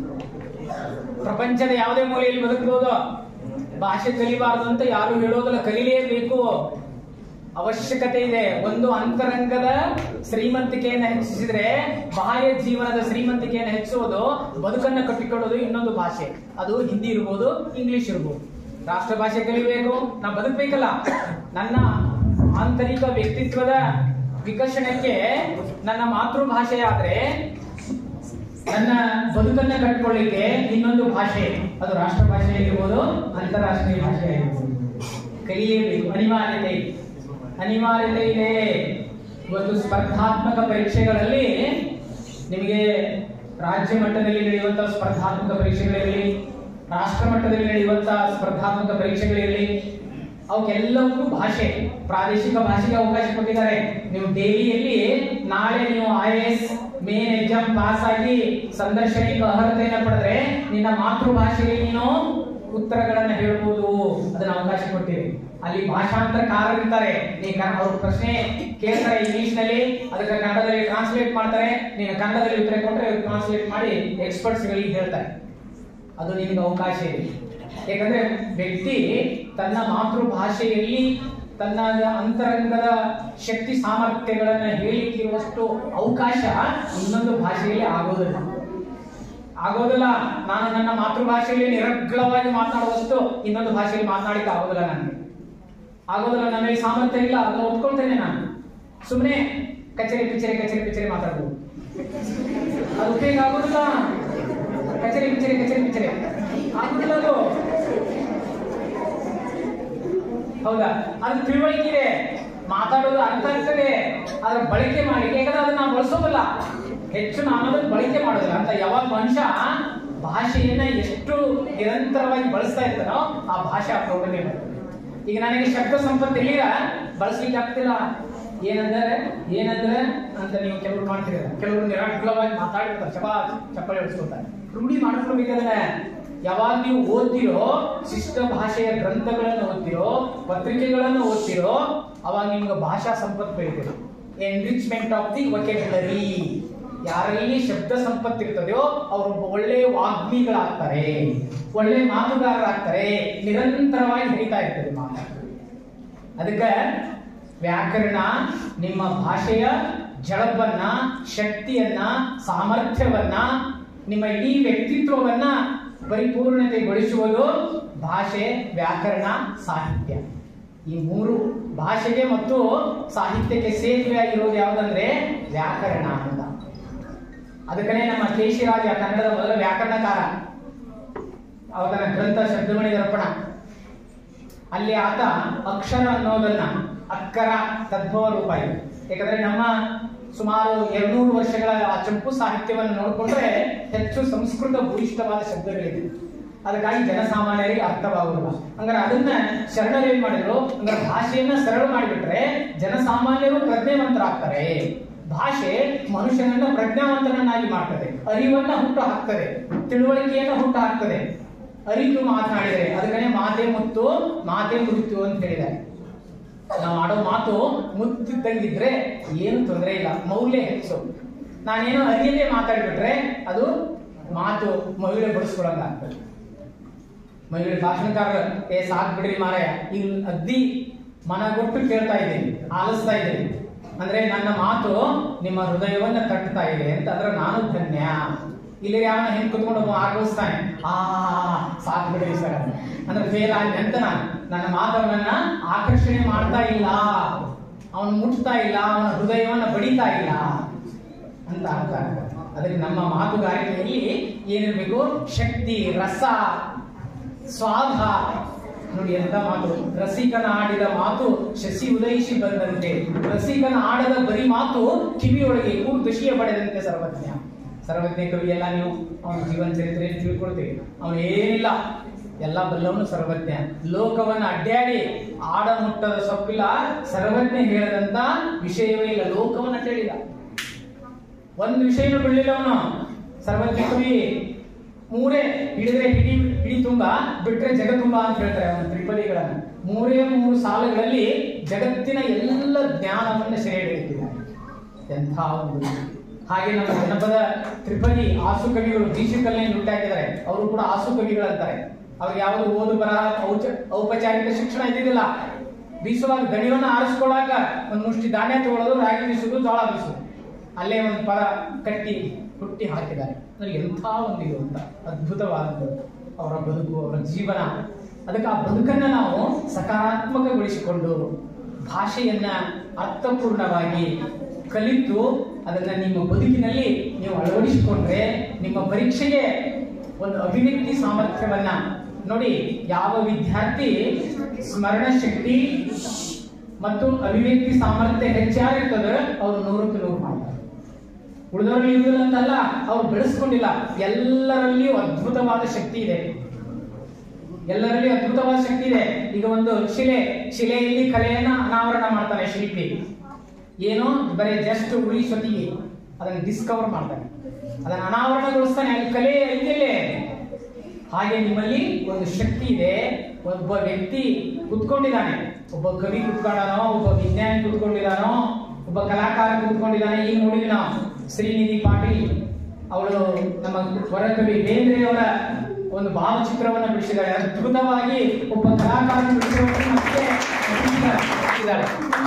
[SPEAKER 7] ಪ್ರಪಂಚದ ಯಾವುದೇ ಮೂಲೆಯಲ್ಲಿ ಬದುಕಬಹುದು ಭಾಷೆ ಕಲಿಬಾರದು ಅಂತ ಯಾರು ಹೇಳೋದಲ್ಲ ಕಲಿಲೇಬೇಕು ಅವಶ್ಯಕತೆ ಇದೆ ಒಂದು ಅಂತರಂಗದ ಶ್ರೀಮಂತಿಕೆಯನ್ನು ಹೆಚ್ಚಿಸಿದ್ರೆ ಬಾಹ್ಯ ಜೀವನದ ಶ್ರೀಮಂತಿಕೆಯನ್ನು ಹೆಚ್ಚುವುದು ಬದುಕನ್ನ ಕಟ್ಟಿಕೊಳ್ಳೋದು ಇನ್ನೊಂದು ಭಾಷೆ ಅದು ಹಿಂದಿ ಇರ್ಬೋದು ಇಂಗ್ಲಿಷ್ ಇರ್ಬೋದು ರಾಷ್ಟ್ರ ಭಾಷೆ ಕಲಿಬೇಕು ನಾ ಬದುಕಬೇಕಲ್ಲ ನನ್ನ ಆಂತರಿಕ ವ್ಯಕ್ತಿತ್ವದ ವಿಕಸನಕ್ಕೆ ನನ್ನ ಮಾತೃಭಾಷೆ ಆದ್ರೆ ನನ್ನ ಬದುಕನ್ನ ಕಟ್ಕೊಳ್ಳಿಕ್ಕೆ ಇನ್ನೊಂದು ಭಾಷೆ ಅದು ರಾಷ್ಟ್ರ ಭಾಷೆ ಆಗಿರ್ಬೋದು ಅಂತಾರಾಷ್ಟ್ರೀಯ ಭಾಷೆ ಆಗಿರ್ಬೋದು ಕಲಿಯಬೇಕು ಅನಿವಾರ್ಯತೆ ಇದೆ. ಅನಿವಾರ್ಯತೆ ಇದೆ ಇವತ್ತು ಸ್ಪರ್ಧಾತ್ಮಕ ಪರೀಕ್ಷೆಗಳಲ್ಲಿ ನಿಮಗೆ ರಾಜ್ಯ ಮಟ್ಟದಲ್ಲಿ ನಡೆಯುವಂತಹ ಸ್ಪರ್ಧಾತ್ಮಕ ಪರೀಕ್ಷೆಗಳಿರಲಿ ರಾಷ್ಟ್ರ ಮಟ್ಟದಲ್ಲಿ ನಡೆಯುವಂತಹ ಸ್ಪರ್ಧಾತ್ಮಕ ಪರೀಕ್ಷೆಗಳಿರಲಿ ಅವಕ್ಕೆಲ್ಲವಕ್ಕೂ ಭಾಷೆ ಪ್ರಾದೇಶಿಕ ಭಾಷೆಗೆ ಅವಕಾಶ ಕೊಟ್ಟಿದ್ದಾರೆ ನೀವು ದೆಹಲಿಯಲ್ಲಿ ನಾಳೆ ನೀವು I S main exam pass ಆಗಿ ಸಂದರ್ಶನಕ್ಕೆ ಅರ್ಹತೆಯನ್ನು ಪಡೆದ್ರೆ ನಿನ್ನ ಮಾತೃಭಾಷೆಯಲ್ಲಿ ನೀನು ಉತ್ತರಗಳನ್ನ ಹೇಳ್ಬೋದು ಅದನ್ನ ಅವಕಾಶ ಕೊಟ್ಟಿರಿ ಅಲ್ಲಿ ಭಾಷಾಂತರಕಾರರಿರ್ತಾರೆ ನೀ ಕ- ಅವ್ರ ಪ್ರಶ್ನೆ ಕೇಳ್ತಾರೆ ಇಂಗ್ಲಿಷ್ ನಲ್ಲಿ ಅದಕ್ಕೆ ಕನ್ನಡದಲ್ಲಿ ಟ್ರಾನ್ಸ್ಲೇಟ್ ಮಾಡ್ತಾರೆ ನೀನು ಕನ್ನಡದಲ್ಲಿ ಉತ್ತರ ಕೊಟ್ಟರೆ ಟ್ರಾನ್ಸ್ಲೇಟ್ ಮಾಡಿ ಎಕ್ಸ್ಪರ್ಟ್ಸ್ ಗಳಿಗೆ ಹೇಳ್ತಾರೆ ಅದು ನಿನಗೆ ಅವಕಾಶ ಇದೆ ಯಾಕಂದ್ರೆ ವ್ಯಕ್ತಿ ತನ್ನ ಮಾತೃಭಾಷೆಯಲ್ಲಿ ತನ್ನ ಅಂತರಂಗದ ಶಕ್ತಿ ಸಾಮರ್ಥ್ಯಗಳನ್ನ ಹೇಳಿಕ್ಕಿರುವಷ್ಟು ಅವಕಾಶ ಇನ್ನೊಂದು ಭಾಷೆಯಲ್ಲಿ ಆಗೋದಿಲ್ಲ ಆಗೋದಿಲ್ಲ ನಾನು ನನ್ನ ಮಾತೃಭಾಷೆಯಲ್ಲಿ ನಿರರ್ಗಳವಾಗಿ ಮಾತನಾಡುವಷ್ಟು ಇನ್ನೊಂದು ಭಾಷೆಯಲ್ಲಿ ಮಾತನಾಡಿಕ್ಕೆ ಆಗೋದಿಲ್ಲ ನನಗೆ ಆಗೋದಿಲ್ಲ ನಮಗೆ ಸಾಮರ್ಥ್ಯ ಇಲ್ಲ ಅದನ್ನ ಒಪ್ಕೊಳ್ತೇನೆ ನಾನು ಸುಮ್ಮನೆ ಕಚೇರಿ ಪಿಚೇರಿ ಕಚೇರಿ ಪಿಚೇರಿ ಮಾತಾಡ್ಬೋದು ಅದು ಉಪಯೋಗ ಆಗೋದಿಲ್ಲ ಕಚೇರಿ ಪಿಚೇರಿ ಕಚೇರಿ ಪಿಚೇರಿ ಆಗೋದಿಲ್ಲ ಅದು ಹೌದಾ ಅದು ತಿಳುವಳಿಕೆ ಇದೆ ಮಾತಾಡೋದು ಅರ್ಥ ಆಗ್ತದೆ ಅದ್ರ ಬಳಕೆ ಮಾಡಿ ಯಾಕಂದ್ರೆ ಅದನ್ನ ನಾವು ಬಳಸೋದಿಲ್ಲ ಹೆಚ್ಚು ನಾನು ಅದನ್ನ ಬಳಕೆ ಮಾಡೋದಿಲ್ಲ ಅಂತ ಯಾವಾಗ ಮನುಷ್ಯ ಭಾಷೆಯನ್ನ ಎಷ್ಟು ನಿರಂತರವಾಗಿ ಬಳಸ್ತಾ ಇರ್ತಾನೋ ಆ ಭಾಷೆ ಆ ಪ್ರೌಢಮೆ ಬರ್ತದೆ ಈಗ ನನಗೆ ಶಬ್ದ ಸಂಪತ್ತು ಇಲ್ಲಿಗ ಬಳಸ್ಲಿಕ್ಕೆ ಆಗ್ತಿಲ್ಲ ಏನಂದ್ರೆ ಏನಂದ್ರೆ ಅಂತ ನೀವು ಕೆಲವರು ಮಾಡ್ತೀರ ಕೆಲವರು ನಿರಾಟವಾಗಿ ಮಾತಾಡಿರ್ತಾರೆ ಚಪಾ ಚಪ್ಪಲಿ ಹೊಡಿಸ್ಕೊತಾರೆ ರೂಢಿ ಮಾಡ್ಕೊಳ್ಬೇಕಾದ್ರೆ ಯಾವಾಗ ನೀವು ಓದ್ತಿರೋ ಶಿಷ್ಟ ಭಾಷೆಯ ಗ್ರಂಥಗಳನ್ನು ಓದ್ತಿರೋ ಪತ್ರಿಕೆಗಳನ್ನು ಓದ್ತಿರೋ ಅವಾಗ ನಿಮ್ಗೆ ಭಾಷಾ ಸಂಪತ್ತು ಬೆಳಿತೀರಿ ಎನ್ರಿಚ್ಮೆಂಟ್ ಆಫ್ ದಿ ವೊಕೆಬುಲರಿ ಯಾರಲ್ಲಿ ಶಬ್ದ ಸಂಪತ್ತು ಇರ್ತದೆಯೋ ಅವರೊಬ್ಬ ಒಳ್ಳೆ ವಾಗ್ಮಿಗಳಾಗ್ತಾರೆ ಒಳ್ಳೆ ಮಾತುಗಾರರಾಗ್ತಾರೆ ನಿರಂತರವಾಗಿ ಹರಿತಾ ಇರ್ತದೆ ಮಾತು ಅದಕ್ಕೆ ವ್ಯಾಕರಣ ನಿಮ್ಮ ಭಾಷೆಯ ಜಳಪನ್ನ ಶಕ್ತಿಯನ್ನ ಸಾಮರ್ಥ್ಯವನ್ನ ನಿಮ್ಮ ಇಡೀ ವ್ಯಕ್ತಿತ್ವವನ್ನ ಪರಿಪೂರ್ಣತೆಗೊಳಿಸುವುದು ಭಾಷೆ ವ್ಯಾಕರಣ ಸಾಹಿತ್ಯ ಈ ಮೂರು ಭಾಷೆಗೆ ಮತ್ತು ಸಾಹಿತ್ಯಕ್ಕೆ ಸೇತುವೆಯಾಗಿರೋದು ಯಾವುದಂದ್ರೆ ವ್ಯಾಕರಣ ಅಂತ ಅದಕ್ಕನೇ ನಮ್ಮ ಕೇಶಿರಾಜ ಕನ್ನಡದ ಮೊದಲ ವ್ಯಾಕರಣಕಾರ ಅವನ ಗ್ರಂಥ ಶಬ್ದಮಣಿ ದರ್ಪಣ ಅಲ್ಲಿ ಆತ ಅಕ್ಷರ ಅನ್ನೋದನ್ನ ಅಕ್ಕರ ತದ್ಭವ ರೂಪ ಇದೆ ಯಾಕಂದ್ರೆ ನಮ್ಮ ಸುಮಾರು ಎರಡ್ನೂರು ವರ್ಷಗಳ ಆ ಚಂಪು ಸಾಹಿತ್ಯವನ್ನು ನೋಡಿಕೊಂಡ್ರೆ ಹೆಚ್ಚು ಸಂಸ್ಕೃತ ಭೂಯಿಷ್ಠವಾದ ಶಬ್ದಗಳಿದೆ ಅದಕ್ಕಾಗಿ ಜನಸಾಮಾನ್ಯರಿಗೆ ಅರ್ಥವಾಗುವುದಿಲ್ಲ ಹಂಗಾರೆ ಅದನ್ನ ಶರಣರು ಏನ್ ಮಾಡಿದ್ರು ಹಂಗಾರೆ ಭಾಷೆಯನ್ನ ಸರಳ ಮಾಡಿಬಿಟ್ರೆ ಜನಸಾಮಾನ್ಯರು ಪ್ರಜ್ಞಾವಂತರಾಗ್ತಾರೆ ಭಾಷೆ ಮನುಷ್ಯನನ್ನ ಪ್ರಜ್ಞಾವಂತನನ್ನಾಗಿ ಮಾಡ್ತದೆ ಅರಿವನ್ನ ಹುಟ್ಟು ಹಾಕ್ತದೆ ತಿಳುವಳಿಕೆಯನ್ನ ಹುಟ್ಟು ಹಾಕ್ತದೆ ಅರಿತು ಮಾತನಾಡಿದರೆ ಅದಕ್ಕನೇ ಮಾತೆ ಮುತ್ತು ಮಾತೆ ಮೃತ್ಯು ಅಂತ ಹೇಳಿದ್ದಾರೆ ನಾವು ಆಡೋ ಮಾತು ಮುತ್ತಿದ್ದಂಗಿದ್ರೆ ಏನು ತೊಂದರೆ ಇಲ್ಲ ಮೌಲ್ಯ ಹೆಚ್ಚು ನಾನೇನೋ ಅರಿಯಲ್ಲೇ ಮಾತಾಡ್ಬಿಟ್ರೆ ಅದು ಮಾತು ಮಹಿಳೆ ಬಡಿಸ್ಕೊಳಂಗ ಆಗ್ತದೆ ಮಹಿಳೆ ಭಾಷಣಕಾರ ಏ ಸಾಕ್ ಬಿಡ್ರಿ ಮಾರಾಯ ಈಗ ಅದ್ದಿ ಮನಗೊಟ್ಟು ಕೇಳ್ತಾ ಇದ್ದೀನಿ ಆಲಿಸ್ತಾ ಇದ್ದೀನಿ ಅಂದ್ರೆ ನನ್ನ ಮಾತು ನಿಮ್ಮ ಹೃದಯವನ್ನ ತಟ್ಟುತ್ತಾ ಇದೆ ಅಂತ ಅಂದ್ರೆ ನಾನು ಧನ್ಯ ಇಲ್ಲಿ ಯಾವನ ಹೆಂಗ್ ಕುತ್ಕೊಂಡು ಆಗೋಸ್ತಾನೆ ಆ ಸಾಕ್ ಬಿಡ್ರಿ ಸರ್ ಅಂದ್ರೆ ಫೇಲ್ ಆಗಿದೆ ಅಂತ ನಾನು ನನ್ನ ಮಾತವನ್ನ ಆಕರ್ಷಣೆ ಮಾಡ್ತಾ ಇಲ್ಲ ಅವನು ಮುಟ್ತಾ ಇಲ್ಲ ಅವನ ಹೃದಯವನ್ನ ಬಡಿತಾ ಇಲ್ಲ ಅಂತ ಅರ್ಥ ಅದಕ್ಕೆ ನಮ್ಮ ಮಾತುಗಾರಿಕೆಯಲ್ಲಿ ಏನಿರ್ಬೇಕು ಶಕ್ತಿ ರಸ ಸ್ವಾದ ನೋಡಿ ಎಂತ ಮಾತು ರಸಿಕನ ಆಡಿದ ಮಾತು ಶಶಿ ಉದಯಿಸಿ ಬಂದಂತೆ ರಸಿಕನ ಆಡದ ಬರಿ ಮಾತು ಕಿವಿಯೊಳಗೆ ಕೂರ್ದಶಿಯ ಪಡೆದಂತೆ ಸರ್ವಜ್ಞ ಸರ್ವಜ್ಞ ಕವಿ ಎಲ್ಲ ನೀವು ಅವನ ಜೀವನ ಚರಿತ್ರೆ ತಿಳ್ಕೊಳ್ತೀವಿ ಅವನು ಏನಿಲ್ಲ ಎಲ್ಲ ಬಲ್ಲವನು ಸರ್ವಜ್ಞ ಲೋಕವನ್ನ ಅಡ್ಡಾಡಿ ಆಡ ಮುಟ್ಟದ ಸೊಪ್ಪಿಲ್ಲ ಸರ್ವಜ್ಞ ಹೇಳದಂತ ವಿಷಯವೇ ಇಲ್ಲ ಲೋಕವನ್ನ ಅಡ್ಡಾಡಿದ ಒಂದು ವಿಷಯನೂ ಬಿಡಲಿಲ್ಲ ಅವನು ಸರ್ವಜ್ಞ ಕವಿ ಮೂರೇ ಹಿಡಿದ್ರೆ ಹಿಡಿ ಹಿಡಿ ತುಂಬ ಬಿಟ್ರೆ ಜಗ ತುಂಬ ಅಂತ ಹೇಳ್ತಾರೆ ಅವನ ತ್ರಿಪದಿಗಳನ್ನ ಮೂರೇ ಮೂರು ಸಾಲುಗಳಲ್ಲಿ ಜಗತ್ತಿನ ಎಲ್ಲ ಜ್ಞಾನವನ್ನು ಸೆರೆ ಹಿಡಿದಿದ್ದಾರೆ ಎಂಥ ಒಂದು ಹಾಗೆ ನಮ್ಮ ಜನಪದ ತ್ರಿಪದಿ ಆಸು ಕವಿಗಳು ದೇಶಕಲ್ಲೇ ನುಟ್ಟಾಕಿದ್ದಾರೆ ಅವರು ಕೂಡ ಆಸು ಕವಿಗಳಂತಾರೆ ಅವ್ರಿಗೆ ಯಾವುದು ಓದು ಬರಹ ಔಚ- ಔಪಚಾರಿಕ ಶಿಕ್ಷಣ ಇದ್ದಿದ್ದಿಲ್ಲ ಬೀಸುವಾಗ ದಣಿವನ್ನ ಆರಿಸ್ಕೊಳ್ಳಾಕ ಒಂದು ಮುಷ್ಟಿ ಧಾನ್ಯ ತಗೊಳ್ಳೋದು ರಾಗಿ ಬೀಸುದು ಜೋಳ ಬೀಸುದು ಅಲ್ಲೇ ಒಂದು ಪದ ಕಟ್ಟಿ ಹುಟ್ಟಿ ಹಾಕಿದ್ದಾರೆ ಅಂದ್ರೆ ಎಂಥ ಒಂದು ಇದು ಅಂತ ಅದ್ಭುತವಾದದ್ದು ಅವರ ಬದುಕು ಅವರ ಜೀವನ ಅದಕ್ಕೆ ಆ ಬದುಕನ್ನ ನಾವು ಸಕಾರಾತ್ಮಕಗೊಳಿಸಿಕೊಂಡು ಭಾಷೆಯನ್ನ ಅರ್ಥಪೂರ್ಣವಾಗಿ ಕಲಿತು ಅದನ್ನ ನಿಮ್ಮ ಬದುಕಿನಲ್ಲಿ ನೀವು ಅಳವಡಿಸಿಕೊಂಡ್ರೆ ನಿಮ್ಮ ಪರೀಕ್ಷೆಗೆ ಒಂದು ಅಭಿವ್ಯಕ್ತಿ ಸಾಮರ್ಥ್ಯವನ್ನ ನೋಡಿ ಯಾವ ವಿದ್ಯಾರ್ಥಿ ಸ್ಮರಣ ಶಕ್ತಿ ಮತ್ತು ಅಭಿವ್ಯಕ್ತಿ ಸಾಮರ್ಥ್ಯ ಹೆಚ್ಚಾಗಿರ್ತದೆ ಅವರು ನೂರಕ್ಕೆ ನೂರು ಮಾಡ್ತಾರೆ ಉಳಿದವರಲ್ಲಿ ಇರುವುದಿಲ್ಲ ಅಂತಲ್ಲ ಅವ್ರು ಬೆಳೆಸ್ಕೊಂಡಿಲ್ಲ ಎಲ್ಲರಲ್ಲಿಯೂ ಅದ್ಭುತವಾದ ಶಕ್ತಿ ಇದೆ ಎಲ್ಲರಲ್ಲಿ ಅದ್ಭುತವಾದ ಶಕ್ತಿ ಇದೆ ಈಗ ಒಂದು ಶಿಲೆ ಶಿಲೆಯಲ್ಲಿ ಕಲೆಯನ್ನ ಅನಾವರಣ ಮಾಡ್ತಾನೆ ಶಿಲ್ಪಿ ಏನು ಬರೀ ಜಸ್ಟ್ ಉಳಿ ಸೊತ್ತಿಗೆ ಅದನ್ನು ಡಿಸ್ಕವರ್ ಮಾಡ್ತಾನೆ ಅದನ್ನು ಅನಾವರಣಗೊಳಿಸ್ತಾನೆ ಅಲ್ಲಿ ಕಲೆ ಇದ್ದಿಲ್ಲೇ ಹಾಗೆ ನಿಮ್ಮಲ್ಲಿ ಒಂದು ಶಕ್ತಿ ಇದೆ ಒಬ್ಬ ವ್ಯಕ್ತಿ ಕುತ್ಕೊಂಡಿದ್ದಾನೆ ಒಬ್ಬ ಕವಿ ಕುತ್ಕೊಂಡಾನೋ ಒಬ್ಬ ವಿಜ್ಞಾನಿ ಕುತ್ಕೊಂಡಿದ್ದಾನೋ ಒಬ್ಬ ಕಲಾಕಾರ ಕುತ್ಕೊಂಡಿದ್ದಾನೆ ಈಗ ನೋಡಿದ್ವಿ ನಾವು ಶ್ರೀನಿಧಿ ಪಾಟೀಲ್ ಅವಳು ನಮ್ಮ ವರಕವಿ ಬೇಂದ್ರೆಯವರ ಒಂದು ಭಾವಚಿತ್ರವನ್ನು ಬಿಡಿಸಿದ್ದಾಳೆ ಅದ್ಭುತವಾಗಿ ಒಬ್ಬ ಕಲಾಕಾರ ಬಿಡಿಸಿರೋದು ಮತ್ತೆ ಇದ್ದಾಳೆ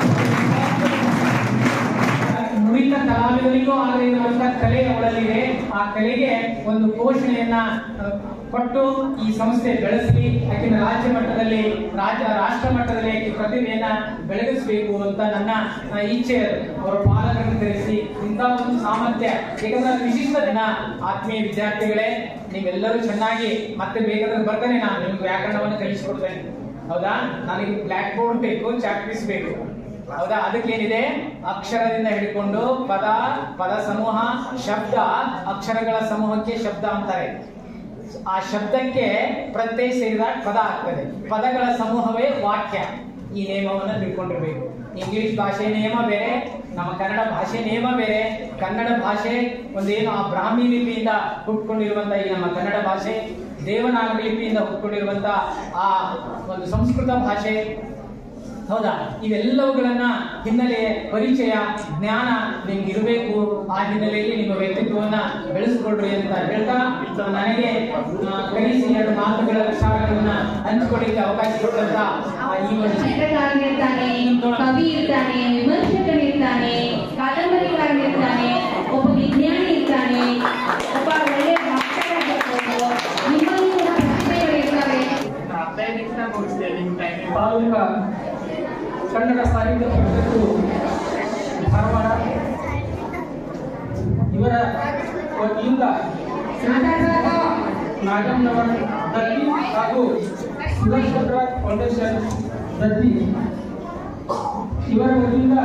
[SPEAKER 7] ನುರಿತ ಕಲಾವಿದರಿಗೂ ಆಗದೇ ಇರುವಂತಹ ಕಲೆ ಅವಳಲ್ಲಿದೆ ಆ ಕಲೆಗೆ ಒಂದು ಪೋಷಣೆಯನ್ನ ಆ, ಕೊಟ್ಟು ಈ ಸಂಸ್ಥೆ ಬೆಳೆಸಲಿ ಯಾಕೆಂದ್ರೆ ರಾಜ್ಯ ಮಟ್ಟದಲ್ಲಿ ರಾಜ್ಯ ರಾಷ್ಟ್ರ ಮಟ್ಟದಲ್ಲಿ ಆಕೆ ಪ್ರತಿಭೆಯನ್ನ ಬೆಳಗಿಸಬೇಕು ಅಂತ ನನ್ನ ಆ, ಇಚ್ಛೆ ಅದು. ಅವರ ಪಾಲಕರನ್ನು ಕರೆಸಿ ಇಂಥ ಒಂದು ಸಾಮರ್ಥ್ಯ ಯಾಕಂದ್ರೆ ಅದು ವಿಶಿಷ್ಟ ಜನ ಆತ್ಮೀಯ ವಿದ್ಯಾರ್ಥಿಗಳೇ ನೀವೆಲ್ಲರೂ ಚೆನ್ನಾಗಿ ಮತ್ತೆ ಬೇಕಾದ್ರೆ ಬರ್ತಾನೆ ನಾನು ನಿಮ್ಗೆ ವ್ಯಾಕರಣವನ್ನು ಕಲಿಸಿಕೊಡ್ತೇನೆ ಹೌದಾ ನನಗೆ ಬ್ಲ್ಯಾಕ್ ಬೋರ್ಡ್ ಬೇಕು ಚಾಕ್ ಪೀಸ್ ಬೇಕು ಹೌದಾ ಅದಕ್ಕೇನಿದೆ ಅಕ್ಷರದಿಂದ ಹಿಡ್ಕೊಂಡು ಪದ ಪದ ಸಮೂಹ ಶಬ್ದ ಅಕ್ಷರಗಳ ಸಮೂಹಕ್ಕೆ ಶಬ್ದ ಅಂತಾರೆ ಆ ಶಬ್ದಕ್ಕೆ ಪ್ರತ್ಯಯ ಸೇರಿದಾಗ ಪದ ಆಗ್ತದೆ ಪದಗಳ ಸಮೂಹವೇ ವಾಕ್ಯ ಈ ನಿಯಮವನ್ನು ತಿಳ್ಕೊಂಡಿರ್ಬೇಕು ಇಂಗ್ಲಿಷ್ ಭಾಷೆ ನಿಯಮ ಬೇರೆ ನಮ್ಮ ಕನ್ನಡ ಭಾಷೆ ನಿಯಮ ಬೇರೆ ಕನ್ನಡ ಭಾಷೆ ಒಂದೇನು ಆ ಬ್ರಾಹ್ಮಿ ಲಿಪಿಯಿಂದ ಹುಟ್ಕೊಂಡಿರುವಂತ ಈ ನಮ್ಮ ಕನ್ನಡ ಭಾಷೆ ದೇವನಾಗರಿ ಲಿಪಿಯಿಂದ ಹುಟ್ಕೊಂಡಿರುವಂತ ಆ ಒಂದು ಸಂಸ್ಕೃತ ಭಾಷೆ ಹೌದಾ ಇವೆಲ್ಲವುಗಳನ್ನ ಹಿನ್ನೆಲೆ ಪರಿಚಯ ಜ್ಞಾನ ನಿಮ್ಗೆ ಇರಬೇಕು ಆ ಹಿನ್ನೆಲೆಯಲ್ಲಿ ನಿಮ್ಮ ವ್ಯಕ್ತಿತ್ವವನ್ನ ಬೆಳೆಸಿಕೊಳ್ರಿ ಅಂತ ಹೇಳ್ತಾ ನನಗೆ ಆ, ಕಲಿಸಿ ಎರಡು ಮಾತುಗಳ ವಿಚಾರಗಳನ್ನ ಹಂಚಿಕೊಳ್ಳಿಕ್ಕೆ ಅವಕಾಶ ಕೊಟ್ಟಂತ ಆ, ಈ ಒಂದು
[SPEAKER 9] ಚಿತ್ರಕಾರನಿರ್ತಾನೆ ಕವಿ ಇರ್ತಾನೆ ವಿಮರ್ಶಕನಿರ್ತಾನೆ ಕಾದಂಬರಿಕಾರನಿರ್ತಾನೆ ಒಬ್ಬ ವಿಜ್ಞಾನಿ ಇರ್ತಾನೆ ಒಬ್ಬ ಒಳ್ಳೆ ಡಾಕ್ಟರ್ ಆಗಿರ್ಬೋದು ನಿಮ್ಮಲ್ಲಿ ಕೂಡ ಪ್ರತಿಭೆಗಳಿರ್ತವೆ
[SPEAKER 7] ತಾಲೂಕ ಕನ್ನಡ ಸಾಹಿತ್ಯ ಪರಿಷತ್ತು ಧಾರವಾಡ ಇವರ ವತಿಯಿಂದ ನಾಗಮ್ಮನವರ ದತ್ತಿ ಹಾಗೂ ಸುದರ್ಶನ್ ರಾಜ್ ಫೌಂಡೇಶನ್ ದತ್ತಿ ಇವರ ವತಿಯಿಂದ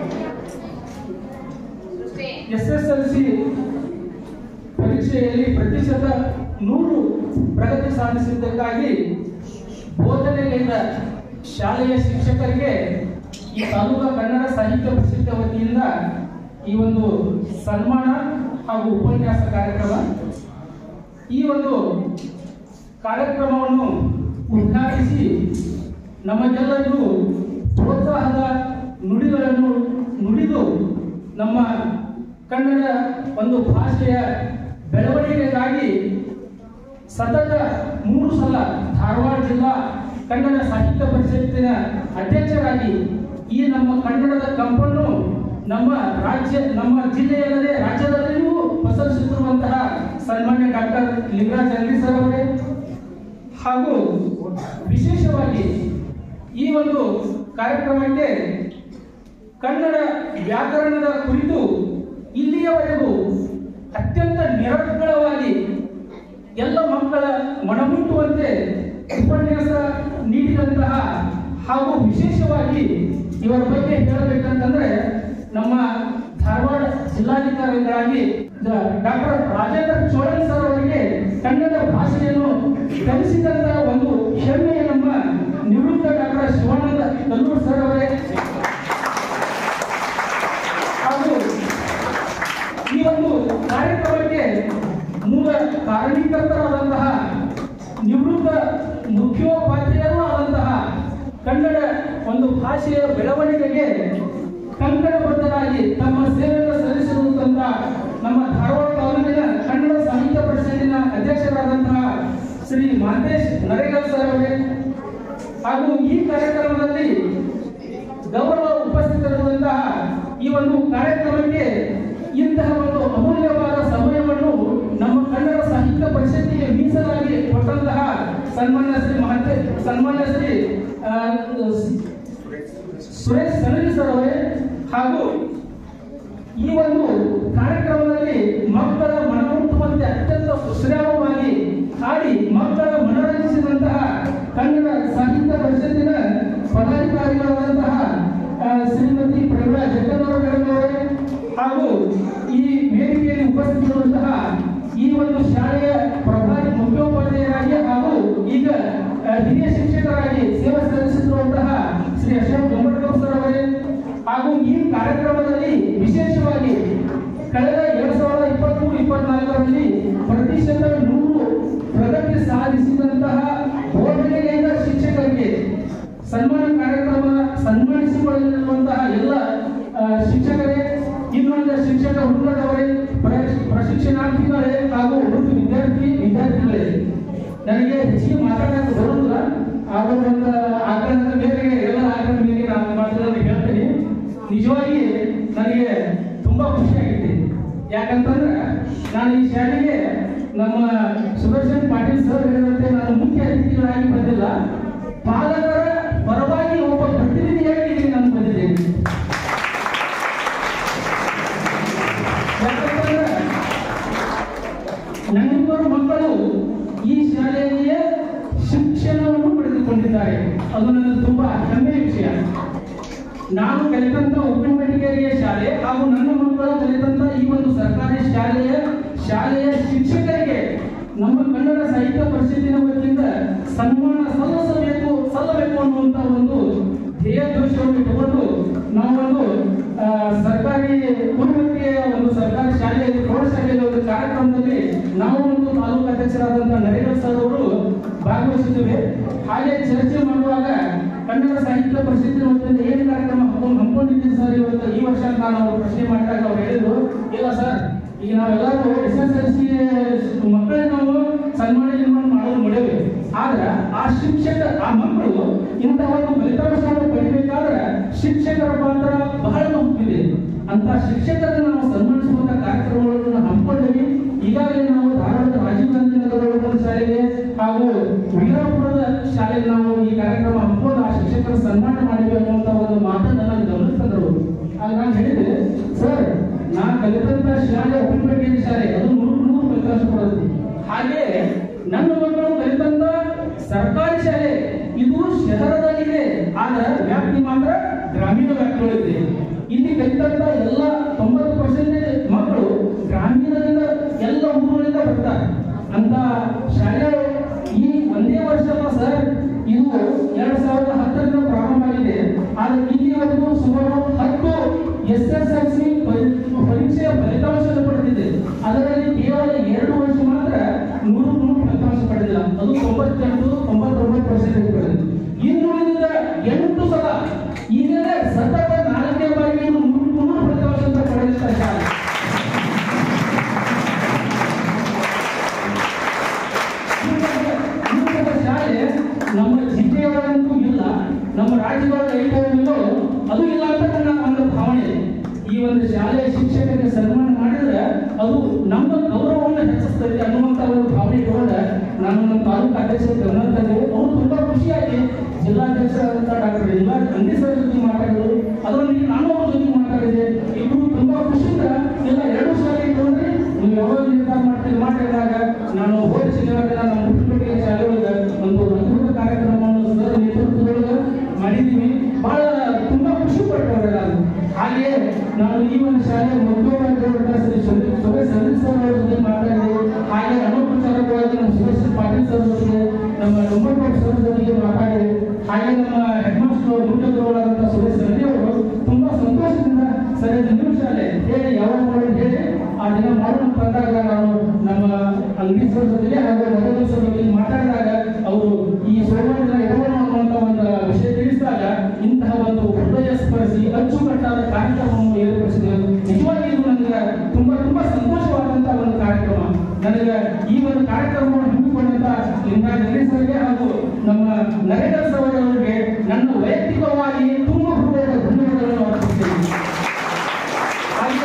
[SPEAKER 7] ಎಸ್ ಎಸ್ ಎಲ್ ಸಿ ಪರೀಕ್ಷೆಯಲ್ಲಿ ಪ್ರತಿಶತ ನೂರು ಪ್ರಗತಿ ಸಾಧಿಸಿದ್ದಕ್ಕಾಗಿ ಬೋಧನೆಗೈದ ಶಾಲೆಯ ಶಿಕ್ಷಕರಿಗೆ ಈ ತಾಲೂಕಾ ಕನ್ನಡ ಸಾಹಿತ್ಯ ಪರಿಷತ್ ವತಿಯಿಂದ ಈ ಒಂದು ಸನ್ಮಾನ ಹಾಗೂ ಉಪನ್ಯಾಸ ಕಾರ್ಯಕ್ರಮ ಈ ಒಂದು ಕಾರ್ಯಕ್ರಮವನ್ನು ಉದ್ಘಾಟಿಸಿ ನಮಗೆಲ್ಲರಿಗೂ ಪ್ರೋತ್ಸಾಹದ ನುಡಿಗಳನ್ನು ನುಡಿದು ನಮ್ಮ ಕನ್ನಡ ಒಂದು ಭಾಷೆಯ ಬೆಳವಣಿಗೆಗಾಗಿ ಸತತ ಮೂರು ಸಲ ಧಾರವಾಡ ಜಿಲ್ಲಾ ಕನ್ನಡ ಸಾಹಿತ್ಯ ಪರಿಷತ್ತಿನ ಅಧ್ಯಕ್ಷರಾಗಿ ಈ ನಮ್ಮ ಕನ್ನಡದ ಕಂಪನ್ನು ನಮ್ಮ ರಾಜ್ಯ ನಮ್ಮ ಜಿಲ್ಲೆಯಲ್ಲದೆ ರಾಜ್ಯದಲ್ಲಿಯೂ ಪಸರಿಸುತ್ತಿರುವಂತಹ ಸನ್ಮಾನ್ಯ ಡಾಕ್ಟರ್ ಲಿಂಗರಾಜ್ ಅಲ್ರಿ ಸರ್ ಅವರೇ ಹಾಗೂ ವಿಶೇಷವಾಗಿ ಈ ಒಂದು ಕಾರ್ಯಕ್ರಮಕ್ಕೆ ಕನ್ನಡ ವ್ಯಾಕರಣದ ಕುರಿತು ಇಲ್ಲಿಯವರೆಗೂ ಅತ್ಯಂತ ನಿರರ್ಗಳವಾಗಿ ಎಲ್ಲ ಮಕ್ಕಳ ಮನಮುಟ್ಟುವಂತೆ ಉಪನ್ಯಾಸ ನೀಡಿದಂತಹ ಹಾಗೂ ವಿಶೇಷವಾಗಿ ಇವರ ಬಗ್ಗೆ ಹೇಳಬೇಕಂತಂದ್ರೆ ನಮ್ಮ ಧಾರವಾಡ ಜಿಲ್ಲಾಧಿಕಾರಿಗಳಾಗಿ ಡಾಕ್ಟರ್ ರಾಜೇಂದ್ರ ಚೋಳನ್ ಸರ್ ಅವರಿಗೆ ಕನ್ನಡ ಭಾಷೆಯನ್ನು ಕಲಿಸಿದಂತಹ ಒಂದು ಹೆಮ್ಮೆಯ ನಮ್ಮ ನಿವೃತ್ತ ಡಾಕ್ಟರ್ ಶಿವಾನಂದ ಕಲ್ಲೂರ್ ಸರ್ ಅವರೇ ಹಾಗೂ ಈ ಒಂದು ಕಾರ್ಯಕ್ರಮಕ್ಕೆ ಮೂಲ ಕಾರಣೀಕರ್ತರಾದಂತಹ ನಿವೃತ್ತ ಮುಖ್ಯೋಪಾಧ್ಯಾಯರೂ ಆದಂತಹ ಕನ್ನಡ ಒಂದು ಭಾಷೆಯ ಬೆಳವಣಿಗೆಗೆ ಕಂಕಣಬದ್ಧರಾಗಿ ತಮ್ಮ ಸೇವೆಯನ್ನು ಸಲ್ಲಿಸಿರುವಂತಹ ನಮ್ಮ ಧಾರವಾಡ ತಾಲೂಕಿನ ಕನ್ನಡ ಸಾಹಿತ್ಯ ಪರಿಷತ್ತಿನ ಅಧ್ಯಕ್ಷರಾದಂತಹ ಶ್ರೀ ಮಹಂತೇಶ್ ನರೇಗಲ್ ಸರ್ ಅವರೇ ಹಾಗೂ ಈ ಕಾರ್ಯಕ್ರಮದಲ್ಲಿ ಗೌರವ ಉಪಸ್ಥಿತರಿರುವಂತಹ ಈ ಒಂದು ಕಾರ್ಯಕ್ರಮಕ್ಕೆ ಇಂತಹ ಒಂದು ಅಮೂಲ್ಯವಾದ ಸಮಯವನ್ನು ನಮ್ಮ ಕನ್ನಡ ಸಾಹಿತ್ಯ ಪರಿಷತ್ತಿಗೆ ಮೀಸಲಾಗಿ ಕೊಟ್ಟಂತಹ ಸನ್ಮಾನ್ಯ ಶ್ರೀ ಮಹಂತೆ ಸನ್ಮಾನ್ಯ ಶ್ರೀ ಆ, ಸುರೇಶ್ ಸನಗಿ ಸರ್ ಅವರೇ ಹಾಗೂ ಈ ಒಂದು ಕಾರ್ಯಕ್ರಮದಲ್ಲಿ ಮಕ್ಕಳ ಮನಮುಟ್ಟುವಂತೆ ಅತ್ಯಂತ ಸುಶ್ರಾವವಾಗಿ ಹಾಡಿ ಮಕ್ಕಳ ಮನರಂಜಿಸಿದಂತಹ ಕನ್ನಡ ಸಾಹಿತ್ಯ ಪರಿಷತ್ತಿನ ಪದಾಧಿಕಾರಿಗಳಾದಂತಹ ಆ, ಶ್ರೀಮತಿ ಪ್ರವೀಣಾ ಜಗನ್ನವರ ಮೇಡಮ್ ಅವರೇ ಹಾಗೂ ಈ ವೇದಿಕೆಯಲ್ಲಿ ಉಪಸ್ಥಿತರಿರುವಂತಹ ಈ ಒಂದು ಶಾಲೆಯ ಪ್ರಭಾರಿ ಮುಖ್ಯೋಪಾಧ್ಯಾಯರಾಗಿ ಹಾಗೂ ಈಗ ಆ, ಹಿರಿಯ ಶಿಕ್ಷಕರಾಗಿ ಸೇವೆ ಸಲ್ಲಿಸುತ್ತಿರುವಂತಹ ಶ್ರೀ ಅಶೋಕ್ ಗಂಬಡ್ಕರ್ ಸರ್ ಅವರೇ ಹಾಗೂ ಈ ಕಾರ್ಯಕ್ರಮದಲ್ಲಿ ವಿಶೇಷವಾಗಿ ಕಳೆದ
[SPEAKER 10] ಸಾಧಿಸಿದಂತಹ ಬೋಧನೆಯಿಂದ ಶಿಕ್ಷಕರಿಗೆ ಸನ್ಮಾನ ಕಾರ್ಯಕ್ರಮ ಸನ್ಮಾನಿಸಿಕೊಳ್ಳಲಿರುವಂತಹ ಎಲ್ಲ ಆ, ಶಿಕ್ಷಕರೇ ಇನ್ನೊಂದು ಶಿಕ್ಷಕ ವೃಂದದವರೇ ಪ್ರ- ಪ್ರಶಿಕ್ಷಣಾರ್ಥಿಗಳೇ ಹಾಗೂ ಉಳಿದ ವಿದ್ಯಾರ್ಥಿ ವಿದ್ಯಾರ್ಥಿಗಳೇ ನನಗೆ ಹೆಚ್ಚಿಗೆ ಮಾತಾಡಕ್ಕೆ ಬರುವುದಿಲ್ಲ ಆದರೂ ಒಂದು ಆಗ್ರಹದ ಮೇರೆಗೆ ಎಲ್ಲ ಆಗ್ರಹದ ಮೇರೆಗೆ ನಾನು ಮಾತುಗಳನ್ನು ಹೇಳ್ತೀನಿ ನಿಜವಾಗಿ ನನಗೆ ತುಂಬಾ ಖುಷಿ ಆಗಿದೆ ಯಾಕಂತಂದ್ರೆ ನಾನು ಈ ಶಾಲೆಗೆ ನಮ್ಮ ಸುದರ್ಶನ್ ಪಾಟೀಲ್ ಸರ್ ಹೇಳಿದಂತೆ ನಾನು ಮುಖ್ಯ ಅತಿಥಿಗಳಾಗಿ ಬಂದಿಲ್ಲ ಪಾಲಕರ ಪರವಾಗಿ ಒಬ್ಬ ಪ್ರತಿನಿಧಿಯಾಗಿ ಇಲ್ಲಿ ನಾನು ಬಂದಿದ್ದೇನೆ ಯಾಕಂತಂದ್ರೆ ನನ್ನಿಬ್ಬರು ಮಕ್ಕಳು ಈ ಶಾಲೆಯಲ್ಲಿಯೇ ಶಿಕ್ಷಣವನ್ನು ಪಡೆದುಕೊಂಡಿದ್ದಾರೆ ಅದು ನನ್ನ ತುಂಬಾ ಹೆಮ್ಮೆಯ ವಿಷಯ ನಾನು ಕಲಿತಂತ ಉಪ್ಪಿನಪೇಟೆಗೆರೆಯ ಶಾಲೆ ಹಾಗೂ ನನ್ನ ಮಕ್ಕಳು ಕಲಿತಂತ ಈ ಒಂದು ಸರ್ಕಾರಿ ಶಾಲೆಯ ಶಾಲೆಯ ಶಿಕ್ಷಕರಿಗೆ ನಮ್ಮ ಕನ್ನಡ ಸಾಹಿತ್ಯ ಪರಿಷತ್ತಿನ ವತಿಯಿಂದ ಸನ್ಮಾನ ಸಲ್ಲಿಸಬೇಕು ಸಲ್ಲಬೇಕು ಅನ್ನುವಂತ ಒಂದು ಧ್ಯೇಯ ದೋಷವನ್ನು ಇಟ್ಟುಕೊಂಡು ನಾವೊಂದು ಆ, ಸರ್ಕಾರಿ ಪೂರ್ವಕ್ಕೆ ಒಂದು ಸರ್ಕಾರಿ ಶಾಲೆಯಲ್ಲಿ ಪ್ರೌಢಶಾಲೆಯಲ್ಲಿ ಒಂದು ಕಾರ್ಯಕ್ರಮದಲ್ಲಿ ನಾವು ಒಂದು ತಾಲೂಕು ಅಧ್ಯಕ್ಷರಾದಂತಹ ನರೇಂದ್ರ ಸರ್ ಅವರು ಭಾಗವಹಿಸಿದ್ದೇವೆ ಹಾಗೆ ಚರ್ಚೆ ಮಾಡುವಾಗ ಕನ್ನಡ ಸಾಹಿತ್ಯ ಪರಿಷತ್ತಿನ ವತಿಯಿಂದ ಏನು ಕಾರ್ಯಕ್ರಮ ಹಮ್ಮಿಕೊಂಡು- ಹಮ್ಮಿಕೊಂಡಿದ್ದೀವಿ ಸರ್ ಇವತ್ತು ಈ ವರ್ಷ ಅಂತ ನಾನು ಅವ್ರು ಪ್ರಶ್ನೆ ಮಾಡಿದಾಗ ಅವ್ರು ಹೇಳಿದ್ರು ಇಲ್ಲ ಸರ್ ಈಗ ನಾವೆಲ್ಲರೂ ಎಸ್ ಎಸ್ ಎಲ್ ಸಿ ಮಕ್ಕಳಿಗೆ ನಾವು ಸನ್ಮಾನ ಗಿನ್ಮಾನ ಮಾಡೋದು ನೋಡೇವೆ ಆದ್ರೆ ಆ ಶಿಕ್ಷಕ ಆ ಮಕ್ಕಳು ಇಂತಹ ಒಂದು ಫಲಿತಾಂಶವನ್ನು ಪಡಿಬೇಕಾದ್ರೆ ಶಿಕ್ಷಕರ ಪಾತ್ರ ಬಹಳ ಮುಖ್ಯವಿದೆ ಅಂತ ಶಿಕ್ಷಕರನ್ನು ನಾವು ಸನ್ಮಾನಿಸುವಂತ ಕಾರ್ಯಕ್ರಮಗಳನ್ನು ನಾವು ಹಮ್ಮಿಕೊಂಡಿವಿ ಈಗಾಗಲೇ ನಾವು ಧಾರವಾಡದ ರಾಜೀವ್ ಗಾಂಧಿ ನಗರದ ಒಂದು ಶಾಲೆಗೆ ಹಾಗೂ ವೀರಾಪುರದ ಶಾಲೆಗೆ ನಾವು ಈ ಕಾರ್ಯಕ್ರಮ ಹಮ್ಮಿಕೊಂಡು ಆ ಶಿಕ್ಷಕರ ಸನ್ಮಾನ ಮಾಡಿವಿ ಅನ್ನುವಂತ ಒಂದು ಮಾತನ್ನ ನಾನು ಗಮನಿಸ್ತಂದ್ರು ಆಗ ನಾನು ಹೇಳಿದೆ ಸರ್ ನಾ ಕಲಿತಂತ ಶಾಲೆ ಉಪ್ಪಿನಪೇಟೆ ಶಾಲೆ ಅದು ನೂರು ನೂರು ಫಲಿತಾಂಶ ಕೊಡುತ್ತೆ ಹಾಗೆ ನನ್ನ ಮಕ್ಕಳು ಕಲಿತಂತ ಸರ್ಕಾರಿ ಶಾಲೆ ಇದು ಶಹರದಲ್ಲಿದೆ ಆದ್ರೆ ವ್ಯಾಪ್ತಿ ಮಾತ್ರ ಗ್ರಾಮೀಣ ವ್ಯಾಪ್ತಿಯೊಳಗಿದೆ ಇಲ್ಲಿ ಕಲಿತಂತ ಎಲ್ಲ ತೊಂಬತ್ತು ಪರ್ಸೆಂಟೇಜ್ ಮಕ್ಕಳು ಗ್ರಾಮೀಣದಿಂದ ಎಲ್ಲ ಊರುಗಳಿಂದ ಬರ್ತಾರೆ ಅಂತ ಶಾಲೆ ಈ ಒಂದೇ ವರ್ಷ ಅಲ್ಲ ಸರ್ ಇದು ಎರಡ್ ಸಾವಿರದ ಹತ್ತರಿಂದ ಪ್ರಾರಂಭ ಆಗಿದೆ ಆದ್ರೆ ಇಲ್ಲಿವರೆಗೂ ಸುಮಾರು ಹತ್ತು ಎಸ್ ಎಸ್ ಎಲ್ ಸಿ ಪರೀಕ್ಷೆಯ ಫಲಿತಾಂಶ ಪಡೆದಿದೆ ಅದರಲ್ಲಿ ಕೇವಲ ಎರಡು ವರ್ಷ ಮಾತ್ರ ನೂರು ನೂರು ಫಲಿತಾಂಶ ಪಡೆದಿಲ್ಲ ಅದು ತೊಂಬತ್ತೆಂಟು ತೊಂಬತ್ತೊಂಬತ್ತು ಪರ್ಸೆಂಟೇಜ್ ಪಡೆದಿದೆ ಇನ್ನುಳಿದ ಎಂಟು ಸಲ ಈಗಲೇ ಸತತ ನಾಲ್ಕನೇ ಬಾರಿಗೆ ಇದು ನೂರು ನೂರು ಫಲಿತಾಂಶ ಅಂತ ಪಡೆದಿದ್ದ ಶಾಲೆ ಇಂತಹ ಶಾಲೆ ನಮ್ಮ ಜಿಲ್ಲೆಯೊಳಗಂತೂ ಇಲ್ಲ ನಮ್ಮ ರಾಜ್ಯದೊಳಗೆ ಐದೋ ಅದು ಇಲ್ಲ ಅಂತ ನನ್ನ ಒಂದು ಭಾವನೆ ಇದೆ. ಈ ಒಂದು ಶಾಲೆಯ ಶಿಕ್ಷಕರಿಗೆ ಸನ್ಮಾನ ಮಾಡಿದ್ರೆ ಅದು ನಮ್ಮ ಗೌರವವನ್ನು ಹೆಚ್ಚಿಸ್ತದೆ ಅನ್ನುವಂತ ಒಂದು ಭಾವನೆ ಇಟ್ಕೊಂಡ ನಾನು ನಮ್ಮ ತಾಲೂಕು ಅಧ್ಯಕ್ಷರ ಗಮನ ತಂದೆವು ಅವರು ತುಂಬಾ ಖುಷಿಯಾಗಿ ಜಿಲ್ಲಾಧ್ಯಕ್ಷರಾದಂತಹ ಡಾಕ್ಟರ್ ಎಲ್ಲ ಅಂದಿ ಸರ್ ಜೊತೆ ಮಾತಾಡಿದ್ರು ಅದರೊಂದಿಗೆ ನಾನು ಅವ್ರ ಜೊತೆ ಮಾತಾಡಿದೆ ಇಬ್ಬರು ತುಂಬಾ ಖುಷಿಯಿಂದ ಎಲ್ಲ ಎರಡು ಶಾಲೆ ಇಟ್ಕೊಂಡ್ರೆ ನೀವು ಯಾವಾಗ ನಿರ್ಧಾರ ಮಾಡ್ತೀರಿ ಮಾಡಿದಾಗ ನಾನು ಹೋದ ಶನಿವಾರ ನಮ್ಮ ಹುಟ್ಟುಪೇಟೆಯ ಶಾಲೆ ಒಳಗೆ ಒಂದು ಅದ್ಭುತ ಕಾರ್ಯಕ್ರಮವನ್ನು ಸರ್ ನೇತೃತ್ವದೊಳಗೆ ಮಾಡಿದ್ದೀವಿ ಬಹಳ ತುಂಬಾ ಖುಷಿ ಪಟ್ಟವ್ರೆ ನಾನು ಹಾಗೆಯೇ ನಾನು ಈ ಒಂದು ಶಾಲೆಯ ಮುಖ್ಯವಾಗಿರುವಂತಹ ಶ್ರೀ ಸುರೇಶ್ ಸುರೇಶ್ ಸಂದೀಪ್ ಸರ್ ಅವರ ಜೊತೆ ಮಾತಾಡಿದೆ ಹಾಗೆ ಅನುಪ್ರಚಾರಕವಾಗಿ ನಮ್ಮ ಸುರೇಶ್ ಪಾಟೀಲ್ ಸರ್ ಜೊತೆ ನಮ್ಮ ಡೊಂಬರ್ಕೋಟ್ ಸರ್ ಜೊತೆಗೆ ಮಾತಾಡಿದೆ ಹಾಗೆ ನಮ್ಮ ಹೆಡ್ ಮಾಸ್ಟರ್ ಮುಖ್ಯ ಗುರುಗಳಾದಂತಹ ಸುರೇಶ್ ಸಂಧಿ ಅವರು ತುಂಬಾ ಸಂತೋಷದಿಂದ ಸರ್ ಇದು ನಿಮ್ಮ ಶಾಲೆ ಹೇಳಿ ಯಾವಾಗ ಮಾಡೋದು ಹೇಳಿ ಆ ದಿನ ಮಾಡೋಣ ಅಂತ ಅಂದಾಗ ನಾನು ನಮ್ಮ ಅಂಗಡಿ ಸರ್ ಜೊತೆಗೆ ಹಾಗೂ ನರೇಂದ್ರ ಸರ್ ಜೊತೆ ಮಾತಾಡಿದಾಗ ಅವರು ಈ ಸೋಮವಾರ ದಿನ ಇಡೋಣ ಅನ್ನುವಂತ ಒಂದು ವಿಷಯ ತಿಳಿಸಿದಾಗ ಇಂತಹ ಒಂದು ಹೃದಯ ಸ್ಪರ್ಶಿ ಅಚ್ಚುಕಟ್ಟಾದ ಕಾರ್ಯಕ್ರಮವನ್ನು ಏರ್ಪಡಿಸಿದೆ ನಿಜವಾಗಿ ಇದು ನನಗೆ ತುಂಬಾ ತುಂಬಾ ಸಂತೋಷವಾದಂತಹ ಒಂದು ಕಾರ್ಯಕ್ರಮ ನನಗೆ ಈ ಒಂದು ಕಾರ್ಯಕ್ರಮವನ್ನು ಹಮ್ಮಿಕೊಂಡಂತ ಲಿಂಗರಾಜ್ ನರೇಶ್ ಸರ್ಗೆ ಹಾಗೂ ನಮ್ಮ ನರೇಂದ್ರ ಸರ್ ಅವರಿಗೆ ನನ್ನ ವೈಯಕ್ತಿಕವಾಗಿ ತುಂಬ ಹೃದಯದ ಧನ್ಯವಾದಗಳನ್ನು ಅರ್ಪಿಸುತ್ತೇನೆ ಹಾಗೆ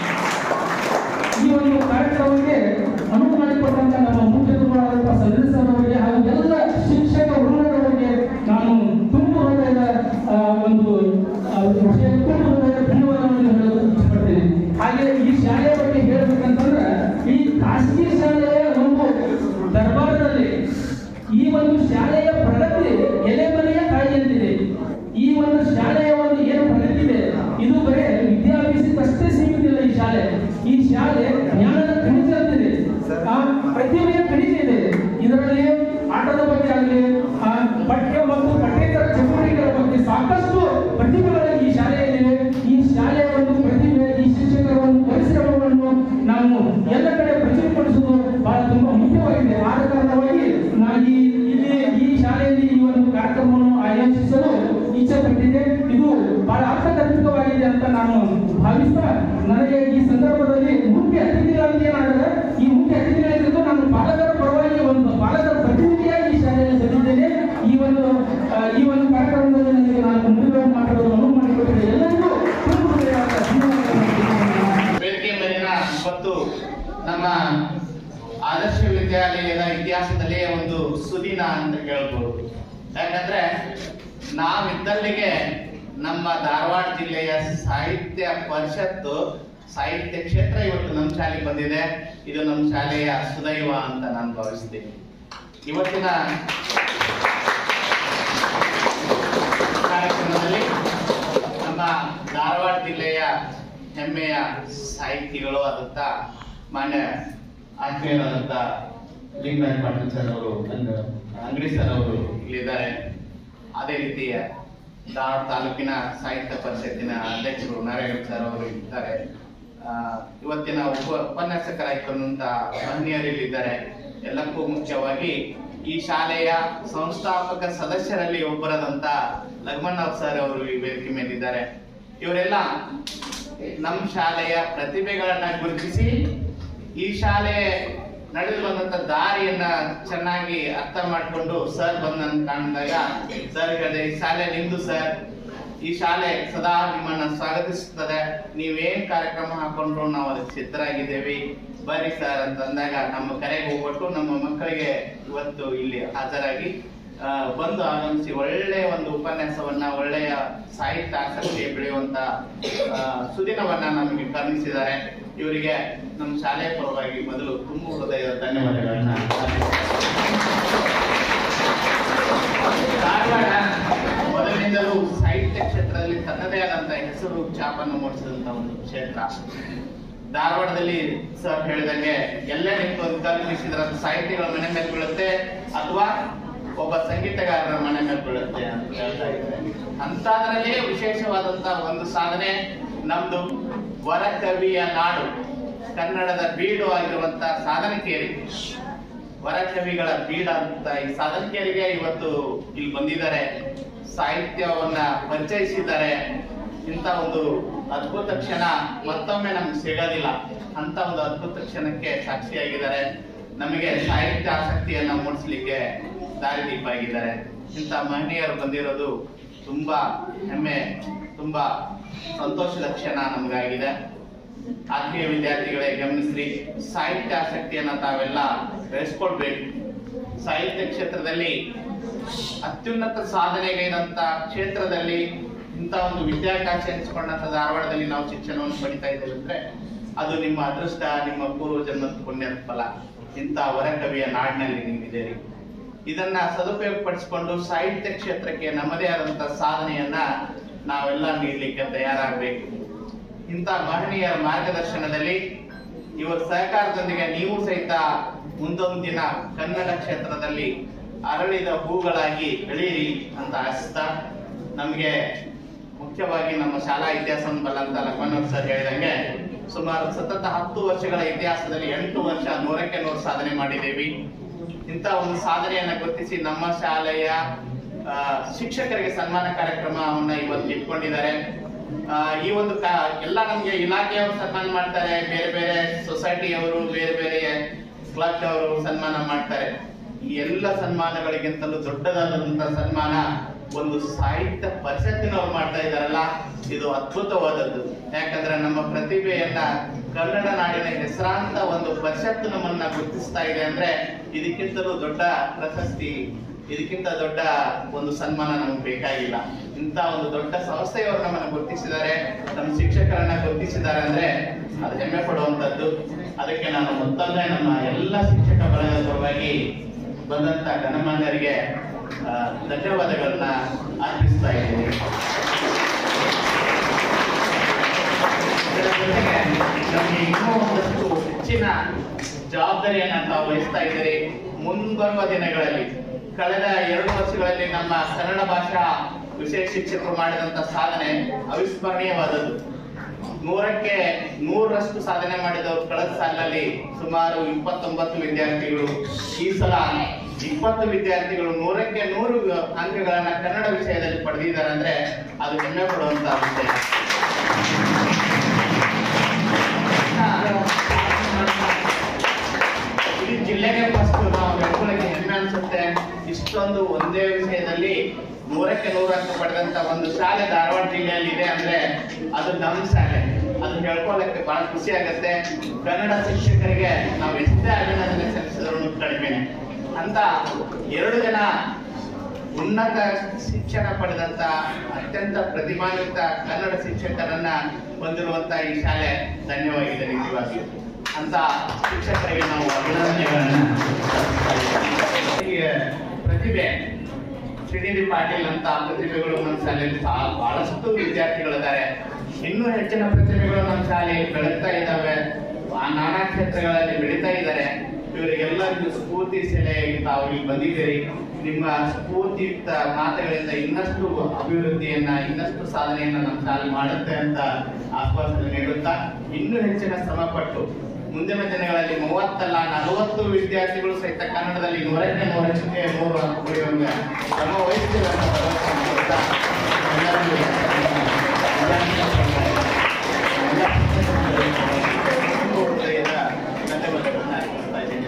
[SPEAKER 10] ಈ ಒಂದು ಕಾರ್ಯಕ್ರಮಕ್ಕೆ ಅನುವು ಮಾಡಿಕೊಟ್ಟಂತ ನಮ್ಮ ಮುಖ್ಯ ಗುರುಗಳಾದಂತಹ ಸಂದೇಶ್ ಸರ್ ಅವರಿಗೆ ಹಾಗೂ ಎಲ್ಲ ಶಿಕ್ಷಕ ವೃಂದದವರಿಗೆ ನಾನು ತುಂಬ ಹೃದಯದ ಆ, ಒಂದು ಆ, ವಿಷಯ ತುಂಬ ಹೃದಯದ ಧನ್ಯವಾದಗಳನ್ನು ಹೇಳಲು ಇಷ್ಟಪಡ್ತೇನೆ ಹಾಗೆ ಈ ಶಾಲೆಯ ಬಗ್ಗೆ ಹೇಳ್ಬೇಕಂತಂದ್ರೆ ಈ ಖಾಸಗಿ ಶಾಲೆಯ ಒಂದು ದರ್ಬಾರದಲ್ಲಿ ಈ ಒಂದು ಶಾಲೆಯ ಪ್ರಗತಿ ಎಲೆಮನೆಯ ತಾಯಿಯಂತಿದೆ ಭಾವಿಸ್ತಾ ನನಗೆ ಈ ಸಂದರ್ಭದಲ್ಲಿ ಮುಖ್ಯ ಅತಿಥಿಗಳಾಗಿ ಏನಾದರೆ ಈ ಮುಖ್ಯ ಅತಿಥಿಗಳಿದ್ದು ನಾನು ಪಾಲಕರ ಪರವಾಗಿ ಒಂದು ಪಾಲಕರ ಪ್ರತಿನಿಧಿಯಾಗಿ ಈ ಶಾಲೆಯಲ್ಲಿ ಬಂದಿದ್ದೇನೆ ಈ ಒಂದು ಆ, ಈ ಒಂದು ಕಾರ್ಯಕ್ರಮದಲ್ಲಿ ನನಗೆ ನಾನು ಮುಂದುವರೆದು ಮಾತಾಡೋದು ಅನುವು ಮಾಡಿಕೊಟ್ಟಿದೆ ಎಲ್ಲರಿಗೂ ತುಂಬ ಹೃದಯದ ಧನ್ಯವಾದಗಳನ್ನು
[SPEAKER 11] ವೇದಿಕೆ ಮೇಲಿನ ಮತ್ತು ನಮ್ಮ ಆದರ್ಶ ವಿದ್ಯಾಲಯದ ಇತಿಹಾಸದಲ್ಲೇ ಒಂದು ಸುದಿನ ಅಂತ ಹೇಳ್ಬೋದು ಯಾಕಂದ್ರೆ ನಾವಿದ್ದಲ್ಲಿಗೆ ನಮ್ಮ ಧಾರವಾಡ ಜಿಲ್ಲೆಯ ಸಾಹಿತ್ಯ ಪರಿಷತ್ತು ಸಾಹಿತ್ಯ ಕ್ಷೇತ್ರ ಇವತ್ತು ನಮ್ಮ ಶಾಲೆಗೆ ಬಂದಿದೆ ಇದು ನಮ್ಮ ಶಾಲೆಯ ಸುದೈವ ಅಂತ ನಾನು ಭಾವಿಸ್ತೀನಿ ಇವತ್ತಿನ ಕಾರ್ಯಕ್ರಮದಲ್ಲಿ ನಮ್ಮ ಧಾರವಾಡ ಜಿಲ್ಲೆಯ ಹೆಮ್ಮೆಯ ಸಾಹಿತಿಗಳು ಆದಂತ ಮಾನ್ಯ ಆತ್ಮೀಯರಾದಂತ ಲಿಂಗರಾಜ್ ಪಾಟೀಲ್ ಸರ್ ಅವರು ಅಂಗ ಅಂಗಡಿ ಸರ್ ಅವರು ಇಲ್ಲಿದ್ದಾರೆ ಅದೇ ರೀತಿಯ ಧಾರವಾಡ ತಾಲೂಕಿನ ಸಾಹಿತ್ಯ ಪರಿಷತ್ತಿನ ಅಧ್ಯಕ್ಷರು ನಾರಾಯಣ ಸರ್ ಅವರು ಇದ್ದಾರೆ ಆ, ಇವತ್ತಿನ ಉಪ ಉಪನ್ಯಾಸಕರಾಗಿರುವಂತ ಮಹನೀಯರು ಇಲ್ಲಿದ್ದಾರೆ ಎಲ್ಲಕ್ಕೂ ಮುಖ್ಯವಾಗಿ ಈ ಶಾಲೆಯ ಸಂಸ್ಥಾಪಕ ಸದಸ್ಯರಲ್ಲಿ ಒಬ್ಬರಾದಂತ ಲಕ್ಷ್ಮಣರಾವ್ ಸರ್ ಅವರು ಈ ವೇದಿಕೆ ಮೇಲಿದ್ದಾರೆ ಇವರೆಲ್ಲ ನಮ್ಮ ಶಾಲೆಯ ಪ್ರತಿಭೆಗಳನ್ನ ಗುರುತಿಸಿ ಈ ಶಾಲೆ ನಡೆದು ಬಂದಂತ ದಾರಿಯನ್ನ ಚೆನ್ನಾಗಿ ಅರ್ಥ ಮಾಡಿಕೊಂಡು ಸರ್ ಬಂದ ಕಾಣಿದಾಗ ಸರ್ ಹೇಳಿದೆ ಈ ಶಾಲೆ ನಿಮ್ದು ಸರ್ ಈ ಶಾಲೆ ಸದಾ ನಿಮ್ಮನ್ನ ಸ್ವಾಗತಿಸುತ್ತದೆ ನೀವೇನ್ ಕಾರ್ಯಕ್ರಮ ಹಾಕೊಂಡ್ರು ನಾವು ಅದಕ್ಕೆ ಸಿದ್ಧರಾಗಿದ್ದೇವೆ ಬರ್ರಿ ಸರ್ ಅಂತ ಅಂದಾಗ ನಮ್ಮ ಕರೆಗೆ ಹೋಗ್ಬಿಟ್ಟು ನಮ್ಮ ಮಕ್ಕಳಿಗೆ ಇವತ್ತು ಇಲ್ಲಿ ಹಾಜರಾಗಿ ಆ, ಬಂದು ಆಗಮಿಸಿ ಒಳ್ಳೆಯ ಒಂದು ಉಪನ್ಯಾಸವನ್ನ ಒಳ್ಳೆಯ ಸಾಹಿತ್ಯ ಆಸಕ್ತಿ ಬೆಳೆಯುವಂತ ಆ, ಸುದಿನವನ್ನ ನಮಗೆ ಕರುಣಿಸಿದ್ದಾರೆ ಇವರಿಗೆ ನಮ್ಮ ಶಾಲೆಯ ಪರವಾಗಿ ಮೊದಲು ತುಂಬ ಹೃದಯದ ಧನ್ಯವಾದಗಳನ್ನ ಧಾರವಾಡ ಮೊದಲಿನಿಂದಲೂ ಸಾಹಿತ್ಯ ಕ್ಷೇತ್ರದಲ್ಲಿ ತನ್ನದೇ ಆದಂತ ಹೆಸರು ಛಾಪನ್ನು ಮೂಡಿಸಿದಂತ ಒಂದು ಕ್ಷೇತ್ರ ಧಾರವಾಡದಲ್ಲಿ ಸರ್ ಹೇಳಿದಂಗೆ ಎಲ್ಲೇ ನಿಂತು ಒಂದು ಕಲ್ಲು ಬೀಸಿದ್ರೆ ಅದು ಸಾಹಿತಿಗಳ ಮನೆ ಮೇಲೆ ಬೀಳುತ್ತೆ ಅಥವಾ ಒಬ್ಬ ಸಂಗೀತಗಾರರ ಮನೆ ಮೇಲೆ ಬೀಳುತ್ತೆ ಅಂತ ಹೇಳ್ತಾ ಇದ್ದಾರೆ ಅಂತದ್ರಲ್ಲೇ ವಿಶೇಷವಾದಂತ ಒಂದು ಸಾಧನೆ ನಮ್ದು ವರಕವಿಯ ನಾಡು ಕನ್ನಡದ ಬೀಡು ಆಗಿರುವಂತ ಸಾಧನಕೇರಿ ವರಕವಿಗಳ ಬೀಡಂತ ಈ ಸಾಧನಕೇರಿಗೆ ಇವತ್ತು ಇಲ್ಲಿ ಬಂದಿದ್ದಾರೆ ಸಾಹಿತ್ಯವನ್ನ ಪರಿಚಯಿಸಿದ್ದಾರೆ ಇಂಥ ಒಂದು ಅದ್ಭುತ ಕ್ಷಣ ಮತ್ತೊಮ್ಮೆ ನಮ್ಗೆ ಸಿಗೋದಿಲ್ಲ ಅಂತ ಒಂದು ಅದ್ಭುತ ಕ್ಷಣಕ್ಕೆ ಸಾಕ್ಷಿಯಾಗಿದ್ದಾರೆ ನಮಗೆ ಸಾಹಿತ್ಯ ಆಸಕ್ತಿಯನ್ನ ಮೂಡಿಸ್ಲಿಕ್ಕೆ ದಾರಿದೀಪ ಆಗಿದ್ದಾರೆ ಇಂಥ ಮಹನೀಯರು ಬಂದಿರೋದು ತುಂಬಾ ಹೆಮ್ಮೆ ತುಂಬಾ ಸಂತೋಷದ ಕ್ಷಣ ನಮಗಾಗಿದೆ ಆತ್ಮೀಯ ವಿದ್ಯಾರ್ಥಿಗಳೇ ಗಮನಿಸ್ರಿ ಸಾಹಿತ್ಯ ಆಸಕ್ತಿಯನ್ನ ತಾವೆಲ್ಲ ಬೆಳೆಸ್ಕೊಳ್ಬೇಕು ಸಾಹಿತ್ಯ ಕ್ಷೇತ್ರದಲ್ಲಿ ಅತ್ಯುನ್ನತ ಸಾಧನೆಗೈದಂತ ಕ್ಷೇತ್ರದಲ್ಲಿ ಇಂಥ ಒಂದು ವಿದ್ಯಾಕಾಶ ಎನಿಸಿಕೊಂಡಂತ ಧಾರವಾಡದಲ್ಲಿ ನಾವು ಶಿಕ್ಷಣವನ್ನು ಪಡಿತಾ ಇದ್ದೇವೆ ಅಂದ್ರೆ ಅದು ನಿಮ್ಮ ಅದೃಷ್ಟ ನಿಮ್ಮ ಪೂರ್ವ ಜನ್ಮದ ಪುಣ್ಯದ ಫಲ ಇಂಥ ವರಕವಿಯ ನಾಡಿನಲ್ಲಿ ನೀವಿದ್ದೀರಿ ಇದನ್ನ ಸದುಪಯೋಗ ಪಡಿಸಿಕೊಂಡು ಸಾಹಿತ್ಯ ಕ್ಷೇತ್ರಕ್ಕೆ ನಮ್ಮದೇ ಆದಂತ ಸಾಧನೆಯನ್ನ ನಾವೆಲ್ಲ ನೀಡಲಿಕ್ಕೆ ತಯಾರಾಗಬೇಕು ಇಂಥ ಮಹನೀಯರ ಮಾರ್ಗದರ್ಶನದಲ್ಲಿ ಇವರ ಸಹಕಾರದೊಂದಿಗೆ ನೀವು ಸಹಿತ ಮುಂದೊಂದು ದಿನ ಕನ್ನಡ ಕ್ಷೇತ್ರದಲ್ಲಿ ಅರಳಿದ ಹೂಗಳಾಗಿ ಬೆಳೀರಿ ಅಂತ ಆಶಿಸ್ತಾ ನಮಗೆ ಮುಖ್ಯವಾಗಿ ನಮ್ಮ ಶಾಲಾ ಇತಿಹಾಸವನ್ನು ಬಲ್ಲಂತ ಲಕ್ಷ್ಮಣ್ ಸರ್ ಹೇಳಿದಂಗೆ ಸುಮಾರು ಸತತ ಹತ್ತು ವರ್ಷಗಳ ಇತಿಹಾಸದಲ್ಲಿ ಎಂಟು ವರ್ಷ ನೂರಕ್ಕೆ ನೂರು ಸಾಧನೆ ಮಾಡಿದ್ದೇವೆ ಇಂಥ ಒಂದು ಸಾಧನೆಯನ್ನ ಗುರುತಿಸಿ ನಮ್ಮ ಶಾಲೆಯ ಆ, ಶಿಕ್ಷಕರಿಗೆ ಸನ್ಮಾನ ಕಾರ್ಯಕ್ರಮವನ್ನ ಇವತ್ತು ಇಟ್ಕೊಂಡಿದ್ದಾರೆ ಆ, ಈ ಒಂದು ಕಾ- ಎಲ್ಲ ನಮ್ಗೆ ಇಲಾಖೆಯವರು ಸನ್ಮಾನ ಮಾಡ್ತಾರೆ ಬೇರೆ ಬೇರೆ ಸೊಸೈಟಿಯವರು ಬೇರೆ ಬೇರೆ ಕ್ಲಬ್ ಅವರು ಸನ್ಮಾನ ಮಾಡ್ತಾರೆ ಈ ಎಲ್ಲ ಸನ್ಮಾನಗಳಿಗಿಂತಲೂ ದೊಡ್ಡದಾದಂತ ಸನ್ಮಾನ ಒಂದು ಸಾಹಿತ್ಯ ಪರಿಷತ್ತಿನವ್ರು ಮಾಡ್ತಾ ಇದಾರಲ್ಲ ಇದು ಅದ್ಭುತವಾದದ್ದು ಯಾಕಂದ್ರೆ ನಮ್ಮ ಪ್ರತಿಭೆಯನ್ನ ಕನ್ನಡ ನಾಡಿನ ಹೆಸರಾಂತ ಒಂದು ಪರಿಷತ್ತು ನಮ್ಮನ್ನ ಗುರುತಿಸ್ತಾ ಇದೆ ಅಂದ್ರೆ ಇದಕ್ಕಿಂತಲೂ ದೊಡ್ಡ ಪ್ರಶಸ್ತಿ ಇದಕ್ಕಿಂತ ದೊಡ್ಡ ಒಂದು ಸನ್ಮಾನ ನಮ್ಗೆ ಬೇಕಾಗಿಲ್ಲ ಇಂಥ ಒಂದು ದೊಡ್ಡ ಸಂಸ್ಥೆಯವರು ನಮ್ಮನ್ನ ಗುರುತಿಸಿದ್ದಾರೆ ನಮ್ಮ ಶಿಕ್ಷಕರನ್ನ ಗುರುತಿಸಿದ್ದಾರೆ ಅಂದ್ರೆ ಅದು ಹೆಮ್ಮೆ ಪಡುವಂತದ್ದು ಅದಕ್ಕೆ ನಾನು ಮತ್ತೊಮ್ಮೆ ನಮ್ಮ ಎಲ್ಲ ಶಿಕ್ಷಕ ಬಳಗದ ಪರವಾಗಿ ಬಂದಂತ ಗಣಮಾನ್ಯರಿಗೆ ಆ, ಧನ್ಯವಾದಗಳನ್ನ ಅರ್ಪಿಸ್ತಾ ಇದ್ದೀನಿ ಇದರ ಜೊತೆಗೆ ನಮಗೆ ಇನ್ನೂ ಒಂದಷ್ಟು ಹೆಚ್ಚಿನ ಜವಾಬ್ದಾರಿಯನ್ನ ತಾವು ವಹಿಸ್ತಾ ಇದ್ದೀರಿ ಮುಂಬರುವ ದಿನಗಳಲ್ಲಿ ಕಳೆದ ಎರಡು ವರ್ಷಗಳಲ್ಲಿ ನಮ್ಮ ಕನ್ನಡ ಭಾಷಾ ವಿಷಯ ಶಿಕ್ಷಕರು ಮಾಡಿದಂತ ಸಾಧನೆ ಅವಿಸ್ಮರಣೀಯವಾದದ್ದು ನೂರಕ್ಕೆ ನೂರರಷ್ಟು ಸಾಧನೆ ಮಾಡಿದವರು ಕಳೆದ ಸಾಲಿನಲ್ಲಿ ಸುಮಾರು ಇಪ್ಪತ್ತೊಂಬತ್ತು ವಿದ್ಯಾರ್ಥಿಗಳು ಈ ಸಲ ಇಪ್ಪತ್ತು ವಿದ್ಯಾರ್ಥಿಗಳು ನೂರಕ್ಕೆ ನೂರು ಅಂಕಗಳನ್ನ ಕನ್ನಡ ವಿಷಯದಲ್ಲಿ ಪಡೆದಿದ್ದಾರೆ ಅಂದ್ರೆ ಅದು ಹೆಮ್ಮೆ ಪಡುವಂತ ವಿಷಯ ಇಡೀ ಜಿಲ್ಲೆಗೆ ಫಸ್ಟ್ ನಾವು ಹೇಳ್ಕೊಳ್ಳೋಕೆ ಹೆಮ್ಮೆ ಅನ್ಸುತ್ತೆ ಇಷ್ಟೊಂದು ಒಂದೇ ವಿಷಯದಲ್ಲಿ ನೂರಕ್ಕೆ ನೂರಕ್ಕೆ ಪಡೆದಂತ ಒಂದು ಶಾಲೆ ಧಾರವಾಡ ಜಿಲ್ಲೆಯಲ್ಲಿ ಇದೆ ಅಂದ್ರೆ ಅದು ನಮ್ಮ ಶಾಲೆ ಅದು ಹೇಳ್ಕೊಳ್ಳಕ್ಕೆ ಬಹಳ ಖುಷಿ ಆಗತ್ತೆ ಕನ್ನಡ ಶಿಕ್ಷಕರಿಗೆ ನಾವು ಎಷ್ಟೇ ಅಭಿನಂದನೆ ಸಲ್ಲಿಸಿದ್ರು ಕಡಿಮೆನೆ ಅಂತ ಎರಡು ಜನ ಉನ್ನತ ಶಿಕ್ಷಣ ಪಡೆದಂತ ಅತ್ಯಂತ ಪ್ರತಿಭಾನ್ವಿತ ಕನ್ನಡ ಶಿಕ್ಷಕರನ್ನ ಹೊಂದಿರುವಂತ ಈ ಶಾಲೆ ಧನ್ಯವಾಗಿದೆ ನಿಜವಾಗಿಯೂ ಅಂತ ಶಿಕ್ಷಕರಿಗೆ ನಾವು ಅಭಿನಂದನೆಗಳನ್ನ ಈ ಪ್ರತಿಭೆ ಶ್ರೀನಿಧಿ ಪಾಟೀಲ್ ಅಂತ ಪ್ರತಿಭೆಗಳು ನಮ್ಮ ಶಾಲೆಯಲ್ಲಿ ಸಹ ಬಹಳಷ್ಟು ವಿದ್ಯಾರ್ಥಿಗಳಿದ್ದಾರೆ ಇನ್ನೂ ಹೆಚ್ಚಿನ ಪ್ರತಿಭೆಗಳು ನಮ್ಮ ಶಾಲೆಯಲ್ಲಿ ಬೆಳಗ್ತಾ ಇದ್ದಾವೆ ಆ ನಾನಾ ಕ್ಷೇತ್ರಗಳಲ್ಲಿ ಬೆಳೀತಾ ಇದ್ದಾರೆ ಇವರಿಗೆಲ್ಲರಿಗೂ ಸ್ಫೂರ್ತಿ ಸೆಲೆಯಾಗಿ ತಾವು ಇಲ್ಲಿ ಬಂದಿದ್ದೀರಿ ನಿಮ್ಮ ಸ್ಫೂರ್ತಿಯುಕ್ತ ಮಾತುಗಳಿಂದ ಇನ್ನಷ್ಟು ಅಭಿವೃದ್ಧಿಯನ್ನ ಇನ್ನಷ್ಟು ಸಾಧನೆಯನ್ನ ನಮ್ಮ ಶಾಲೆ ಮಾಡುತ್ತೆ ಅಂತ ಆಶ್ವಾಸನೆ ನೀಡುತ್ತಾ ಇನ್ನೂ ಹೆಚ್ಚಿನ ಶ್ರಮ ಪಟ್ಟು ಮುಂದಿನ ದಿನಗಳಲ್ಲಿ ಮೂವತ್ತಲ್ಲ ನಲವತ್ತು ವಿದ್ಯಾರ್ಥಿಗಳು ಸಹಿತ ಕನ್ನಡದಲ್ಲಿ ನೂರಕ್ಕೆ ನೂರಕ್ಕೆ ನೂರು ಅಂಕ ಪಡೆಯುವಂಗೆ ಶ್ರಮ ವಹಿಸ್ತೀವಿ ಅಂತ ಭರವಸೆ ನೀಡುತ್ತಾ ಎಲ್ಲರಿಗೂ ತುಂಬ ಹೃದಯದ ಧನ್ಯವಾದಗಳನ್ನ ಅರ್ಪಿಸ್ತಾ ಇದ್ದೀನಿ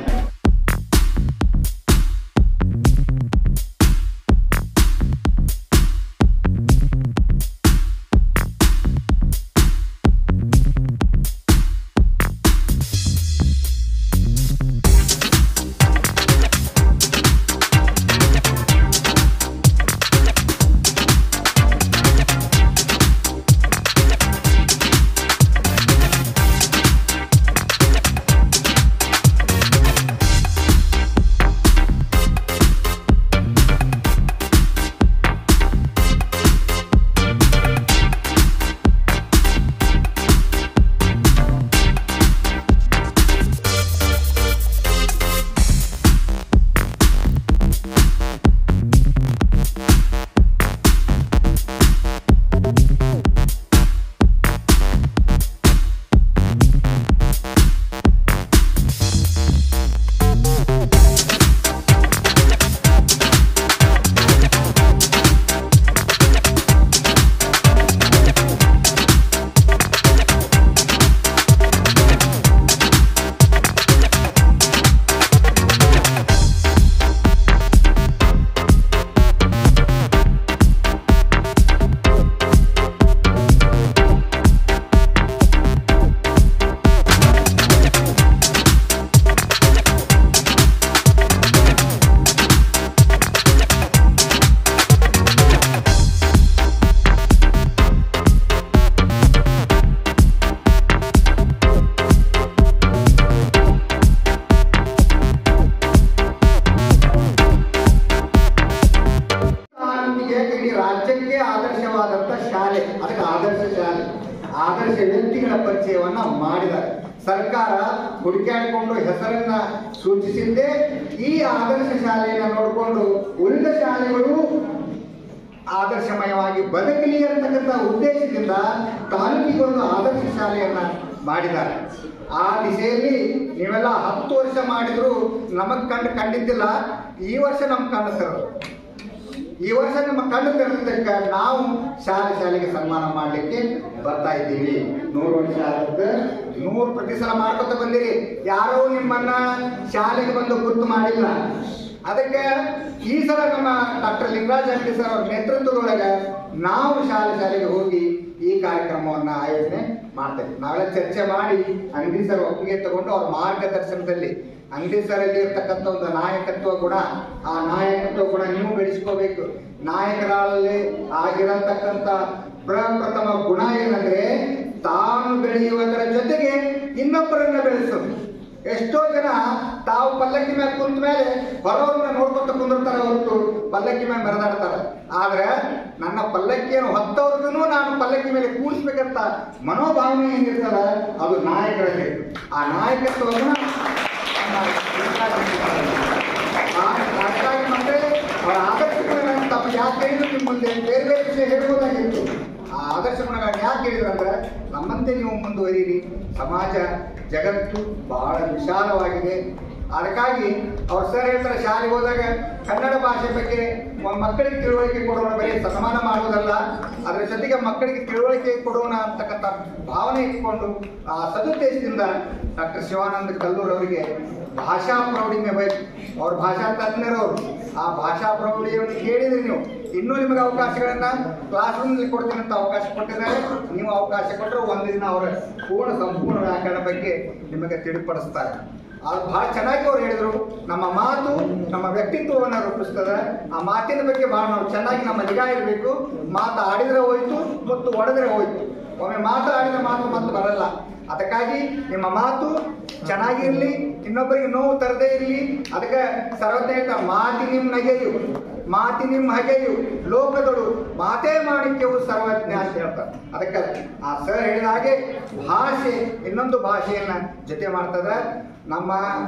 [SPEAKER 12] ನಮಗೆ ಇಡೀ ರಾಜ್ಯಕ್ಕೆ ಆದರ್ಶವಾದಂತ ಶಾಲೆ ಅದಕ್ಕೆ ಆದರ್ಶ ಶಾಲೆ ಆದರ್ಶ ವ್ಯಕ್ತಿಗಳ ಪರಿಚಯವನ್ನ ಮಾಡಿದ್ದಾರೆ ಸರ್ಕಾರ ಹುಡುಕಾಡಿಕೊಂಡು ಹೆಸರನ್ನ ಸೂಚಿಸಿದ್ದೇ ಈ ಆದರ್ಶ ಶಾಲೆಯನ್ನ ನೋಡಿಕೊಂಡು ಉಳಿದ ಶಾಲೆಗಳು ಆದರ್ಶಮಯವಾಗಿ ಬದುಕಲಿ ಅಂತಕ್ಕಂಥ ಉದ್ದೇಶದಿಂದ ತಾಲೂಕಿಗೆ ಒಂದು ಆದರ್ಶ ಶಾಲೆಯನ್ನ ಮಾಡಿದ್ದಾರೆ ಆ ದಿಶೆಯಲ್ಲಿ ನೀವೆಲ್ಲ ಹತ್ತು ವರ್ಷ ಮಾಡಿದ್ರು ನಮಗ್ ಕಂಡು ಕಂಡಿದ್ದಿಲ್ಲ ಈ ವರ್ಷ ನಮ್ಗೆ ಕಾಣಿಸ್ತಿರೋದು ಈ ವರ್ಷ ನಿಮ್ಮ ಕಣ್ಣು ತೆರೆದಿದ್ದಕ್ಕೆ ನಾವು ಶಾಲೆ ಶಾಲೆಗೆ ಸನ್ಮಾನ ಮಾಡಲಿಕ್ಕೆ ಬರ್ತಾ ಇದ್ದೀವಿ ನೂರು ವರ್ಷ ಆಗುತ್ತೆ ನೂರು ಪ್ರತಿ ಸಲ ಮಾಡ್ಕೊತ ಬಂದಿರಿ ಯಾರೋ ನಿಮ್ಮನ್ನ ಶಾಲೆಗೆ ಬಂದು ಗುರುತು ಮಾಡಿಲ್ಲ ಅದಕ್ಕೆ ಈ ಸಲ ನಮ್ಮ ಡಾಕ್ಟರ್ ಲಿಂಗರಾಜ್ ಅಂಗಡಿ ಸರ್ ಅವ್ರ ನೇತೃತ್ವದೊಳಗೆ ನಾವು ಶಾಲೆ ಶಾಲೆಗೆ ಹೋಗಿ ಈ ಕಾರ್ಯಕ್ರಮವನ್ನ ಆಯೋಜನೆ ಮಾಡ್ತೇವೆ ನಾವೆಲ್ಲ ಚರ್ಚೆ ಮಾಡಿ ಅಂಗಡಿ ಸರ್ ಒಪ್ಪಿಗೆ ತಗೊಂಡು ಅವ್ರ ಮಾರ್ಗದರ್ಶನದಲ್ಲಿ ಅಂಗಡಿ ಸರ್ ಅಲ್ಲಿ ಇರ್ತಕ್ಕಂಥ ಒಂದು ನಾಯಕತ್ವ ಗುಣ ಆ ನಾಯಕತ್ವ ಗುಣ ನೀವು ಬೆಳೆಸ್ಕೋಬೇಕು ನಾಯಕರಲ್ಲಿ ಆಗಿರತಕ್ಕಂಥ ಪ್ರಪ್ರಥಮ ಗುಣ ಏನಂದ್ರೆ ತಾನು ಬೆಳೆಯುವುದರ ಜೊತೆಗೆ ಇನ್ನೊಬ್ಬರನ್ನ ಬೆಳೆಸೋದು ಎಷ್ಟೋ ಜನ ತಾವು ಪಲ್ಲಕ್ಕಿ ಮೇಲೆ ಕುಂತ ಮೇಲೆ ಬರೋರನ್ನ ನೋಡ್ಕೊಂತ ಕುಂದಿರ್ತಾರೆ ಹೊರತು ಪಲ್ಲಕ್ಕಿ ಮೇಲೆ ಮೆರೆದಾಡ್ತಾರೆ ಆದ್ರೆ ನನ್ನ ಪಲ್ಲಕ್ಕಿಯನ್ನು ಹೊತ್ತವ್ರಿಗೂ ನಾನು ಪಲ್ಲಕ್ಕಿ ಮೇಲೆ ಕೂಡಿಸ್ಬೇಕಂತ ಮನೋಭಾವನೆ ಏನಿರ್ತದ ಅದು ನಾಯಕರಲ್ಲಿ ಆ ನಾಯಕತ್ವವನ್ನು ಹಾಗಾಗಿ ಮತ್ತೆ ಅವರ ಆದರ್ಶ ಗುಣಗಳನ್ನು ತಮ್ಮ ಯಾಕೆ ಹೇಳಿದ್ರು ನಿಮ್ಮ ಮುಂದೆ ಬೇರೆ ಬೇರೆ ವಿಷಯ ಹೇಳ್ಬೋದಾಗಿತ್ತು ಆ ಆದರ್ಶ ಗುಣಗಳನ್ನು ಯಾಕೆ ಹೇಳಿದ್ರು ಅಂದ್ರೆ ನಮ್ಮಂತೆ ನೀವು ಮುಂದುವರಿಯಿರಿ ಸಮಾಜ ಜಗತ್ತು ಬಹಳ ವಿಶಾಲವಾಗಿದೆ ಅದಕ್ಕಾಗಿ ಅವ್ರ ಸರ್ ಹೇಳ್ತಾರೆ ಶಾಲೆಗೆ ಹೋದಾಗ ಕನ್ನಡ ಭಾಷೆ ಬಗ್ಗೆ ಮ- ಮಕ್ಕಳಿಗೆ ತಿಳುವಳಿಕೆ ಕೊಡೋಣ ಬರೀ ಸನ್ಮಾನ ಮಾಡುವುದಲ್ಲ ಅದರ ಜೊತೆಗೆ ಮಕ್ಕಳಿಗೆ ತಿಳುವಳಿಕೆ ಕೊಡೋಣ ಅಂತಕ್ಕಂಥ ಭಾವನೆ ಇಟ್ಕೊಂಡು ಆ ಸದುದ್ದೇಶದಿಂದ ಡಾಕ್ಟರ್ ಶಿವಾನಂದ ಕಲ್ಲೂರ್ ಅವರಿಗೆ ಭಾಷಾ ಪ್ರೌಢಿಮೆ ಬೇಕು ಅವ್ರ ಭಾಷಾ ತಜ್ಞರವರು ಆ ಭಾಷಾ ಪ್ರೌಢಿಯನ್ನು ಕೇಳಿದ್ರಿ ನೀವು ಇನ್ನೂ ನಿಮಗೆ ಅವಕಾಶಗಳನ್ನ ಕ್ಲಾಸ್ ರೂಮ್ನಲ್ಲಿ ಕೊಡ್ತೀನಿ ಅಂತ ಅವಕಾಶ ಕೊಟ್ಟಿದ್ದಾರೆ ನೀವು ಅವಕಾಶ ಕೊಟ್ಟರೆ ಒಂದು ದಿನ ಅವರ ಪೂರ್ಣ ಸಂಪೂರ್ಣ ವ್ಯಾಕರಣ ಬಗ್ಗೆ ನಿಮಗೆ ತಿಳಿಪಡಿಸ್ತಾರೆ ಅದು ಬಹಳ ಚೆನ್ನಾಗಿ ಅವ್ರು ಹೇಳಿದ್ರು ನಮ್ಮ ಮಾತು ನಮ್ಮ ವ್ಯಕ್ತಿತ್ವವನ್ನು ರೂಪಿಸ್ತದೆ ಆ ಮಾತಿನ ಬಗ್ಗೆ ಬಹಳ ನಾವು ಚೆನ್ನಾಗಿ ನಮ್ಮ ನಿಗಾ ಇರಬೇಕು ಮಾತು ಆಡಿದ್ರೆ ಹೋಯ್ತು ಮತ್ತು ಒಡೆದ್ರೆ ಹೋಯ್ತು ಒಮ್ಮೆ ಮಾತು ಆಡಿದ ಮಾತು ಮತ್ತೆ ಬರಲ್ಲ ಅದಕ್ಕಾಗಿ ನಿಮ್ಮ ಮಾತು ಚೆನ್ನಾಗಿರ್ಲಿ ಇನ್ನೊಬ್ಬರಿಗೆ ನೋವು ತರದೇ ಇರಲಿ ಅದಕ್ಕೆ ಸರ್ವಜ್ಞ ಹೇಳ್ತಾರೆ ಮಾತಿ ನಿಮ್ ನಗೆಯು ಮಾತಿ ನಿಮ್ ಹಗೆಯು ಲೋಕದೊಳು ಮಾತೇ ಮಾಣಿಕ್ಯವು ಸರ್ವಜ್ಞ ಅಂತ ಹೇಳ್ತಾರೆ ಅದಕ್ಕೆ ಆ ಸರ್ ಹೇಳಿದ ಹಾಗೆ ಭಾಷೆ ಇನ್ನೊಂದು ಭಾಷೆಯನ್ನ ಜೊತೆ ಮಾಡ್ತದ ನಮ್ಮ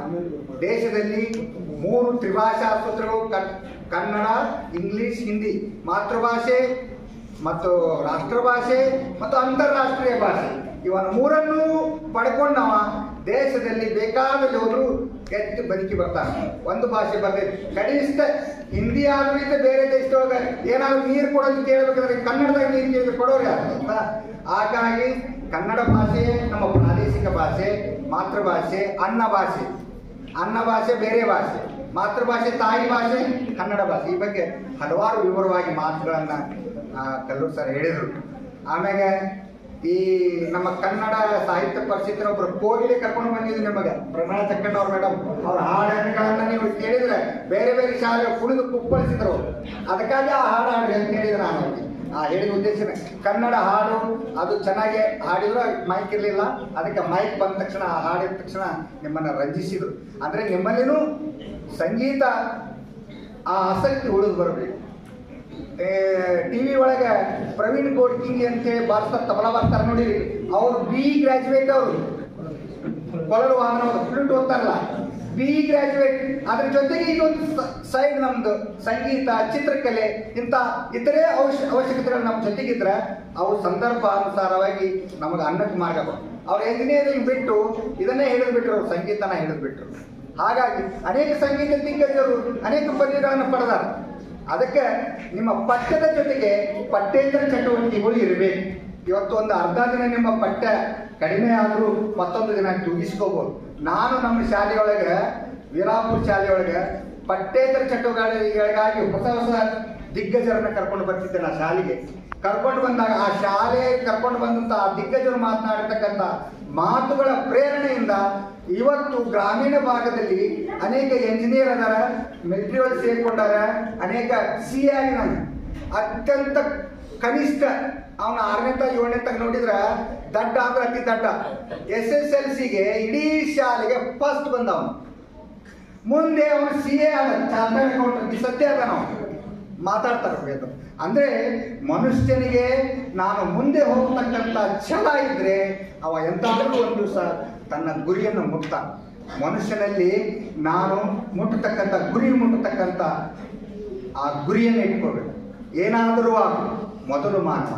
[SPEAKER 12] ದೇಶದಲ್ಲಿ ಮೂರು ತ್ರಿಭಾಷಾ ಆಸ್ಪತ್ರೆಗಳು ಕನ್- ಕನ್ನಡ ಇಂಗ್ಲಿಷ್ ಹಿಂದಿ ಮಾತೃಭಾಷೆ ಮತ್ತು ರಾಷ್ಟ್ರಭಾಷೆ ಮತ್ತು ಅಂತಾರಾಷ್ಟ್ರೀಯ ಭಾಷೆ ಇವನ್ ಮೂರನ್ನೂ ಪಡ್ಕೊಂಡು ನಾವ ದೇಶದಲ್ಲಿ ಬೇಕಾದಲ್ಲಿ ಹೋದ್ರು ಗೆದ್ದು ಬದುಕಿ ಬರ್ತಾನೆ ಒಂದು ಭಾಷೆ ಬರ್ತೈತೆ ಕನಿಷ್ಠ ಹಿಂದಿ ಆದ್ರೂ ಇದೆ ಬೇರೆ ದೇಶದೊಳಗೆ ಏನಾದ್ರು ನೀರು ಕೊಡೋದು ಕೇಳಬೇಕಾದ್ರೆ ಕನ್ನಡದಾಗ ನೀರು ಕೇಳಿದ್ರೆ ಕೊಡೋರು ಯಾರು ಅಂತ ಹಾಗಾಗಿ ಕನ್ನಡ ಭಾಷೆ ನಮ್ಮ ಪ್ರಾದೇಶಿಕ ಭಾಷೆ ಮಾತೃಭಾಷೆ ಅನ್ನ ಭಾಷೆ ಅನ್ನ ಭಾಷೆ ಬೇರೆ ಭಾಷೆ ಮಾತೃಭಾಷೆ ತಾಯಿ ಭಾಷೆ ಕನ್ನಡ ಭಾಷೆ ಈ ಬಗ್ಗೆ ಹಲವಾರು ವಿವರವಾಗಿ ಮಾತುಗಳನ್ನ ಆ, ಕಲ್ಲೂರ್ ಸರ್ ಹೇಳಿದರು ಆಮೇಲೆ ಈ ನಮ್ಮ ಕನ್ನಡ ಸಾಹಿತ್ಯ ಪರಿಷತ್ತಿನ ಒಬ್ರು ಕೋಗಿಲೆ ಕರ್ಕೊಂಡು ಬಂದಿದ್ವಿ ನಿಮಗೆ ಪ್ರಮಾಣ ಚಕ್ಕಣ್ಣ ಅವ್ರ ಮೇಡಮ್ ಅವ್ರ ಹಾಡುಗಳನ್ನ ನೀವು ಕೇಳಿದ್ರೆ ಬೇರೆ ಬೇರೆ ಶಾಲೆ ಕುಣಿದು ಕುಪ್ಪಳಿಸಿದ್ರು ಅವ್ರು. ಅದಕ್ಕಾಗಿ ಆ ಹಾಡು ಹಾಡಿ ಅಂತ ಹೇಳಿದ್ರು ನಾನು ಅವ್ರಿಗೆ. ಆ ಹೇಳಿದ ಉದ್ದೇಶನೇ ಕನ್ನಡ ಹಾಡು ಅದು ಚೆನ್ನಾಗಿ ಹಾಡಿದ್ರು ಮೈಕ್ ಇರಲಿಲ್ಲ ಅದಕ್ಕೆ ಮೈಕ್ ಬಂದ ತಕ್ಷಣ ಆ ಹಾಡಿದ ತಕ್ಷಣ ನಿಮ್ಮನ್ನ ರಂಜಿಸಿದ್ರು ಅಂದ್ರೆ ನಿಮ್ಮಲ್ಲಿನೂ ಸಂಗೀತ ಆ ಆಸಕ್ತಿ ಉಳಿದು ಬರಬೇಕು ಟಿವಿ ಒಳಗೆ ಪ್ರವೀಣ್ ಗೋಡ್ಕಿಂಗ್ ಅಂತೇಳಿ ಭಾರತ ತಬಲಾ ಬರ್ತಾರೆ ನೋಡಿ ಅವ್ರು ಬಿ ಗ್ರಾಜುಯೇಟ್ ಅವರು ಕೊಳಲು ವಾಹನ ಫ್ಲೂಟ್ ಓದ್ತಾರಲ್ಲ ಬಿ ಗ್ರಾಜುಯೇಟ್ ಅದ್ರ ಜೊತೆಗೆ ಇದೊಂದು ಸೈಡ್ ನಮ್ದು ಸಂಗೀತ ಚಿತ್ರಕಲೆ ಇಂಥ ಇತರೆ ಅವಶ್ಯ ಅವಶ್ಯಕತೆಗಳು ನಮ್ಮ ಜೊತೆಗಿದ್ರೆ ಅವು ಸಂದರ್ಭಾನುಸಾರವಾಗಿ ನಮಗೆ ಅನ್ನಕ್ಕೆ ಮಾರ್ಗ ಅವ್ರು ಎಂಜಿನಿಯರಿಂಗ್ ಬಿಟ್ಟು ಇದನ್ನೇ ಹಿಡಿದು ಬಿಟ್ರು ಅವ್ರು ಸಂಗೀತನ ಹಿಡಿದು ಬಿಟ್ರು ಹಾಗಾಗಿ ಅನೇಕ ಸಂಗೀತ ದಿಗ್ಗಜರು ಅನೇಕ ಪದವಿಗಳನ್ನು ಪಡೆದಾರ ಅದಕ್ಕೆ ನಿಮ್ಮ ಪಠ್ಯದ ಜೊತೆಗೆ ಪಠ್ಯೇತರ ಚಟುವಟಿಕೆಗಳು ಇರಬೇಕು ಇವತ್ತು ಒಂದು ಅರ್ಧ ದಿನ ನಿಮ್ಮ ಪಠ್ಯ ಕಡಿಮೆ ಆದರೂ ಮತ್ತೊಂದು ದಿನ ತೂಗಿಸ್ಕೋಬಹುದು ನಾನು ನಮ್ಮ ಶಾಲೆಯೊಳಗೆ ವೀರಾಪುರ ಶಾಲೆಯೊಳಗೆ ಪಠ್ಯೇತರ ಚಟುವಟಿಕೆಗಳಿಗಾಗಿ ಹೊಸ ಹೊಸ ದಿಗ್ಗಜರನ್ನ ಕರ್ಕೊಂಡು ಬರ್ತಿದ್ದೆ ನಾ ಶಾಲೆಗೆ ಕರ್ಕೊಂಡು ಬಂದಾಗ ಆ ಶಾಲೆ ಕರ್ಕೊಂಡು ಬಂದಂತ ಆ ದಿಗ್ಗಜರು ಮಾತನಾಡಿರ್ತಕ್ಕಂಥ ಮಾತುಗಳ ಪ್ರೇರಣೆಯಿಂದ ಇವತ್ತು ಗ್ರಾಮೀಣ ಭಾಗದಲ್ಲಿ ಅನೇಕ ಎಂಜಿನಿಯರ್ ಅದಾರ ಮಿಲಿಟರಿ ಒಳಗೆ ಸೇರ್ಕೊಂಡಾರ ಅನೇಕ ಸಿ ಆಗಿನ ಅತ್ಯಂತ ಕನಿಷ್ಠ ಅವನ ಆರನೇ ತ ಏಳನೇ ತಗ ನೋಡಿದ್ರ ದಡ್ಡ ಅಂದ್ರೆ ಅತಿ ದಡ್ಡ ಎಸ್ ಎಸ್ ಎಲ್ ಸಿಗೆ ಇಡೀ ಶಾಲೆಗೆ ಫಸ್ಟ್ ಬಂದವನು ಮುಂದೆ ಅವನು ಸಿ ಎ ಆದ ಚಾರ್ಟರ್ಡ್ ಅಕೌಂಟೆಂಟ್ ಸದ್ಯ ಅದ ನಾವು ಮಾತಾಡ್ತಾರೆ ವೇದ ಅಂದ್ರೆ ಮನುಷ್ಯನಿಗೆ ನಾನು ಮುಂದೆ ಹೋಗ್ತಕ್ಕಂಥ ಛಲ ಇದ್ರೆ ಅವ ಎಂತಾದ್ರೂ ಒಂದು ದಿವಸ ತನ್ನ ಗುರಿಯನ್ನು ಮುಟ್ತಾನೆ ಮನುಷ್ಯನಲ್ಲಿ ನಾನು ಮುಟ್ಟತಕ್ಕಂಥ ಗುರಿ ಮುಟ್ಟತಕ್ಕಂಥ ಆ ಗುರಿಯನ್ನು ಇಟ್ಕೊಳ್ಬೇಕು ಏನಾದರೂ ಆಗು ಮೊದಲು ಮಾನವ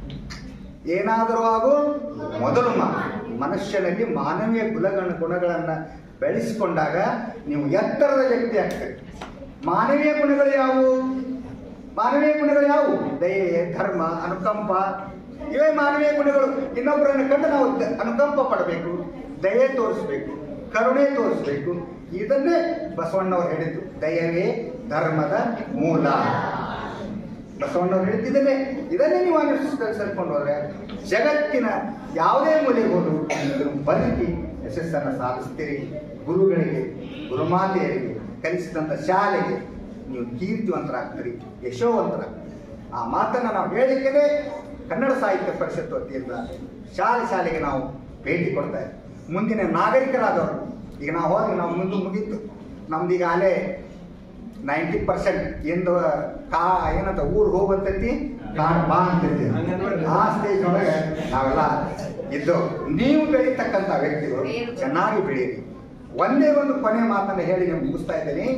[SPEAKER 12] ಏನಾದರೂ ಆಗು ಮೊದಲು ಮಾನವ ಮನುಷ್ಯನಲ್ಲಿ ಮಾನವೀಯ ಗುಣಗಳ ಗುಣಗಳನ್ನು ಬೆಳೆಸಿಕೊಂಡಾಗ ನೀವು ಎತ್ತರದ ವ್ಯಕ್ತಿ ಆಗ್ತೀರಿ ಮಾನವೀಯ ಗುಣಗಳು ಯಾವುವು ಮಾನವೀಯ ಗುಣಗಳು ಯಾವುವು ದಯೆ ಧರ್ಮ ಅನುಕಂಪ ಇವೇ ಮಾನವೀಯ ಗುಣಗಳು ಇನ್ನೊಬ್ಬರನ್ನು ಕಂಡು ನಾವು ದ- ಅನುಕಂಪ ಪಡಬೇಕು ದಯೆ ತೋರಿಸ್ಬೇಕು ಕರುಣೆ ತೋರಿಸ್ಬೇಕು ಇದನ್ನೇ ಬಸವಣ್ಣವ್ರು ಹೇಳಿದ್ದು ದಯವೇ ಧರ್ಮದ ಮೂಲ ಬಸವಣ್ಣವ್ರು ಹೇಳಿದ್ದನ್ನೇ ಇದನ್ನೇ ನೀವು ಅನುಸರಿಸ್ಕೊಂಡು ಹೋದ್ರೆ ಜಗತ್ತಿನ ಯಾವುದೇ ಮೂಲೆಗೆ ಹೋದ್ರು ನೀವು ಬದುಕಿ ಯಶಸ್ಸನ್ನು ಸಾಧಿಸ್ತೀರಿ ಗುರುಗಳಿಗೆ ಗುರುಮಾತೆಯರಿಗೆ ಕಲಿಸಿದಂಥ ಶಾಲೆಗೆ ನೀವು ಕೀರ್ತಿವಂತರಾಗ್ತೀರಿ ಯಶೋವಂತರಾಗ್ತೀರಿ ಆ ಮಾತನ್ನು ನಾವು ಹೇಳಲಿಕ್ಕೆ ಕನ್ನಡ ಸಾಹಿತ್ಯ ಪರಿಷತ್ ವತಿಯಿಂದ ಶಾಲೆ ಶಾಲೆಗೆ ನಾವು ಭೇಟಿ ಕೊಡ್ತಾ ಇದ್ದೀವಿ ಮುಂದಿನ ನಾಗರಿಕರಾದವರು ಈಗ ನಾವು ಹೋದ್ರೆ ನಾವು ಮುಂದೆ ಮುಗೀತು ನಮ್ದು ಈಗ ಅಲ್ಲೇ ನೈಂಟಿ ಪರ್ಸೆಂಟ್ ಎಂದು ಕಾ ಏನಂತ ಊರ್ ಹೋಗಂತೈತಿ ಕಾಡ್ ಬಾ ಅಂತೈತಿ ಆ ಸ್ಟೇಜ್ ಒಳಗೆ ನಾವೆಲ್ಲ ಇದ್ದು ನೀವು ಬೆಳೀತಕ್ಕಂಥ ವ್ಯಕ್ತಿಗಳು ಚೆನ್ನಾಗಿ ಬೆಳೀರಿ ಒಂದೇ ಒಂದು ಕೊನೆ ಮಾತನ್ನ ಹೇಳಿ ನಾನು ಮುಗಿಸ್ತಾ ಇದ್ದೀನಿ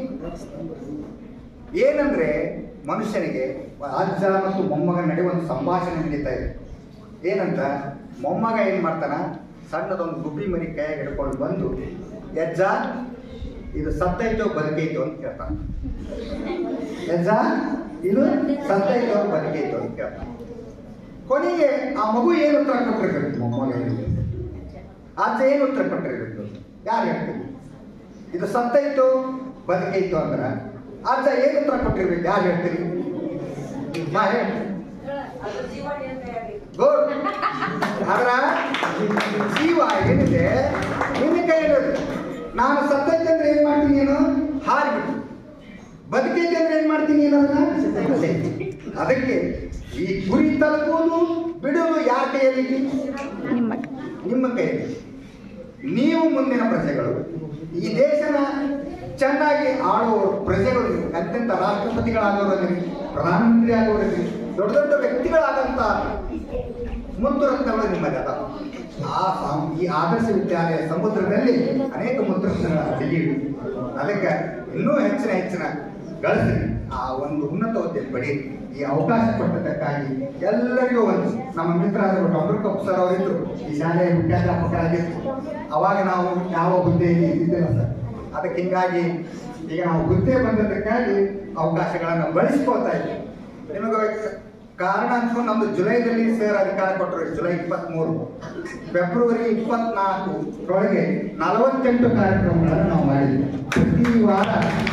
[SPEAKER 12] ಏನಂದ್ರೆ ಮನುಷ್ಯನಿಗೆ ಅಜ್ಜ ಮತ್ತು ಮೊಮ್ಮಗ ನಡುವೆ ಒಂದು ಸಂಭಾಷಣೆ ನಡೀತಾ ಇದೆ ಏನಂತ ಮೊಮ್ಮಗ ಏನ್ ಮಾಡ್ತಾನ ಸಣ್ಣದೊಂದು ಗುಬ್ಬಿ ಮರಿ ಕೈಯಾಗ ಹಿಡ್ಕೊಂಡು ಬಂದು ಯಜ್ಜ ಇದು ಸತ್ತೈತೋ ಬದುಕೈತೋ ಅಂತ ಕೇಳ್ತಾನೆ ಎಜ್ಜ ಇದು ಸತ್ತೈತೋ ಬದುಕೈತೋ ಅಂತ ಕೇಳ್ತಾನೆ ಕೊನೆಗೆ ಆ ಮಗು ಏನು ಉತ್ತರ ಕೊಟ್ಟಿರ್ಬೇಕು ಮೊಮ್ಮಗ ಆಚೆ ಏನು ಉತ್ತರ ಕೊಟ್ಟಿರ್ಬೇಕು ಯಾರು ಹೇಳ್ತೀವಿ ಇದು ಸತ್ತೈತು ಬದುಕೈತು ಅಂದ್ರ ಆಚ ಏನು ಉತ್ತರ ಕೊಟ್ಟಿರ್ಬೇಕು ಯಾರು ಹೇಳ್ತೀರಿ ನಾ ಹೇಳ್ತೀನಿ ಗುಡ್ ಆದ್ರ ಜೀವ ಏನಿದೆ ನಿನ್ನ ಕೈಯಲ್ಲಿ ನಾನು ಸತ್ತೈತೆ ಅಂದ್ರೆ ಏನ್ ಮಾಡ್ತೀನಿ ನೀನು ಹಾರಿಬಿಟ್ಟು ಬದುಕೈತೆ ಅಂದ್ರೆ ಏನ್ ಮಾಡ್ತೀನಿ ನೀನು ಅದನ್ನ ಅಲ್ಲೇ. ಅದಕ್ಕೆ ಈ ಗುರಿ ತಲುಪುವುದು ಬಿಡುವುದು ಯಾರ ಕೈಯಲ್ಲಿ
[SPEAKER 1] ನಿಮ್ಮ
[SPEAKER 12] ನಿಮ್ಮ ಕೈಯಲ್ಲಿ ನೀವು ಮುಂದಿನ ಪ್ರಜೆಗಳು ಈ ದೇಶನ ಚೆನ್ನಾಗಿ ಆಳುವ ಪ್ರಜೆಗಳು ನೀವು. ಅತ್ಯಂತ ರಾಷ್ಟ್ರಪತಿಗಳಾಗೋರಲ್ಲಿ ಪ್ರಧಾನಮಂತ್ರಿ ಆಗೋರಲ್ಲಿ ದೊಡ್ಡ ದೊಡ್ಡ ವ್ಯಕ್ತಿಗಳಾದಂತ ಮುತ್ತುರತ್ನಗಳು ನಿಮ್ಮಲ್ಲಿ ಅದಾವ ಆ ಸಂ- ಈ ಆದರ್ಶ ವಿದ್ಯಾಲಯ ಸಮುದ್ರದಲ್ಲಿ ಅನೇಕ ಮುತ್ತುರತ್ನಗಳ ಅಡಿಗೆ ಅದಕ್ಕೆ ಇನ್ನೂ ಹೆಚ್ಚಿನ ಹೆಚ್ಚಿನ ಗಳಿಸ್ರಿ ಆ ಒಂದು ಉನ್ನತ ಹುದ್ದೆಯಲ್ಲಿ ಪಡೀರಿ ಈ ಅವಕಾಶ ಕೊಟ್ಟದಕ್ಕಾಗಿ ಎಲ್ಲರಿಗೂ ಒಂದು ನಮ್ಮ ಮಿತ್ರರಾದ ಡಾಕ್ಟರ್ ಕಪ್ ಸರ್ ಅವರಿದ್ರು ಈ ಶಾಲೆಯ ಮುಖ್ಯಾಧ್ಯಾಪಕರಾಗಿದ್ರು ಅವಾಗ ನಾವು ಯಾವ ಹುದ್ದೆಯಲ್ಲಿ ಇದ್ದಿದ್ದಿಲ್ಲ ಸರ್ ಅದಕ್ಕೆ ಹಿಂಗಾಗಿ ಈಗ ನಾವು ಹುದ್ದೆ ಬಂದದಕ್ಕಾಗಿ ಅವಕಾಶಗಳನ್ನು ಬಳಸ್ಕೊಳ್ತಾ ಇದ್ದೀವಿ ನಿಮಗೆ ಕಾರಣ ಅಂತ ನಮ್ದು ಜುಲೈದಲ್ಲಿ ಸರ್ ಅಧಿಕಾರ ಕೊಟ್ಟರು ಜುಲೈ ಇಪ್ಪತ್ಮೂರು ಫೆಬ್ರವರಿ ಇಪ್ಪತ್ನಾಲ್ಕು ಒಳಗೆ ನಲವತ್ತೆಂಟು ಕಾರ್ಯಕ್ರಮಗಳನ್ನು ನಾವು ಮಾಡಿದ್ವಿ ಪ್ರತಿ ವಾರ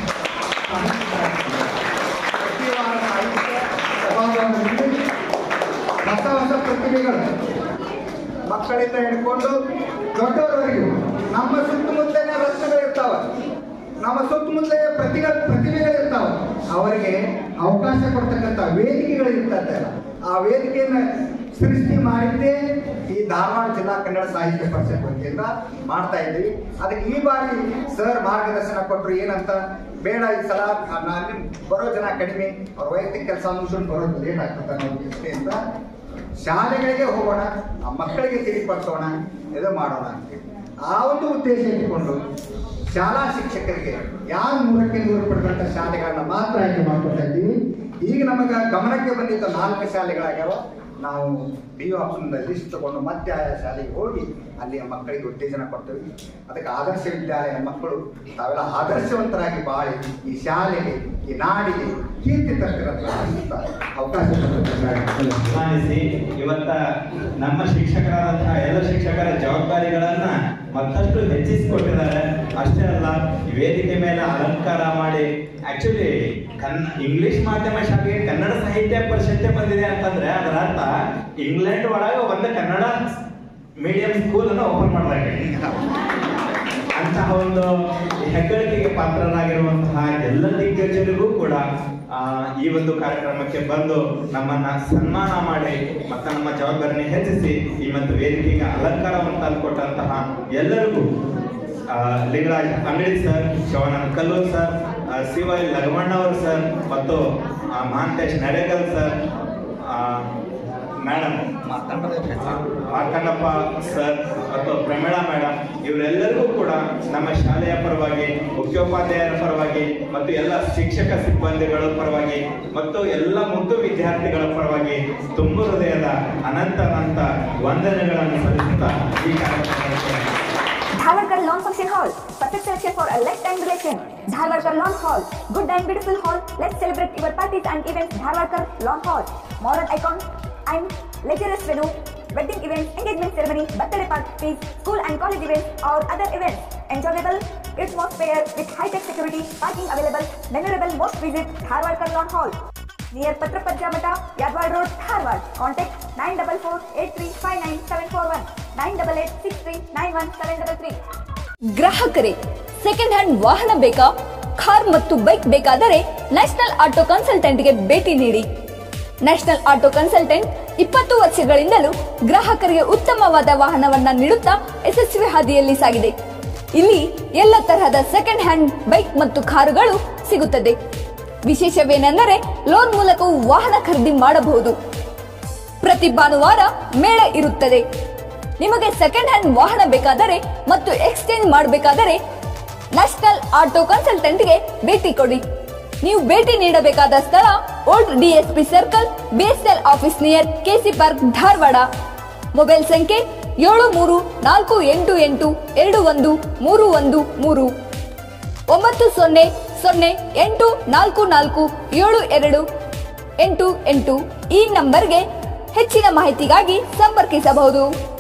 [SPEAKER 12] ಪ್ರತಿ ವಾರ ಸಾಹಿತ್ಯ ಸಭಾಭವನದಲ್ಲಿ ಹೊಸ ಹೊಸ ಪ್ರತಿಭೆಗಳು ಮಕ್ಕಳಿಂದ ಹಿಡ್ಕೊಂಡು ದೊಡ್ಡವರವರೆಗೂ ನಮ್ಮ ಸುತ್ತಮುತ್ತಲಿನ ರಚನೆಗಳಿರ್ತಾವ ನಮ್ಮ ಸುತ್ತಮುತ್ತಲಿನ ಪ್ರತಿಗಳ ಪ್ರತಿಭೆಗಳಿರ್ತಾವ ಅವರಿಗೆ ಅವಕಾಶ ಕೊಡ್ತಕ್ಕಂಥ ವೇದಿಕೆಗಳು ಇರ್ತದೆ ಆ ವೇದಿಕೆಯನ್ನ ಸೃಷ್ಟಿ ಮಾಡಿದ್ದೇ ಈ ಧಾರವಾಡ ಜಿಲ್ಲಾ ಕನ್ನಡ ಸಾಹಿತ್ಯ ಪರಿಷತ್ ವತಿಯಿಂದ ಮಾಡ್ತಾ ಇದ್ದೀವಿ ಅದಕ್ಕೆ ಈ ಬಾರಿ ಸರ್ ಮಾರ್ಗದರ್ಶನ ಕೊಟ್ಟರು ಏನಂತ ಬೇಡ ಈ ಸಲ ನಾನು ಬರೋ ಜನ ಕಡಿಮೆ ಅವ್ರ ವೈಯಕ್ತಿಕ ಕೆಲಸ ಮುಗಿಸ್ಕೊಂಡು ಬರೋದು ಲೇಟ್ ಆಗ್ತದೆ ಅನ್ನೋ ದೃಷ್ಟಿಯಿಂದ ಶಾಲೆಗಳಿಗೆ ಹೋಗೋಣ ಆ ಮಕ್ಕಳಿಗೆ ತಿಳಿಪಡಿಸೋಣ ಇದು ಮಾಡೋಣ ಅಂತೇಳಿ ಆ ಒಂದು ಉದ್ದೇಶ ಇಟ್ಟುಕೊಂಡು ಶಾಲಾ ಶಿಕ್ಷಕರಿಗೆ ಯಾರು ನೂರಕ್ಕೆ ನೂರು ಪಡೆದಂತ ಶಾಲೆಗಳನ್ನ ಮಾತ್ರ ಆಯ್ಕೆ ಮಾಡ್ಕೊತಾ ಇದ್ದೀವಿ ಈಗ ನಮಗ ಗಮನಕ್ಕೆ ಬಂದಿದ್ದ ನಾಲ್ಕು ಶಾಲೆಗಳಾಗ್ಯಾವ ನಾವು ಡಿ ಆಪ್ಷನ್ ಲಿಸ್ಟ್ ತಗೊಂಡು ಮತ್ತೆ ಆಯಾ ಶಾಲೆಗೆ ಹೋಗಿ ಅಲ್ಲಿ ಆ ಮಕ್ಕಳಿಗೆ ಉತ್ತೇಜನ ಕೊಡ್ತೇವೆ ಅದಕ್ಕೆ ಆದರ್ಶ ವಿದ್ಯಾಲಯ ಮಕ್ಕಳು ತಾವೆಲ್ಲ ಆದರ್ಶವಂತರಾಗಿ ಬಾಳಿ ಈ ಶಾಲೆಗೆ ಈ ನಾಡಿಗೆ ಕೀರ್ತಿ ತರ್ತಿರಂತ ಅವಕಾಶ ಕೊಟ್ಟಿದ್ದಾರೆ.
[SPEAKER 13] ಸನ್ಮಾನಿಸಿ ಇವತ್ತ ನಮ್ಮ ಶಿಕ್ಷಕರಾದಂತಹ ಎಲ್ಲ ಶಿಕ್ಷಕರ ಜವಾಬ್ದಾರಿಗಳನ್ನ ಮತ್ತಷ್ಟು ಹೆಚ್ಚಿಸಿಕೊಟ್ಟಿದ್ದಾರೆ ಅಷ್ಟೇ ಅಲ್ಲ ಈ ವೇದಿಕೆ ಮೇಲೆ ಅಲಂಕಾರ ಮಾಡಿ ಆಕ್ಚುಲಿ ಕನ್ ಇಂಗ್ಲಿಷ್ ಮಾಧ್ಯಮ ಶಾಲೆಗೆ ಕನ್ನಡ ಸಾಹಿತ್ಯ ಪರಿಷತ್ತೆ ಬಂದಿದೆ ಅಂತಂದ್ರೆ ಅದರ ಅರ್ಥ ಇಂಗ್ಲೆಂಡ್ ಒಳಗೆ ಒಂದು ಕನ್ನಡ ಮೀಡಿಯಂ ಸ್ಕೂಲ್ ಅನ್ನು ಓಪನ್ ಮಾಡಲಾಗಿದೆ ಅಂತಹ ಒಂದು ಹೆಗ್ಗಳಿಕೆಗೆ ಪಾತ್ರರಾಗಿರುವಂತಹ ಎಲ್ಲ ದಿಗ್ಗಜರಿಗೂ ಕೂಡ ಆ, ಈ ಒಂದು ಕಾರ್ಯಕ್ರಮಕ್ಕೆ ಬಂದು ನಮ್ಮನ್ನ ಸನ್ಮಾನ ಮಾಡಿ ಮತ್ತೆ ನಮ್ಮ ಜವಾಬ್ದಾರಿನ ಹೆಚ್ಚಿಸಿ ಈ ಒಂದು ವೇದಿಕೆಗೆ ಅಲಂಕಾರವನ್ನು ತಂದುಕೊಟ್ಟಂತಹ ಎಲ್ಲರಿಗೂ ಆ, Lingaraj Angadi sir Shivananda Kallur sir C Y ಲಗಮಣ್ಣವರು ಸರ್ ಮತ್ತು ಆ, Mahantesh Nadegal sir madam Markandappa sir ಮತ್ತು ಪ್ರಮೀಳಾ ಮೇಡಮ್ ಇವರೆಲ್ಲರಿಗೂ ಕೂಡ ನಮ್ಮ ಶಾಲೆಯ ಪರವಾಗಿ ಮುಖ್ಯೋಪಾಧ್ಯಾಯರ ಪರವಾಗಿ ಮತ್ತು ಎಲ್ಲ ಶಿಕ್ಷಕ ಸಿಬ್ಬಂದಿಗಳ ಪರವಾಗಿ ಮತ್ತು ಎಲ್ಲ ಮುದ್ದು ವಿದ್ಯಾರ್ಥಿಗಳ ಪರವಾಗಿ ತುಂಬ ಹೃದಯದ ಅನಂತ ಅನಂತ ವಂದನೆಗಳನ್ನು ಸಲ್ಲಿಸುತ್ತಾ ಈ ಕಾರ್ಯಕ್ರಮಕ್ಕೆ
[SPEAKER 1] Dharwarkar Lawn Function Hall. Perfect selection for a lifetime relation. Dharwarkar Lawn Hall. Good and beautiful hall. Let's celebrate your parties and events. Dharwarkar Lawn Hall. Modern icon and luxurious venue. Wedding events, engagement ceremony, birthday parties, school and college events or other events. Enjoyable atmosphere with high-tech security, parking available. Memorable most visit Dharwarkar Lawn Hall. Near Patrapajja Mata, Yadwad Road, Dharwad. Contact 944-8359-741, 988-6391-733. ಗ್ರಾಹಕರೇ second hand ವಾಹನ ಬೇಕಾ car ಮತ್ತು bike ಬೇಕಾದರೆ national auto ಕನ್ಸಲ್ಟೆಂಟ್ಗೆ ಭೇಟಿ ನೀಡಿ national auto consultant ಇಪ್ಪತ್ತು ವರ್ಷಗಳಿಂದಲೂ ಗ್ರಾಹಕರಿಗೆ ಉತ್ತಮವಾದ ವಾಹನವನ್ನ ನೀಡುತ್ತಾ ಯಶಸ್ವಿ ಹಾದಿಯಲ್ಲಿ ಸಾಗಿದೆ ಇಲ್ಲಿ ಎಲ್ಲ ತರಹದ ಸೆಕೆಂಡ್ ಹ್ಯಾಂಡ್ ಬೈಕ್ ಮತ್ತು ಕಾರುಗಳು ಸಿಗುತ್ತದೆ ವಿಶೇಷವೇನೆಂದರೆ ಲೋನ್ ಮೂಲಕವೂ ವಾಹನ ಖರೀದಿ ಮಾಡಬಹುದು ಪ್ರತಿ ಭಾನುವಾರ ಮೇಳ ಇರುತ್ತದೆ ನಿಮಗೆ ಸೆಕೆಂಡ್ ಹ್ಯಾಂಡ್ ವಾಹನ ಬೇಕಾದರೆ ಮತ್ತು ಎಕ್ಸ್ಚೇಂಜ್ ಮಾಡಬೇಕಾದರೆ ನ್ಯಾಷನಲ್ ಆಟೋ ಕನ್ಸಲ್ಟೆಂಟ್ಗೆ ಭೇಟಿ ಕೊಡಿ ನೀವು ಭೇಟಿ ನೀಡಬೇಕಾದ ಸ್ಥಳ old DSP circle BSL office near KC park Dharwad mobile ಸಂಖ್ಯೆ ಏಳು ಮೂರು ನಾಲ್ಕು ಎಂಟು ಎಂಟು ಎರಡು ಒಂದು ಮೂರು ಒಂದು ಮೂರು
[SPEAKER 14] ಒಂಬತ್ತು ಸೊನ್ನೆ ಸೊನ್ನೆ ಎಂಟು ನಾಲ್ಕು ನಾಲ್ಕು ಏಳು ಎರಡು ಎಂಟು ಎಂಟು ಈ ನಂಬರ್ಗೆ ಹೆಚ್ಚಿನ ಮಾಹಿತಿಗಾಗಿ ಸಂಪರ್ಕಿಸಬಹುದು